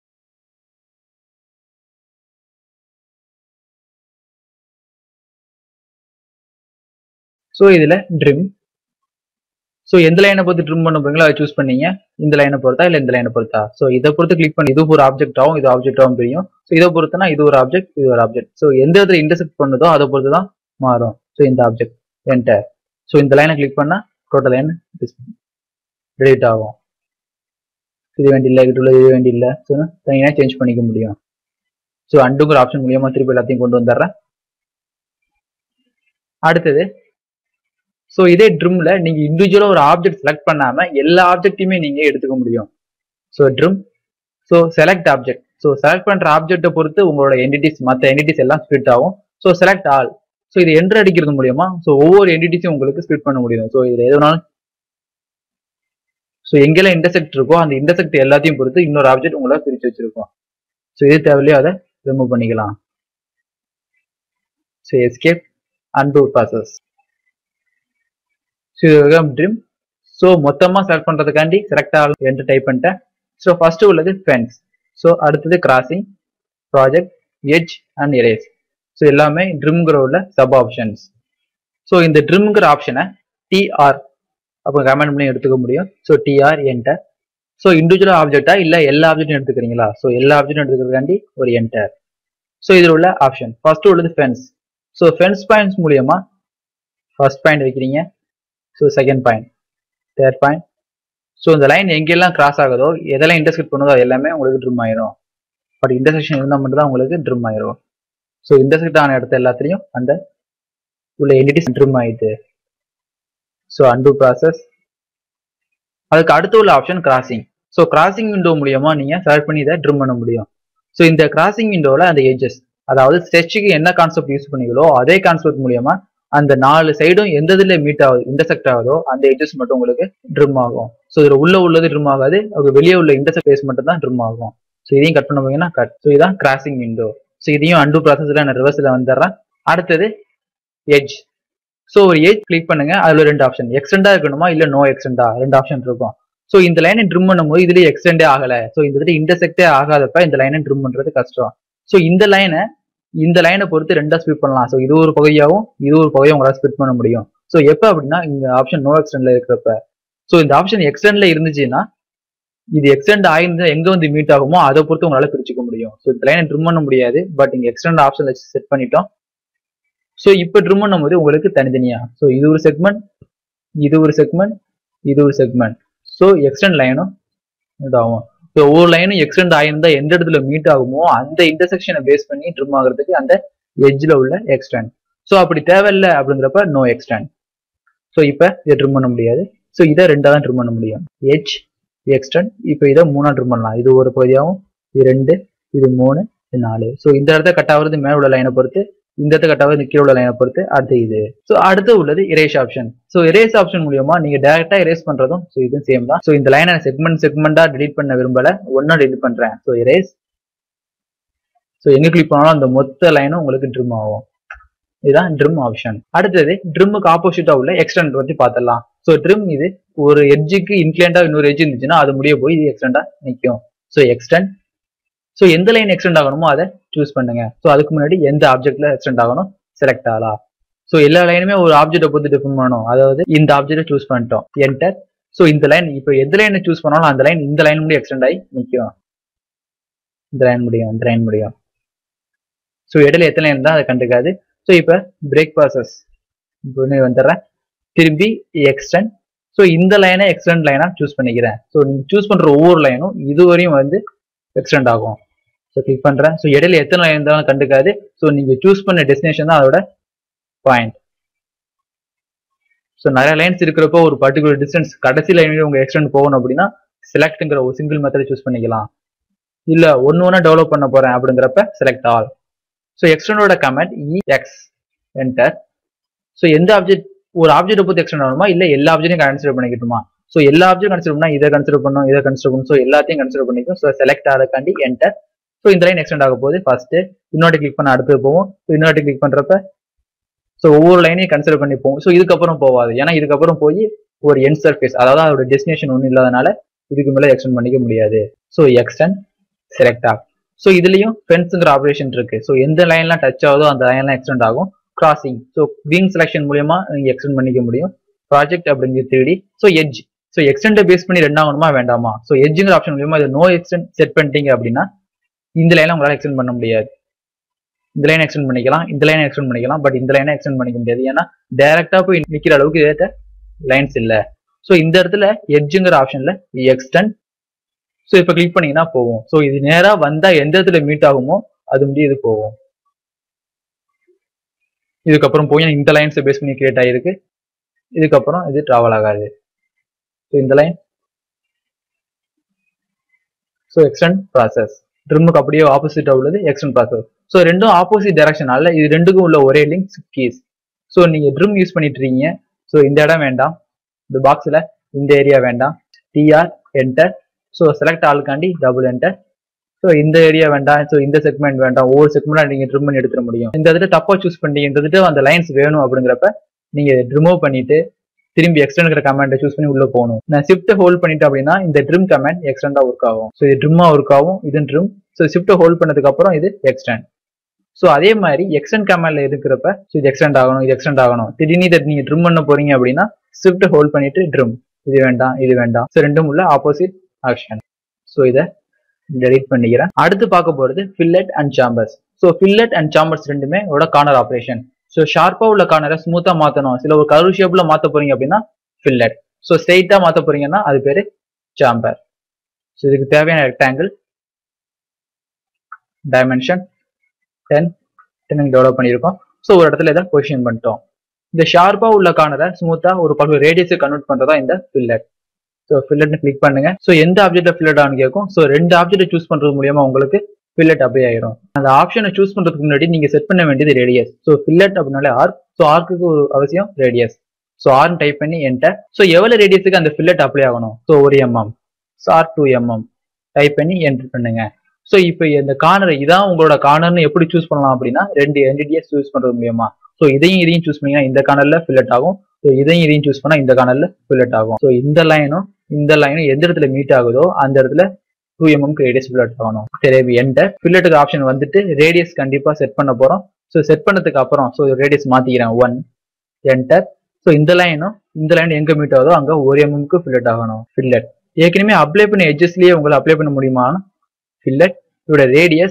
ஸோ இதில் ட்ரிம் ஸோ எந்த லைனை பொறுத்து ட்ரிம் பண்ண போறீங்களோ அதை சூஸ் பண்ணீங்க இந்த லைனை பொறுத்தா இல்லை இந்த லைனை பொறுத்தா ஸோ இதை பொறுத்து கிளிக் பண்ணி இது ஒரு ஆப்ஜெக்ட் ஆகும் இது ஆப்ஜெக்ட் ஆகும் பிரியும் ஸோ இதை பொறுத்தனா இது ஒரு ஆப்ஜெக்ட் இது ஒரு ஆப்ஜெக்ட் ஸோ எந்த இடத்துல இன்டர்செக்ட் பண்ணுதோ அதை பொறுத்து தான் மாறும் ஸோ இந்த ஆப்ஜெக்ட் என்டர் ஸோ இந்த லைனை கிளிக் பண்ணால் டோட்டல் லைன் டெலிட் ஆகும் இது வேண்டியில்லை இது உள்ள இது வேண்டியில்லை ஸோ தனியாக சேஞ்ச் பண்ணிக்க முடியும் ஸோ அண்டுங்கிற ஆப்ஷன் மூலியமா திருப்பி எல்லாத்தையும் கொண்டு வந்துடுறேன் அடுத்தது ஸோ இதே ட்ரிம்ல நீங்க இண்டிவிஜுவலா ஒரு ஆப்ஜெக்ட் செலக்ட் பண்ணாம எல்லா ஆப்ஜெக்டையுமே நீங்க எடுத்துக்க முடியும் so trim so select object so select பண்ற ஆப்ஜெக்ட்டை பொறுத்து உங்களோட என்டிட்டிஸ் மற்ற என்டிட்டிஸ் எல்லாம் ஸ்பிளிட் ஆகும் ஸோ செலக்ட் ஆல் ஸோ இது என்ட்ரு அடிக்கிறது மூலியமா ஸோ ஒவ்வொரு என்டிட்டிஸும் உங்களுக்கு ஸ்பிட் பண்ண முடியும் ஸோ இது எதுனாலும் ஸோ எங்கெல்லாம் இன்டர்செக்ட் இருக்கோ அந்த இன்டர்செக்ட் எல்லாத்தையும் பொறுத்து இன்னொரு ஆப்ஜெக்ட் உங்களை பிரிச்சு வச்சிருக்கோம் ஸோ இது தேவையில்லையோ அதை ரிமூவ் பண்ணிக்கலாம் so escape undo process so இது ட்ரிம் ஸோ மொத்தமாக செலக்ட் பண்ணுறதுக்காண்டி செலக்ட் ஆல் என்று டைப் பண்ணிட்டேன் ஸோ ஃபர்ஸ்ட் உள்ளது ஃபென்ஸ் ஸோ அடுத்தது crossing project edge and erase so எல்லாமே ட்ரிம்ங்கிற உள்ள சப் ஆப்ஷன்ஸ் ஸோ இந்த ட்ரிம்ங்கிற ஆப்ஷனை டிஆர் அப்போ கமெண்ட் பண்ணி எடுத்துக்க முடியும் so TR enter so individual ஆப்ஜெக்டா இல்லை எல்லா ஆப்ஜெக்டும் எடுத்துக்கிறீங்களா ஸோ எல்லா ஆப்ஜெக்டும் எடுத்துக்கிறதுக்காண்டி ஒரு என்டர் ஸோ இதில் உள்ள ஆப்ஷன் ஃபர்ஸ்ட் உள்ளது ஃபென்ஸ் ஸோ ஃபென்ஸ் பாயிண்ட்ஸ் மூலியமா ஃபர்ஸ்ட் பாயிண்ட் வைக்கிறீங்க so second point third point so இந்த லைன் எங்கெல்லாம் கிராஸ் ஆகுதோ எதெல்லாம் இன்டர்செக்ட் பண்ணுதோ அது எல்லாமே உங்களுக்கு ட்ரிம் ஆயிரும் பட் இன்டர்செக்ஷன் இருந்தால் மட்டும் தான் உங்களுக்கு ட்ரிம் ஆயிரும் ஸோ இன்டர்செக்ட் ஆன இடத்த எல்லாத்துலையும் அந்த உள்ள என்டிட்டிஸ் ட்ரிம் ஆயிட்டு ஸோ அன்டூ ப்ராசஸ் அதுக்கு அடுத்து உள்ள option crossing so crossing window மூலியமா நீங்க செலக்ட் பண்ணி இதை ட்ரிம் பண்ண முடியும் ஸோ இந்த கிராசிங் விண்டோவில் அந்த எஜஸ் அதாவது ஸ்ட்ரெச்சுக்கு என்ன கான்செப்ட் யூஸ் பண்ணீங்களோ அதே கான்செப்ட் மூலியமா அந்த நாலு சைடும் எந்த இதுல மீட் ஆகுது இன்டர்செக்ட் ஆகுதோ அந்த எஜஸ் மட்டும் உங்களுக்கு ட்ரிம் ஆகும் ஸோ இதுல உள்ள உள்ளது ட்ரிம் ஆகாது அது வெளியே உள்ள இன்டர்செக்ட் பேஸ் மட்டும் தான் ட்ரிம் ஆகும் ஸோ இதையும் கட் பண்ண போங்கன்னா கட் ஸோ இதான் கிராசிங் விண்டோ ஸோ இதையும் அண்டு ப்ராசஸ்ல நான் ரிவர்ஸ்ல வந்துடுறேன் அடுத்தது எட்ஜ் ஸோ ஒரு ஏஜ் கிளிக் பண்ணுங்க அதுல ரெண்டு ஆப்ஷன் எக்ஸ்டெண்டா இருக்கணுமா இல்ல நோ எக்ஸ்டெண்டா ரெண்டு ஆப்ஷன் இருக்கும் ஸோ இந்த லைனை ட்ரிம் பண்ணும்போது இதுல எக்ஸ்டெண்டே ஆகல ஸோ இந்த இடத்துல இன்டர்செக்டே ஆகாதப்ப இந்த லைனை ட்ரிம் பண்றது கஷ்டம் ஸோ இந்த லைனை இந்த லைனை பொறுத்து ரெண்டா ஸ்பிட் பண்ணலாம் ஸோ இது ஒரு பகுதியாகவும் இது ஒரு பகுதியும் உங்களால் ஸ்பிட் பண்ண முடியும் ஸோ எப்போ அப்படின்னா இந்த ஆப்ஷன் நோ எக்ஸ்டெண்ட்ல இருக்கிறப்ப ஸோ இந்த ஆப்ஷன் எக்ஸ்டெண்ட்ல இருந்துச்சுன்னா இது எக்ஸ்டெண்ட் ஆயிருந்தா எங்க வந்து மீட் ஆகுமோ அதை பொறுத்து உங்களால பிரிச்சுக்க முடியும் ஸோ இந்த லைனை ட்ரிம் பண்ண முடியாது பட் இங்க எக்ஸ்டெண்ட் ஆப்ஷன்ல செட் பண்ணிட்டோம் ஸோ இப்போ ட்ரிம் பண்ணும்போது உங்களுக்கு தனித்தனியா ஸோ இது ஒரு செக்மெண்ட் இது ஒரு செக்மெண்ட் இது ஒரு செக்மெண்ட் ஸோ எக்ஸ்டெண்ட் லைனும் இதாகும் ஸோ ஒவ்வொரு லைனும் எக்ஸ்டெண்ட் ஆயிருந்தா எந்த இடத்துல மீட் ஆகுமோ அந்த இன்டர்செக்ஷனை பேஸ் பண்ணி ட்ரிம் ஆகுறதுக்கு அந்த எட்ஜில் உள்ள எக்ஸ்டெண்ட் ஸோ அப்படி தேவையில்லை அப்படிங்கிறப்ப நோ எக்ஸ்டெண்ட் ஸோ இப்போ இதை ட்ரிம் பண்ண முடியாது ஸோ இதை ரெண்டாக தான் ட்ரிம் பண்ண முடியும் எட்ஜ் எக்ஸ்டெண்ட் இப்போ இதை மூணா ட்ரிம் பண்ணலாம் இது ஒரு பகுதியாகவும் இது ரெண்டு இது மூணு இது நாலு ஸோ இந்த இடத்த கட் ஆகுறது மேல உள்ள லைனை பொறுத்து இந்த இடத்த கட் ஆகுறது கீழே உள்ள லைனை பொறுத்து அடுத்து இது ஸோ அடுத்து உள்ளது erase option so erase option மூலியமா நீங்க டேரக்டா இரேஸ் பண்றதும் ஸோ இதுவும் சேம் தான் ஸோ இந்த லைனை செக்மெண்ட் செக்மெண்டா delete பண்ண விரும்பல ஒன்னா delete பண்றேன் ஸோ இரேஸ் ஸோ எங்க கிளிக் பண்ணாலும் அந்த மொத்த லைனும் உங்களுக்கு ட்ரிம் ஆகும் இதுதான் ட்ரிம் ஆப்ஷன் அடுத்தது ட்ரிம்முக்கு ஆப்போசிட்டா உள்ள எக்ஸ்டெண்ட் பத்தி பார்த்துடலாம் ஸோ ட்ரிம் இது ஒரு எட்ஜுக்கு இன்க்ளேண்டா இன்னொரு எட்ஜ் இருந்துச்சுன்னா அது முடிய போய் இது எக்ஸ்டெண்டா நிற்கும் ஸோ எக்ஸ்டெண்ட் ஸோ எந்த லைன் எக்ஸ்டெண்ட் ஆகணுமோ அதை சூஸ் பண்ணுங்க ஸோ அதுக்கு முன்னாடி எந்த ஆப்ஜெக்ட்ல எக்ஸ்டெண்ட் ஆகணும் செலக்ட் ஆகலாம் ஸோ எல்லா லைனுமே ஒரு ஆப்ஜெக்ட்டை பொறுத்து டிஃபைன் பண்ணணும் அதாவது இந்த ஆப்ஜெக்ட்டை சூஸ் பண்ணிட்டோம் என்டர் ஸோ இந்த லைன் இப்போ எந்த லைனை சூஸ் பண்ணாலும் அந்த லைன் இந்த லைன் முடியும் எக்ஸ்டெண்ட் ஆகி நிற்கும் இந்த லைன் முடியும் இந்த லைன் முடியும் ஸோ இடையில எத்தனை லைன் தான் அதை கண்டுக்காது ஸோ இப்போ பிரேக் ப்ராசஸ் இப்போ இன்னும் வந்துடுறேன் திரும்பி எக்ஸ்டெண்ட் ஸோ இந்த லைனை எக்ஸ்டெண்ட் லைனா சூஸ் பண்ணிக்கிறேன் ஸோ நீங்க சூஸ் பண்ற ஒவ்வொரு லைனும் இதுவரையும் வந்து எக்ஸ்டெண்ட் ஆகும் ஸோ கிளிக் பண்றேன் ஸோ இடையில எத்தனை லைன் இருந்தாலும் கண்டுக்காது ஸோ நீங்க சூஸ் பண்ண டெஸ்டினேஷன் தான் அதோட பாயிண்ட் ஸோ நிறைய லைன்ஸ் இருக்கிறப்போ ஒரு பர்டிகுலர் டிஸ்டன்ஸ் கடைசி லைன்ல உங்க எக்ஸ்டெண்ட் போகணும் அப்படின்னா செலக்ட்ங்கிற ஒரு சிங்கிள் மெத்தட் சூஸ் பண்ணிக்கலாம் இல்ல ஒன்னு ஒன்னா டெவலப் பண்ண போறேன் அப்படிங்கிறப்ப செலக்ட் ஆல் ஸோ எக்ஸ்டெண்டோட கமெண்ட் எக்ஸ் என்டர் ஸோ எந்த ஆப்ஜெக்ட் ஒரு ஆப்ஜெக்ட்டை பொறுத்து எக்ஸ்டெண்ட் ஆகணுமா இல்ல எல்லா ஆப்ஜெக்ட்டையும் கன்சிடர் பண்ணிக்கிட்டுமா ஸோ எல்லா ஆப்ஜெக்ட் கன்சிடர் பண்ணா இதை கன்சிடர் பண்ணும் இதை கன்சிடர் பண்ணும் ஸோ எல்லாத்தையும் கன்சிடர் பண்ணிக்கும் ஸோ செலக்ட் ஆகிறதுக்காண்டி என்டர் ஸோ இந்த லைன் எக்ஸ்டெண்ட் ஆக போகுது ஃபர்ஸ்ட் இன்னொரு கிளிக் பண்ண அடுத்து போவோம் இன்னொரு கிளிக் பண்றப்ப ஸோ ஒவ்வொரு லைனையும் கன்சிடர் பண்ணி போகும் ஸோ இதுக்கப்புறம் போகாது ஏன்னா இதுக்கப்புறம் போய் ஒரு என் சர்ஃபேஸ் அதாவது அதோட டெஸ்டினேஷன் ஒன்றும் இல்லாதனால இதுக்கு மேலே எக்ஸ்டெண்ட் பண்ணிக்க முடியாது ஸோ எக்ஸ்டெண்ட் செலக்ட் ஆகும் ஸோ இதுலயும் ஃபென்ஸுங்கிற ஆப்ரேஷன் இருக்கு ஸோ எந்த லைன்லாம் டச் ஆகுதோ அந்த லைன்லாம் எக்ஸ்டெண்ட் ஆகும் கிராசிங் ஸோ பீங் செலெக்ஷன் மூலியமா நீங்க எக்ஸ்டெண்ட் பண்ணிக்க முடியும் ப்ராஜெக்ட் அப்படிங்கிற தேடி ஸோ எட்ஜ் ஸோ எக்ஸ்டெண்டை பேஸ் பண்ணி ரெண்டு ஆகணுமா வேண்டாமா ஸோ எட்ஜுங்கிற ஆப்ஷன் மூலியமா இது நோ எக்ஸ்டெண்ட் செட் பண்ணிட்டீங்க அப்படின்னா இந்த லைனை உங்களால் எக்ஸ்டெண்ட் பண்ண முடியாது இந்த லைனை எக்ஸ்டெண்ட் பண்ணிக்கலாம் இந்த லைனை எக்ஸ்டெண்ட் பண்ணிக்கலாம் பட் இந்த லைனை எக்ஸ்டெண்ட் பண்ணிக்க முடியாது ஏன்னா டைரக்டா போய் நிக்கிற அளவுக்கு ஏற்ற லைன்ஸ் இல்ல ஸோ இந்த இடத்துல எட்ஜுங்கிற ஆப்ஷன்ல எக்ஸ்டெண்ட் ஸோ இப்போ கிளிக் பண்ணீங்கன்னா போகும் ஸோ இது நேரா வந்தா எந்த இடத்துல மீட் ஆகுமோ அது முடிய இது போகும் இதுக்கப்புறம் போய் இந்த லைன்ஸை பேஸ் பண்ணி கிரியேட் ஆகிருக்கு இதுக்கப்புறம் இது டிராவல் ஆகாது ஸோ இந்த லைன் ஸோ எக்ஸ்டெண்ட் ப்ராசஸ் ட்ரிம்முக்கு அப்படியே ஆப்போசிட்டா உள்ளது எக்ஸ்டர்ன் ப்ராசஸ் ஸோ ரெண்டும் ஆப்போசிட் டைரக்ஷனால இது ரெண்டுக்கும் உள்ள ஒரே லிங்க் கீஸ் ஸோ நீங்க ட்ரிம் யூஸ் பண்ணிட்டு இருக்கீங்க ஸோ இந்த இடம் வேண்டாம் இந்த பாக்ஸ்ல இந்த ஏரியா வேண்டாம் டிஆர் என்டர் ஸோ செலக்ட் ஆளுக்காண்டி டபுள் என்டர் ஸோ இந்த ஏரியா வேண்டாம் ஸோ இந்த செக்மெண்ட் வேண்டாம் ஒவ்வொரு செக்மெண்ட் நீங்க ட்ரிம் பண்ணி எடுத்துட முடியும் இந்த இதுல தப்பா சூஸ் பண்ணிட்டீங்க இந்த இதுல அந்த லைன்ஸ் வேணும் அப்படிங்கிறப்ப நீங்க ரிமூவ் பண்ணிட்டு திரும்பி எக்ஸ்டென்ட்ங்கிற கமெண்ட்டை சூஸ் பண்ணி உள்ள போகணும் நான் ஷிஃப்ட் ஹோல்ட் பண்ணிட்டேன் அப்படின்னா இந்த ட்ரிம் கமெண்ட் எக்ஸ்டெண்டா ஒர்க் ஆகும் ஸோ இது ட்ரிம்மா ஒர்க் ஆகும் இது ட்ரிம் ஸோ ஷிஃப்ட் ஹோல்ட் பண்ணதுக்கு அப்புறம் இது எக்ஸ்டெண்ட் ஸோ அதே மாதிரி எக்ஸ்டெண்ட் கமெண்ட்ல இருக்கிறப்ப ஸோ இது எக்ஸ்டெண்ட் ஆகணும் இது எக்ஸ்டெண்ட் ஆகணும் திடீர்னு இதை நீங்க ட்ரிம் பண்ண போறீங்க அப்படின்னா ஷிஃப்ட் ஹோல்ட் பண்ணிட்டு ட்ரிம் இது வேண்டாம் இது வேண்டாம் ஸோ ரெண்டும் உள்ள ஆப்போசிட் ஆக்ஷன் ஸோ இதை டெலீட் பண்ணிக்கிறேன் அடுத்து பார்க்க போறது fillet and chamfers so fillet and chamfers ரெண்டுமே ஓட கார்னர் ஆப்ரேஷன் ஸோ ஷார்ப்பா உள்ள கார்னரை ஸ்மூத்தா மாத்தணும் சில ஒரு கரு ஷேப்ல மாத்த போறீங்க அப்படின்னா ஃபில்லட் ஸோ ஸ்ட்ரெயிட்டா மாத்த போறீங்கன்னா அது பேரு சாம்பர் ஸோ இதுக்கு தேவையான rectangle dimension ten ten develop பண்ணியிருக்கோம் ஸோ ஒரு இடத்துல இதை பொசிஷன் பண்ணிட்டோம் இந்த ஷார்ப்பா உள்ள கார்னரை ஸ்மூத்தா ஒரு பக்கம் ரேடியஸை கன்வெர்ட் பண்றதா இந்த ஃபில்லட் ஸோ ஃபில்லட்னு கிளிக் பண்ணுங்க ஸோ எந்த ஆப்ஜெக்ட் ஃபில்லட் ஆனு கேட்கும் ஸோ ரெண்டு ஆப்ஜெக்ட் சூஸ் பண்றது மூலியமா உங்களுக்கு ஃபில்லட் அப்ளை ஆயிரும் அந்த ஆப்ஷனை சூஸ் பண்றதுக்கு முன்னாடி நீங்க செட் பண்ண வேண்டியது ரேடியஸ் ஸோ ஃபில்லட் அப்படின்னாலே ஆர்க் ஸோ ஆர்க்குக்கு ஒரு அவசியம் ரேடியஸ் ஸோ ஆர்னு டைப் பண்ணி என்டர் ஸோ எவ்வளவு ரேடியஸுக்கு அந்த ஃபில்லட் அப்ளை ஆகணும் ஸோ ஒரு mm so R two mm type பண்ணி என்டர் பண்ணுங்க ஸோ இப்போ இந்த கார்னர் இதான் உங்களோட கார்னர்னு எப்படி சூஸ் பண்ணலாம் அப்படின்னா ரெண்டு என்டிடிஎஸ் சூஸ் பண்றது மூலியமா ஸோ இதையும் இதையும் சூஸ் பண்ணீங்கன்னா இந்த கார்னர்ல ஃபில்லட் ஆகும் ஸோ இதையும் இதையும் சூஸ் பண்ணா இந்த கார்னர்ல ஃபில்லட் ஆகும் ஸோ இந்த லைனும் இந்த லைனும் எந்த இடத்துல மீட் ஆகுதோ அந்த இடத்துல டூ எம்எம்க்கு ரேடியஸ் ஃபில்லட் ஆகணும் சரி என்டர் ஃபில்லட்டுக்கு ஆப்ஷன் வந்துட்டு ரேடியஸ் கண்டிப்பா செட் பண்ண போறோம் ஸோ செட் பண்ணதுக்கு அப்புறம் ஸோ ரேடியஸ் மாத்திக்கிறேன் ஒன் என்டர் ஸோ இந்த லைனும் இந்த லைன் எங்க மீட் ஆகுதோ அங்க ஒரு எம்எம்க்கு ஃபில்லட் ஆகணும் ஃபில்லட் ஏற்கனவே அப்ளை பண்ண எட்ஜஸ்லயே உங்களை அப்ளை பண்ண முடியுமா ஃபில்லட் இதோட ரேடியஸ்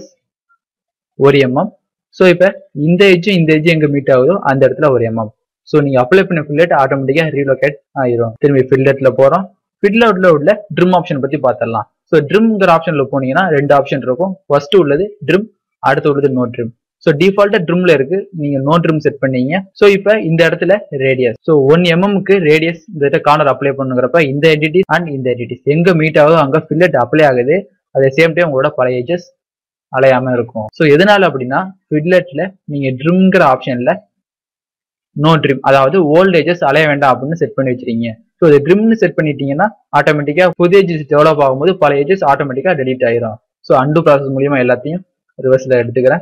ஒரு எம்எம் ஸோ இப்போ இந்த எஜ்ஜும் இந்த எஜ்ஜும் எங்க மீட் ஆகுதோ அந்த இடத்துல ஒரு எம்எம் ஸோ நீங்க அப்ளை பண்ண ஃபில்லட் ஆட்டோமேட்டிக்கா ரீலோகேட் ஆயிரும் திரும்பி ஃபில்லட்ல போறோம் ஃபில்லட்ல உள்ள ட்ரிம் ஆப்ஷன் பத்தி பார்த்துடலாம் ஸோ ட்ரிம்ங்கிற ஆப்ஷன்ல போனீங்கன்னா ரெண்டு ஆப்ஷன் இருக்கும் ஃபர்ஸ்ட் உள்ளது ட்ரிம் அடுத்து உள்ளது நோ ட்ரிம் ஸோ டிஃபால்ட்டா ட்ரிம்ல இருக்கு நீங்க நோ ட்ரிம் செட் பண்ணீங்க ஸோ இப்போ இந்த இடத்துல ரேடியஸ் ஸோ ஒன் எம்எம்க்கு ரேடியஸ் இந்த கார்னர் அப்ளை பண்ணுங்கிறப்ப இந்த என்டிட்டிஸ் அண்ட் இந்த என்டிட்டிஸ் எங்க மீட் ஆகுதோ அங்க ஃபில்லட் அப்ளை ஆகுது அதே சேம் டைம் உங்களோட பழைய எஜஸ் அலையாம இருக்கும் ஸோ எதனால அப்படின்னா ஃபிட்லெட்ல நீங்க ட்ரிம்ங்கிற ஆப்ஷன்ல நோ ட்ரிம் அதாவது ஓல்ட் ஏஜஸ் அலைய வேண்டாம் அப்படின்னு செட் பண்ணி வச்சிருக்கீங்க ஸோ இது ட்ரிம்னு செட் பண்ணிட்டீங்கன்னா ஆட்டோமேட்டிக்கா புதிய ஏஜஸ் டெவலப் ஆகும்போது பழைய ஏஜஸ் ஆட்டோமேட்டிக்கா டெலீட் ஆயிரும் ஸோ அண்டு ப்ராசஸ் மூலியமா எல்லாத்தையும் ரிவர்ஸ்ல எடுத்துக்கிறேன்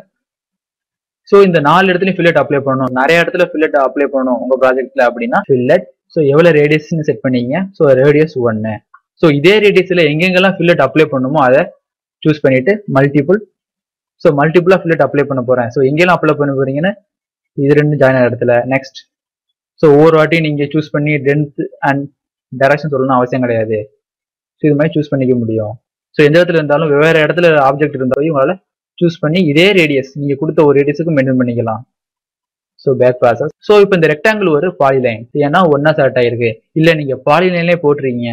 ஸோ இந்த நாலு இடத்துலயும் ஃபில்லட் அப்ளை பண்ணணும் நிறைய இடத்துல ஃபில்லட் அப்ளை பண்ணணும் உங்க ப்ராஜெக்ட்ல அப்படின்னா ஃபில்லட் ஸோ எவ்வளவு ரேடியஸ்னு செட் பண்ணீங்க ஸோ ரேடியஸ் ஒன்னு ஸோ இதே ரேடியஸ்ல எங்கெங்கெல்லாம் ஃபில்லட் அப்ளை பண்ணணுமோ அதை சூஸ் பண்ணிட்டு மல்டிபிள் ஸோ மல்டிபிளா ஃபில்லட் அப்ளை பண்ண போறேன் ஸோ எங்கெல்லாம் அப்ளை பண்ண போறீங்கன்னு இது ரெண்டு ஜாயின் ஆகிற இடத்துல நெக்ஸ்ட் ஸோ ஒவ்வொரு வாட்டியும் நீங்க சூஸ் பண்ணி லென்த் அண்ட் டைரக்ஷன் சொல்லணும் அவசியம் கிடையாது ஸோ இது மாதிரி சூஸ் பண்ணிக்க முடியும் ஸோ எந்த இடத்துல இருந்தாலும் வெவ்வேறு இடத்துல ஆப்ஜெக்ட் இருந்தாலும் உங்களால சூஸ் பண்ணி இதே ரேடியஸ் நீங்க கொடுத்த ஒரு ரேடியஸுக்கு மெயின்டைன் பண்ணிக்கலாம் ஸோ பேக் ப்ராசஸ் ஸோ இப்போ இந்த ரெக்டாங்கிள் ஒரு பாலிலைன் ஏன்னா ஒன்னா ஸ்டார்ட் ஆயிருக்கு இல்ல நீங்க பாலிலைன்லேயே போட்டுறீங்க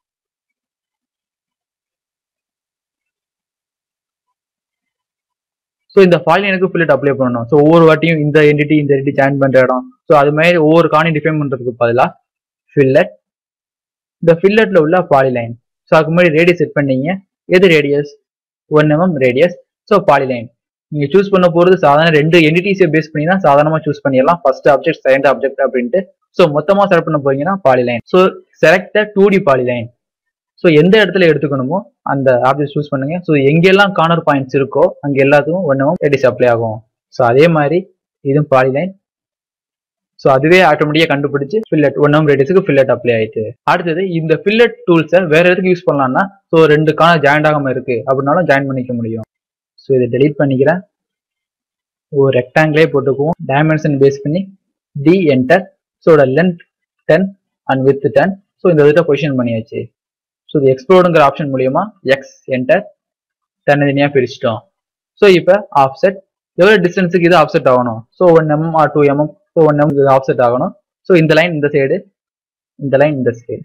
ஸோ இந்த பாலிலைனுக்கு ஃபில்லட் அப்ளை பண்ணணும் ஸோ ஒவ்வொரு வாட்டியும் இந்த என்டிட்டி இந்த என்டிட்டி ஜாயின் பண்ற இடம் ஸோ அது மாதிரி ஒவ்வொரு காணி டிஃபைன் பண்றதுக்கு பதிலாக ஃபில்லட் இந்த ஃபில்லட்ல உள்ள பாலிலைன் ஸோ அதுக்கு முன்னாடி ரேடியஸ் செட் பண்ணீங்க எது radius one mm radius so polyline நீங்க சூஸ் பண்ண போறது சாதாரண ரெண்டு என்டிட்டிஸை பேஸ் பண்ணி தான் சாதாரணமா சூஸ் பண்ணிடலாம் ஃபர்ஸ்ட் ஆப்ஜெக்ட் செகண்ட் ஆப்ஜெக்ட் அப்படின்ட்டு ஸோ மொத்தமா செலக்ட் பண்ண போறீங்கன்னா polyline so select two D polyline so எந்த இடத்துல எடுத்துக்கணுமோ அந்த ஆப்ஜெக்ட் சூஸ் பண்ணுங்க ஸோ எங்கெல்லாம் கார்னர் பாயிண்ட்ஸ் இருக்கோ அங்க எல்லாத்துக்கும் ஒன் எம்எம் ரேடியஸ் அப்ளை ஆகும் ஸோ அதே மாதிரி இதுவும் பாலிலைன் ஸோ அதுவே ஆட்டோமேட்டிக்கா கண்டுபிடிச்சு ஃபில்லட் ஒன் எம் ரேடியஸுக்கு ஃபில்லட் அப்ளை ஆயிட்டு அடுத்தது இந்த ஃபில்லட் டூல்ஸை வேற எதுக்கு யூஸ் பண்ணலாம்னா ஸோ ரெண்டு காண ஜாயிண்ட் ஆகாம இருக்கு அப்படின்னாலும் ஜாயின் பண்ணிக்க முடியும் ஸோ இதை டெலீட் பண்ணிக்கிறேன் ஒரு ரெக்டாங்கிளே போட்டுக்குவோம் டைமென்ஷன் பேஸ் பண்ணி D enter so length ten and width ten so இந்த விதத்தை பொசிஷன் பண்ணியாச்சு ஸோ இது எக்ஸ்ப்ளோர்டுங்கிற ஆப்ஷன் மூலியமா எக்ஸ் என்டர் தனித்தனியாக பிரிச்சிட்டோம் ஸோ இப்போ ஆஃப்செட் எவ்வளோ டிஸ்டன்ஸுக்கு இது ஆஃப்செட் ஆகணும் so one mm R two mm so one M இது ஆஃப்செட் ஆகணும் ஸோ இந்த லைன் இந்த சைடு இந்த லைன் இந்த சைடு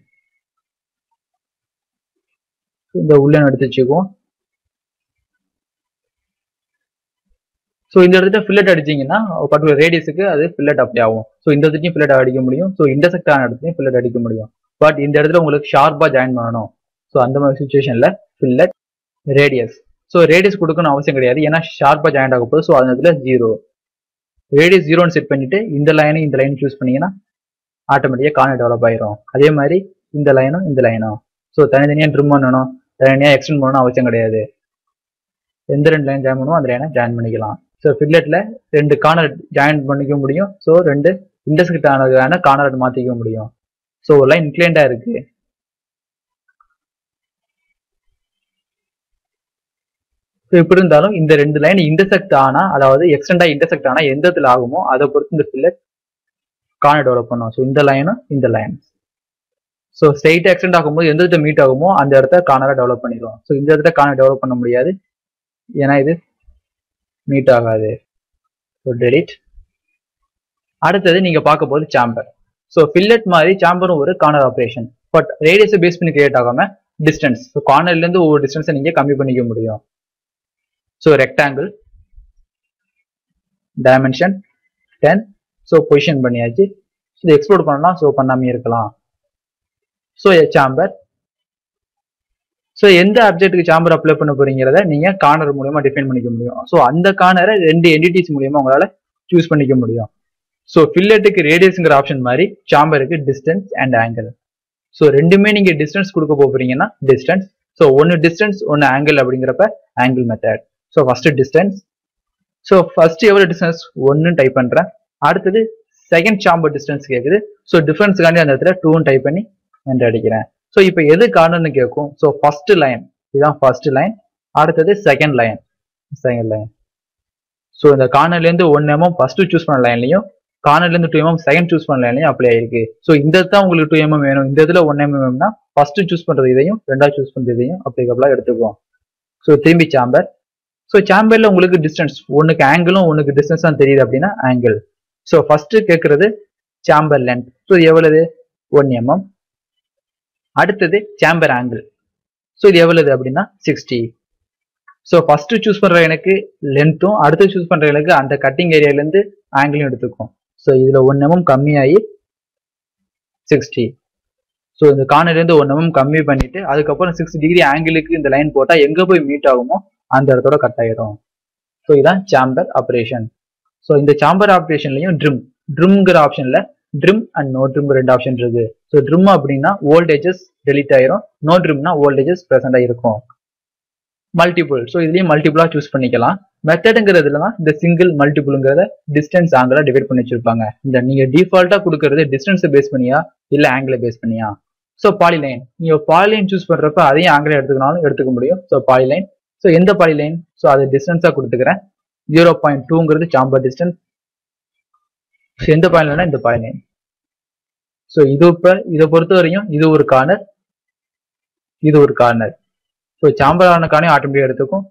இந்த உள்ள எடுத்து வச்சுக்குவோம் ஸோ இந்த இடத்துல ஃபில்லட் அடிச்சீங்கன்னா பர்டிகுலர் ரேடியஸுக்கு அது ஃபில்லட் அப்ளை ஆகும் ஸோ இந்த இடத்துலையும் ஃபில்லட் அடிக்க முடியும் ஸோ இன்டர்செக்ட் ஆன இடத்துலையும் ஃபில்லட் அடிக்க முடியும் பட் இந்த இடத்துல உங்களுக்கு ஷார்ப்பாக ஜாயின் பண்ணணும் ஸோ அந்த மாதிரி சுச்சுவேஷனில் ஃபில்லட் ரேடியஸ் ஸோ ரேடியஸ் கொடுக்கணும் அவசியம் கிடையாது ஏன்னா ஷார்ப்பாக ஜாயிண்ட் ஆக போகுது ஸோ அந்த இடத்துல ஜீரோ ரேடியஸ் ஜீரோன்னு செட் பண்ணிட்டு இந்த லைனும் இந்த லைன் சூஸ் பண்ணீங்கன்னா ஆட்டோமேட்டிக்காக கார்னர் டெவலப் ஆயிரும் அதே மாதிரி இந்த லைனும் இந்த லைனும் ஸோ தனித்தனியாக ட்ரிம் பண்ணணும் தனித்தனியாக எக்ஸ்டெண்ட் பண்ணணும் அவசியம் கிடையாது எந்த ரெண்டு லைன் ஜாயின் பண்ணுவோம் அந்த லைனை ஜாயின் பண்ணிக்கலாம் ஸோ ஃபில்லெட்டில் ரெண்டு கார்னர் ஜாயின் பண்ணிக்க முடியும் ஸோ ரெண்டு இன்டர்செக்ட் ஆனதுக்கான கார்னர் மாற்றிக்க முடியும் ஸோ ஒரு லைன் இன்க்ளைண்டாக இருக்கு ஸோ இப்படி இருந்தாலும் இந்த ரெண்டு லைன் இன்டர்செக்ட் ஆனா அதாவது எக்ஸ்டெண்டா இன்டர்செக்ட் ஆனா எந்த இடத்துல ஆகுமோ அதை பொறுத்து இந்த ஃபில்லட் கார்னர் டெவலப் பண்ணும் ஸோ இந்த லைனும் இந்த லைன் ஸோ ஸ்ட்ரெயிட் எக்ஸ்டெண்ட் ஆகும்போது எந்த இடத்துல மீட் ஆகுமோ அந்த இடத்த கார்னரா டெவலப் பண்ணிடும் ஸோ இந்த இடத்த கார்னர் டெவலப் பண்ண முடியாது ஏன்னா இது மீட் ஆகாது ஸோ டெலிட் அடுத்தது நீங்க பார்க்க போது சாம்பர் ஸோ ஃபில்லட் மாதிரி சாம்பரும் ஒரு கார்னர் ஆப்ரேஷன் பட் ரேடியஸை பேஸ் பண்ணி கிரியேட் ஆகாம டிஸ்டன்ஸ் ஸோ கார்னர்ல இருந்து ஒவ்வொரு டிஸ்டன்ஸை நீங்க கம்மி பண்ணிக்க முடியும் so rectangle dimension ten so position பண்ணியாச்சு இது எக்ஸ்ப்ளோர் பண்ணலாம் ஸோ பண்ணாமே இருக்கலாம் ஸோ சாம்பர் ஸோ எந்த ஆப்ஜெக்ட்டுக்கு சாம்பர் அப்ளை பண்ண போறீங்கிறத நீங்க கார்னர் மூலியமா டிஃபைன் பண்ணிக்க முடியும் ஸோ அந்த கார்னரை ரெண்டு என்டிட்டிஸ் மூலியமா உங்களால சூஸ் பண்ணிக்க முடியும் ஸோ ஃபில்லட்டுக்கு ரேடியஸ்ங்கிற ஆப்ஷன் மாதிரி சாம்பருக்கு டிஸ்டன்ஸ் அண்ட் ஆங்கிள் ஸோ ரெண்டுமே நீங்க டிஸ்டன்ஸ் கொடுக்க போறீங்கன்னா டிஸ்டன்ஸ் ஸோ ஒன்னு டிஸ்டன்ஸ் ஒன்னு ஆங்கிள் அப்படிங்கிறப்ப angle method so first distance so first எவ்வளோ டிஸ்டன்ஸ் ஒன்னு டைப் பண்றேன் அடுத்தது செகண்ட் சாம்பர் டிஸ்டன்ஸ் கேட்குது ஸோ டிஃபரன்ஸ்க்காண்டி அந்த இடத்துல டூன்னு டைப் பண்ணி என்ட்ரு அடிக்கிறேன் ஸோ இப்போ எது கார்னர்னு கேட்கும் ஸோ ஃபர்ஸ்ட் லைன் இதுதான் ஃபர்ஸ்ட் லைன் அடுத்தது second line second line so இந்த கார்னர்லேருந்து ஒன் எம்எம் ஃபர்ஸ்ட் சூஸ் பண்ண லைன்லையும் கார்னர்லேருந்து டூ எம்எம் செகண்ட் சூஸ் பண்ண லைன்லையும் அப்ளை ஆயிருக்கு ஸோ இந்த தான் உங்களுக்கு டூ எம்எம் வேணும் இந்த இதில் ஒன் எம்எம்னா ஃபர்ஸ்ட் சூஸ் பண்றது இதையும் ரெண்டாவது சூஸ் பண்றது இதையும் அப்ளிகபிளாக எடுத்துக்குவோம் ஸோ திரும்பி சாம்பர் ஸோ சாம்பர்ல உங்களுக்கு டிஸ்டன்ஸ் ஒன்றுக்கு ஆங்கிளும் ஒன்றுக்கு டிஸ்டன்ஸ் தான் தெரியுது அப்படின்னா ஆங்கிள் ஸோ ஃபர்ஸ்ட் கேட்கறது சாம்பர் லென்த் ஸோ எவ்வளவு ஒன் எம்எம் அடுத்தது சாம்பர் ஆங்கிள் ஸோ இது எவ்வளவு அப்படின்னா சிக்ஸ்டி ஸோ ஃபர்ஸ்ட் சூஸ் பண்ற எனக்கு லென்த்தும் அடுத்து சூஸ் பண்ற எனக்கு அந்த கட்டிங் ஏரியாலேருந்து ஆங்கிளும் எடுத்துக்கும் ஸோ இதுல ஒன் எம்எம் கம்மியாகி சிக்ஸ்டி ஸோ இந்த கார்னர்லேருந்து ஒன் எம்எம் கம்மி பண்ணிட்டு அதுக்கப்புறம் சிக்ஸ்டி டிகிரி ஆங்கிளுக்கு இந்த லைன் போட்டால் எங்கே போய் மீட் ஆகுமோ அந்த இடத்தோட கட் ஆயிரும் ஸோ இதான் சாம்பர் ஆப்ரேஷன் ஸோ இந்த சாம்பர் ஆப்ரேஷன்லையும் ட்ரிம் ட்ரிம்ங்கிற ஆப்ஷன்ல ட்ரிம் அண்ட் நோ ட்ரிம் ரெண்டு ஆப்ஷன் இருக்கு ஸோ ட்ரிம் அப்படின்னா வோல்டேஜஸ் டெலிட் ஆயிரும் நோ ட்ரிம்னா வோல்டேஜஸ் ப்ரெசென்ட் ஆயிருக்கும் மல்டிபிள் ஸோ இதுலயும் மல்டிபிளா சூஸ் பண்ணிக்கலாம் மெத்தடுங்கிறதுல தான் இந்த சிங்கிள் மல்டிபிள்ங்கிறத டிஸ்டன்ஸ் ஆங்கிளா டிவைட் பண்ணி வச்சிருப்பாங்க இந்த நீங்க டிஃபால்ட்டா கொடுக்கறது டிஸ்டன்ஸை பேஸ் பண்ணியா இல்ல ஆங்கிளை பேஸ் பண்ணியா ஸோ பாலிலைன் நீங்க பாலிலைன் சூஸ் பண்றப்ப அதையும் ஆங்கிளை எடுத்துக்கனாலும் எடுத்துக்க முடியும் ஸோ பாலிலைன் ஸோ எந்த பாலிலைன் ஸோ அதை டிஸ்டன்ஸா கொடுத்துக்கிறேன் ஜீரோ பாயிண்ட் டூங்கிறது சாம்பர் டிஸ்டன்ஸ் எந்த பாயிண்ட்லனா இந்த பாயிண்ட் ஸோ இது இப்ப இதை பொறுத்த வரையும் இது ஒரு கார்னர் இது ஒரு கார்னர் ஸோ சாம்பர் ஆனக்கானே ஆட்டோமேட்டிக் எடுத்துக்கும்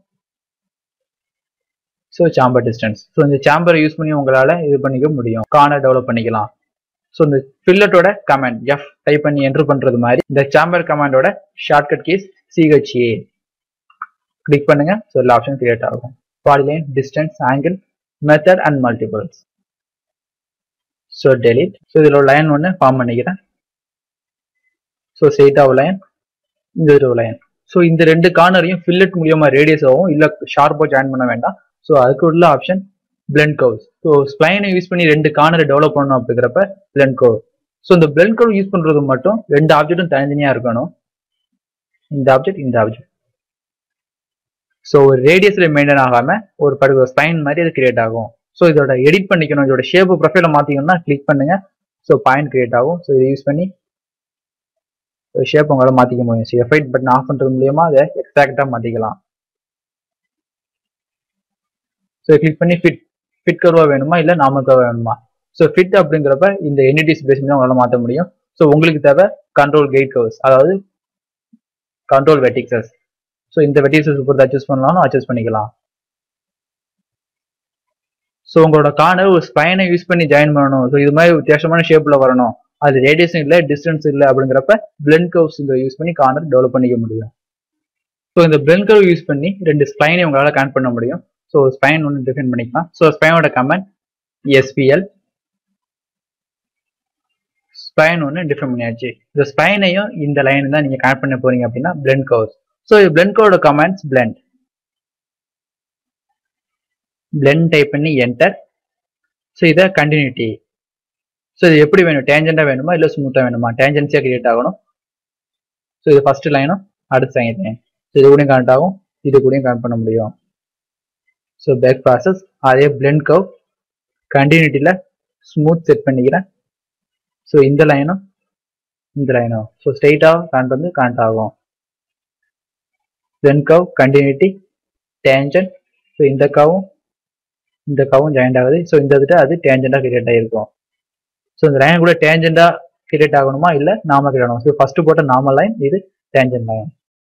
ஸோ சாம்பர் டிஸ்டன்ஸ் ஸோ இந்த சாம்பரை யூஸ் பண்ணி உங்களால இது பண்ணிக்க முடியும் கார்னர் டெவலப் பண்ணிக்கலாம் ஸோ இந்த ஃபில்லட்டோட கமாண்ட் எஃப் டைப் பண்ணி என்ட்ரு பண்றது மாதிரி இந்த சாம்பர் கமாண்டோட ஷார்ட்கட் கீஸ் சிஹெச்ஏ கிளிக் பண்ணுங்க ஸோ எல்லா ஆப்ஷன் கிரியேட் ஆகும் polyline distance angle method and multiples so delete so இதில் ஒரு லைன் ஒன்று ஃபார்ம் பண்ணிக்கிறேன் ஸோ ஸ்ட்ரெயிட்டாக லைன் இந்த ஒரு லைன் ஸோ இந்த ரெண்டு கார்னரையும் ஃபில்லட் மூலியமா ரேடியஸ் ஆகும் இல்லை ஷார்ப்பாக ஜாயின் பண்ண வேண்டாம் ஸோ அதுக்கு உள்ள ஆப்ஷன் பிளண்ட் கர்வ்ஸ் ஸோ ஸ்ப்ளைனை யூஸ் பண்ணி ரெண்டு கார்னரை டெவலப் பண்ணணும் அப்படிங்கிறப்ப பிளண்ட் கர்வ் ஸோ இந்த பிளண்ட் கர்வ் யூஸ் பண்றது மட்டும் ரெண்டு ஆப்ஜெக்டும் தனித்தனியாக இருக்கணும் இந்த ஆப்ஜெக்ட் இந்த ஆப்ஜெக்ட் ஸோ ஒரு ரேடியஸ்ல மெயின்டைன் ஆகாம ஒரு பர்டிகுலர் ஸ்பைன் மாதிரி அது கிரியேட் ஆகும் ஸோ இதோட எடிட் பண்ணிக்கணும் இதோட ஷேப் ப்ரொஃபைல மாத்திக்கணும்னா கிளிக் பண்ணுங்க ஸோ பாயிண்ட் கிரியேட் ஆகும் ஸோ இதை யூஸ் பண்ணி ஷேப் உங்களால மாத்திக்க முடியும் ஸோ எஃபைட் பட்டன் ஆஃப் பண்றது மூலியமா அதை எக்ஸாக்டா மாத்திக்கலாம் ஸோ கிளிக் பண்ணி ஃபிட் ஃபிட் கர்வா வேணுமா இல்லை நார்மல் கர்வா வேணுமா ஸோ ஃபிட் அப்படிங்கிறப்ப இந்த என்டிடிஸ் பேஸ் பண்ணி உங்களால மாற்ற முடியும் ஸோ உங்களுக்கு தேவை கண்ட்ரோல் கைட் கர்வ்ஸ் அதாவது கண்ட்ரோல் வெட்டிக்சஸ் ஸோ இந்த வெட்டிக்சஸ் பொறுத்து அட்ஜஸ்ட் பண்ணலாம்னு அட்ஜஸ்ட் பண்ணிக்கலாம் ஸோ உங்களோட கார்னர் ஒரு ஸ்பைனை யூஸ் பண்ணி ஜாயின் பண்ணணும் ஸோ இது மாதிரி வித்தியாசமான ஷேப்ல வரணும் அது ரேடியஸும் இல்லை டிஸ்டன்ஸ் இல்லை அப்படிங்கிறப்ப பிளெண்ட் கர்வ்ஸ் யூஸ் பண்ணி கார்னர் டெவலப் பண்ணிக்க முடியும் ஸோ இந்த பிளெண்ட் கர்வ் யூஸ் பண்ணி ரெண்டு ஸ்பைனை உங்களால் கனெக்ட் பண்ண முடியும் ஸோ ஸ்பைன் ஒன்று டிஃபைன் பண்ணிக்கலாம் ஸோ ஸ்பைனோட கமெண்ட் எஸ்பிஎல் ஸ்பைன் ஒன்று டிஃபைன் பண்ணியாச்சு இந்த ஸ்பைனையும் இந்த லைன் தான் நீங்கள் கனெக்ட் பண்ண போறீங்க அப்படின்னா பிளெண்ட் கர்வ்ஸ் ஸோ பிளெண்ட் கர்வோட கமெண்ட்ஸ் பிளெண்ட் பிளெண்ட் டைப் பண்ணி என்டர் ஸோ இதை கண்டினியூட்டி ஸோ இது எப்படி வேணும் டேஞ்சண்டாக வேணுமா இல்லை ஸ்மூத்தாக வேணுமா டேஞ்சன்ஸியாக கிரியேட் ஆகணும் ஸோ இது ஃபர்ஸ்ட் லைனும் அடுத்த செகண்ட் லைன் ஸோ இது கூடயும் கனெக்ட் ஆகும் இது கூடயும் கனெக்ட் பண்ண முடியும் ஸோ பேக் ப்ராசஸ் அதே பிளெண்ட் கவ் கண்டினியூட்டியில் ஸ்மூத் செட் பண்ணிக்கிறேன் ஸோ இந்த லைனும் இந்த லைனும் ஸோ ஸ்ட்ரெயிட்டாக கனெக்ட் வந்து கனெக்ட் ஆகும் blend curve continuity tangent so இந்த கவும் இந்த கவும் ஜாயிண்ட் ஆகுது ஸோ இந்த இதுட்டு அது டேஞ்சண்டாக கிரியேட் ஆகிருக்கும் ஸோ இந்த லைன் கூட டேஞ்சண்டாக கிரியேட் ஆகணுமா இல்லை நார்மல் கிரியேட் ஆகணும் ஸோ ஃபர்ஸ்ட் போட்ட நார்மல் லைன் இது டேஞ்சன்ட் லைன்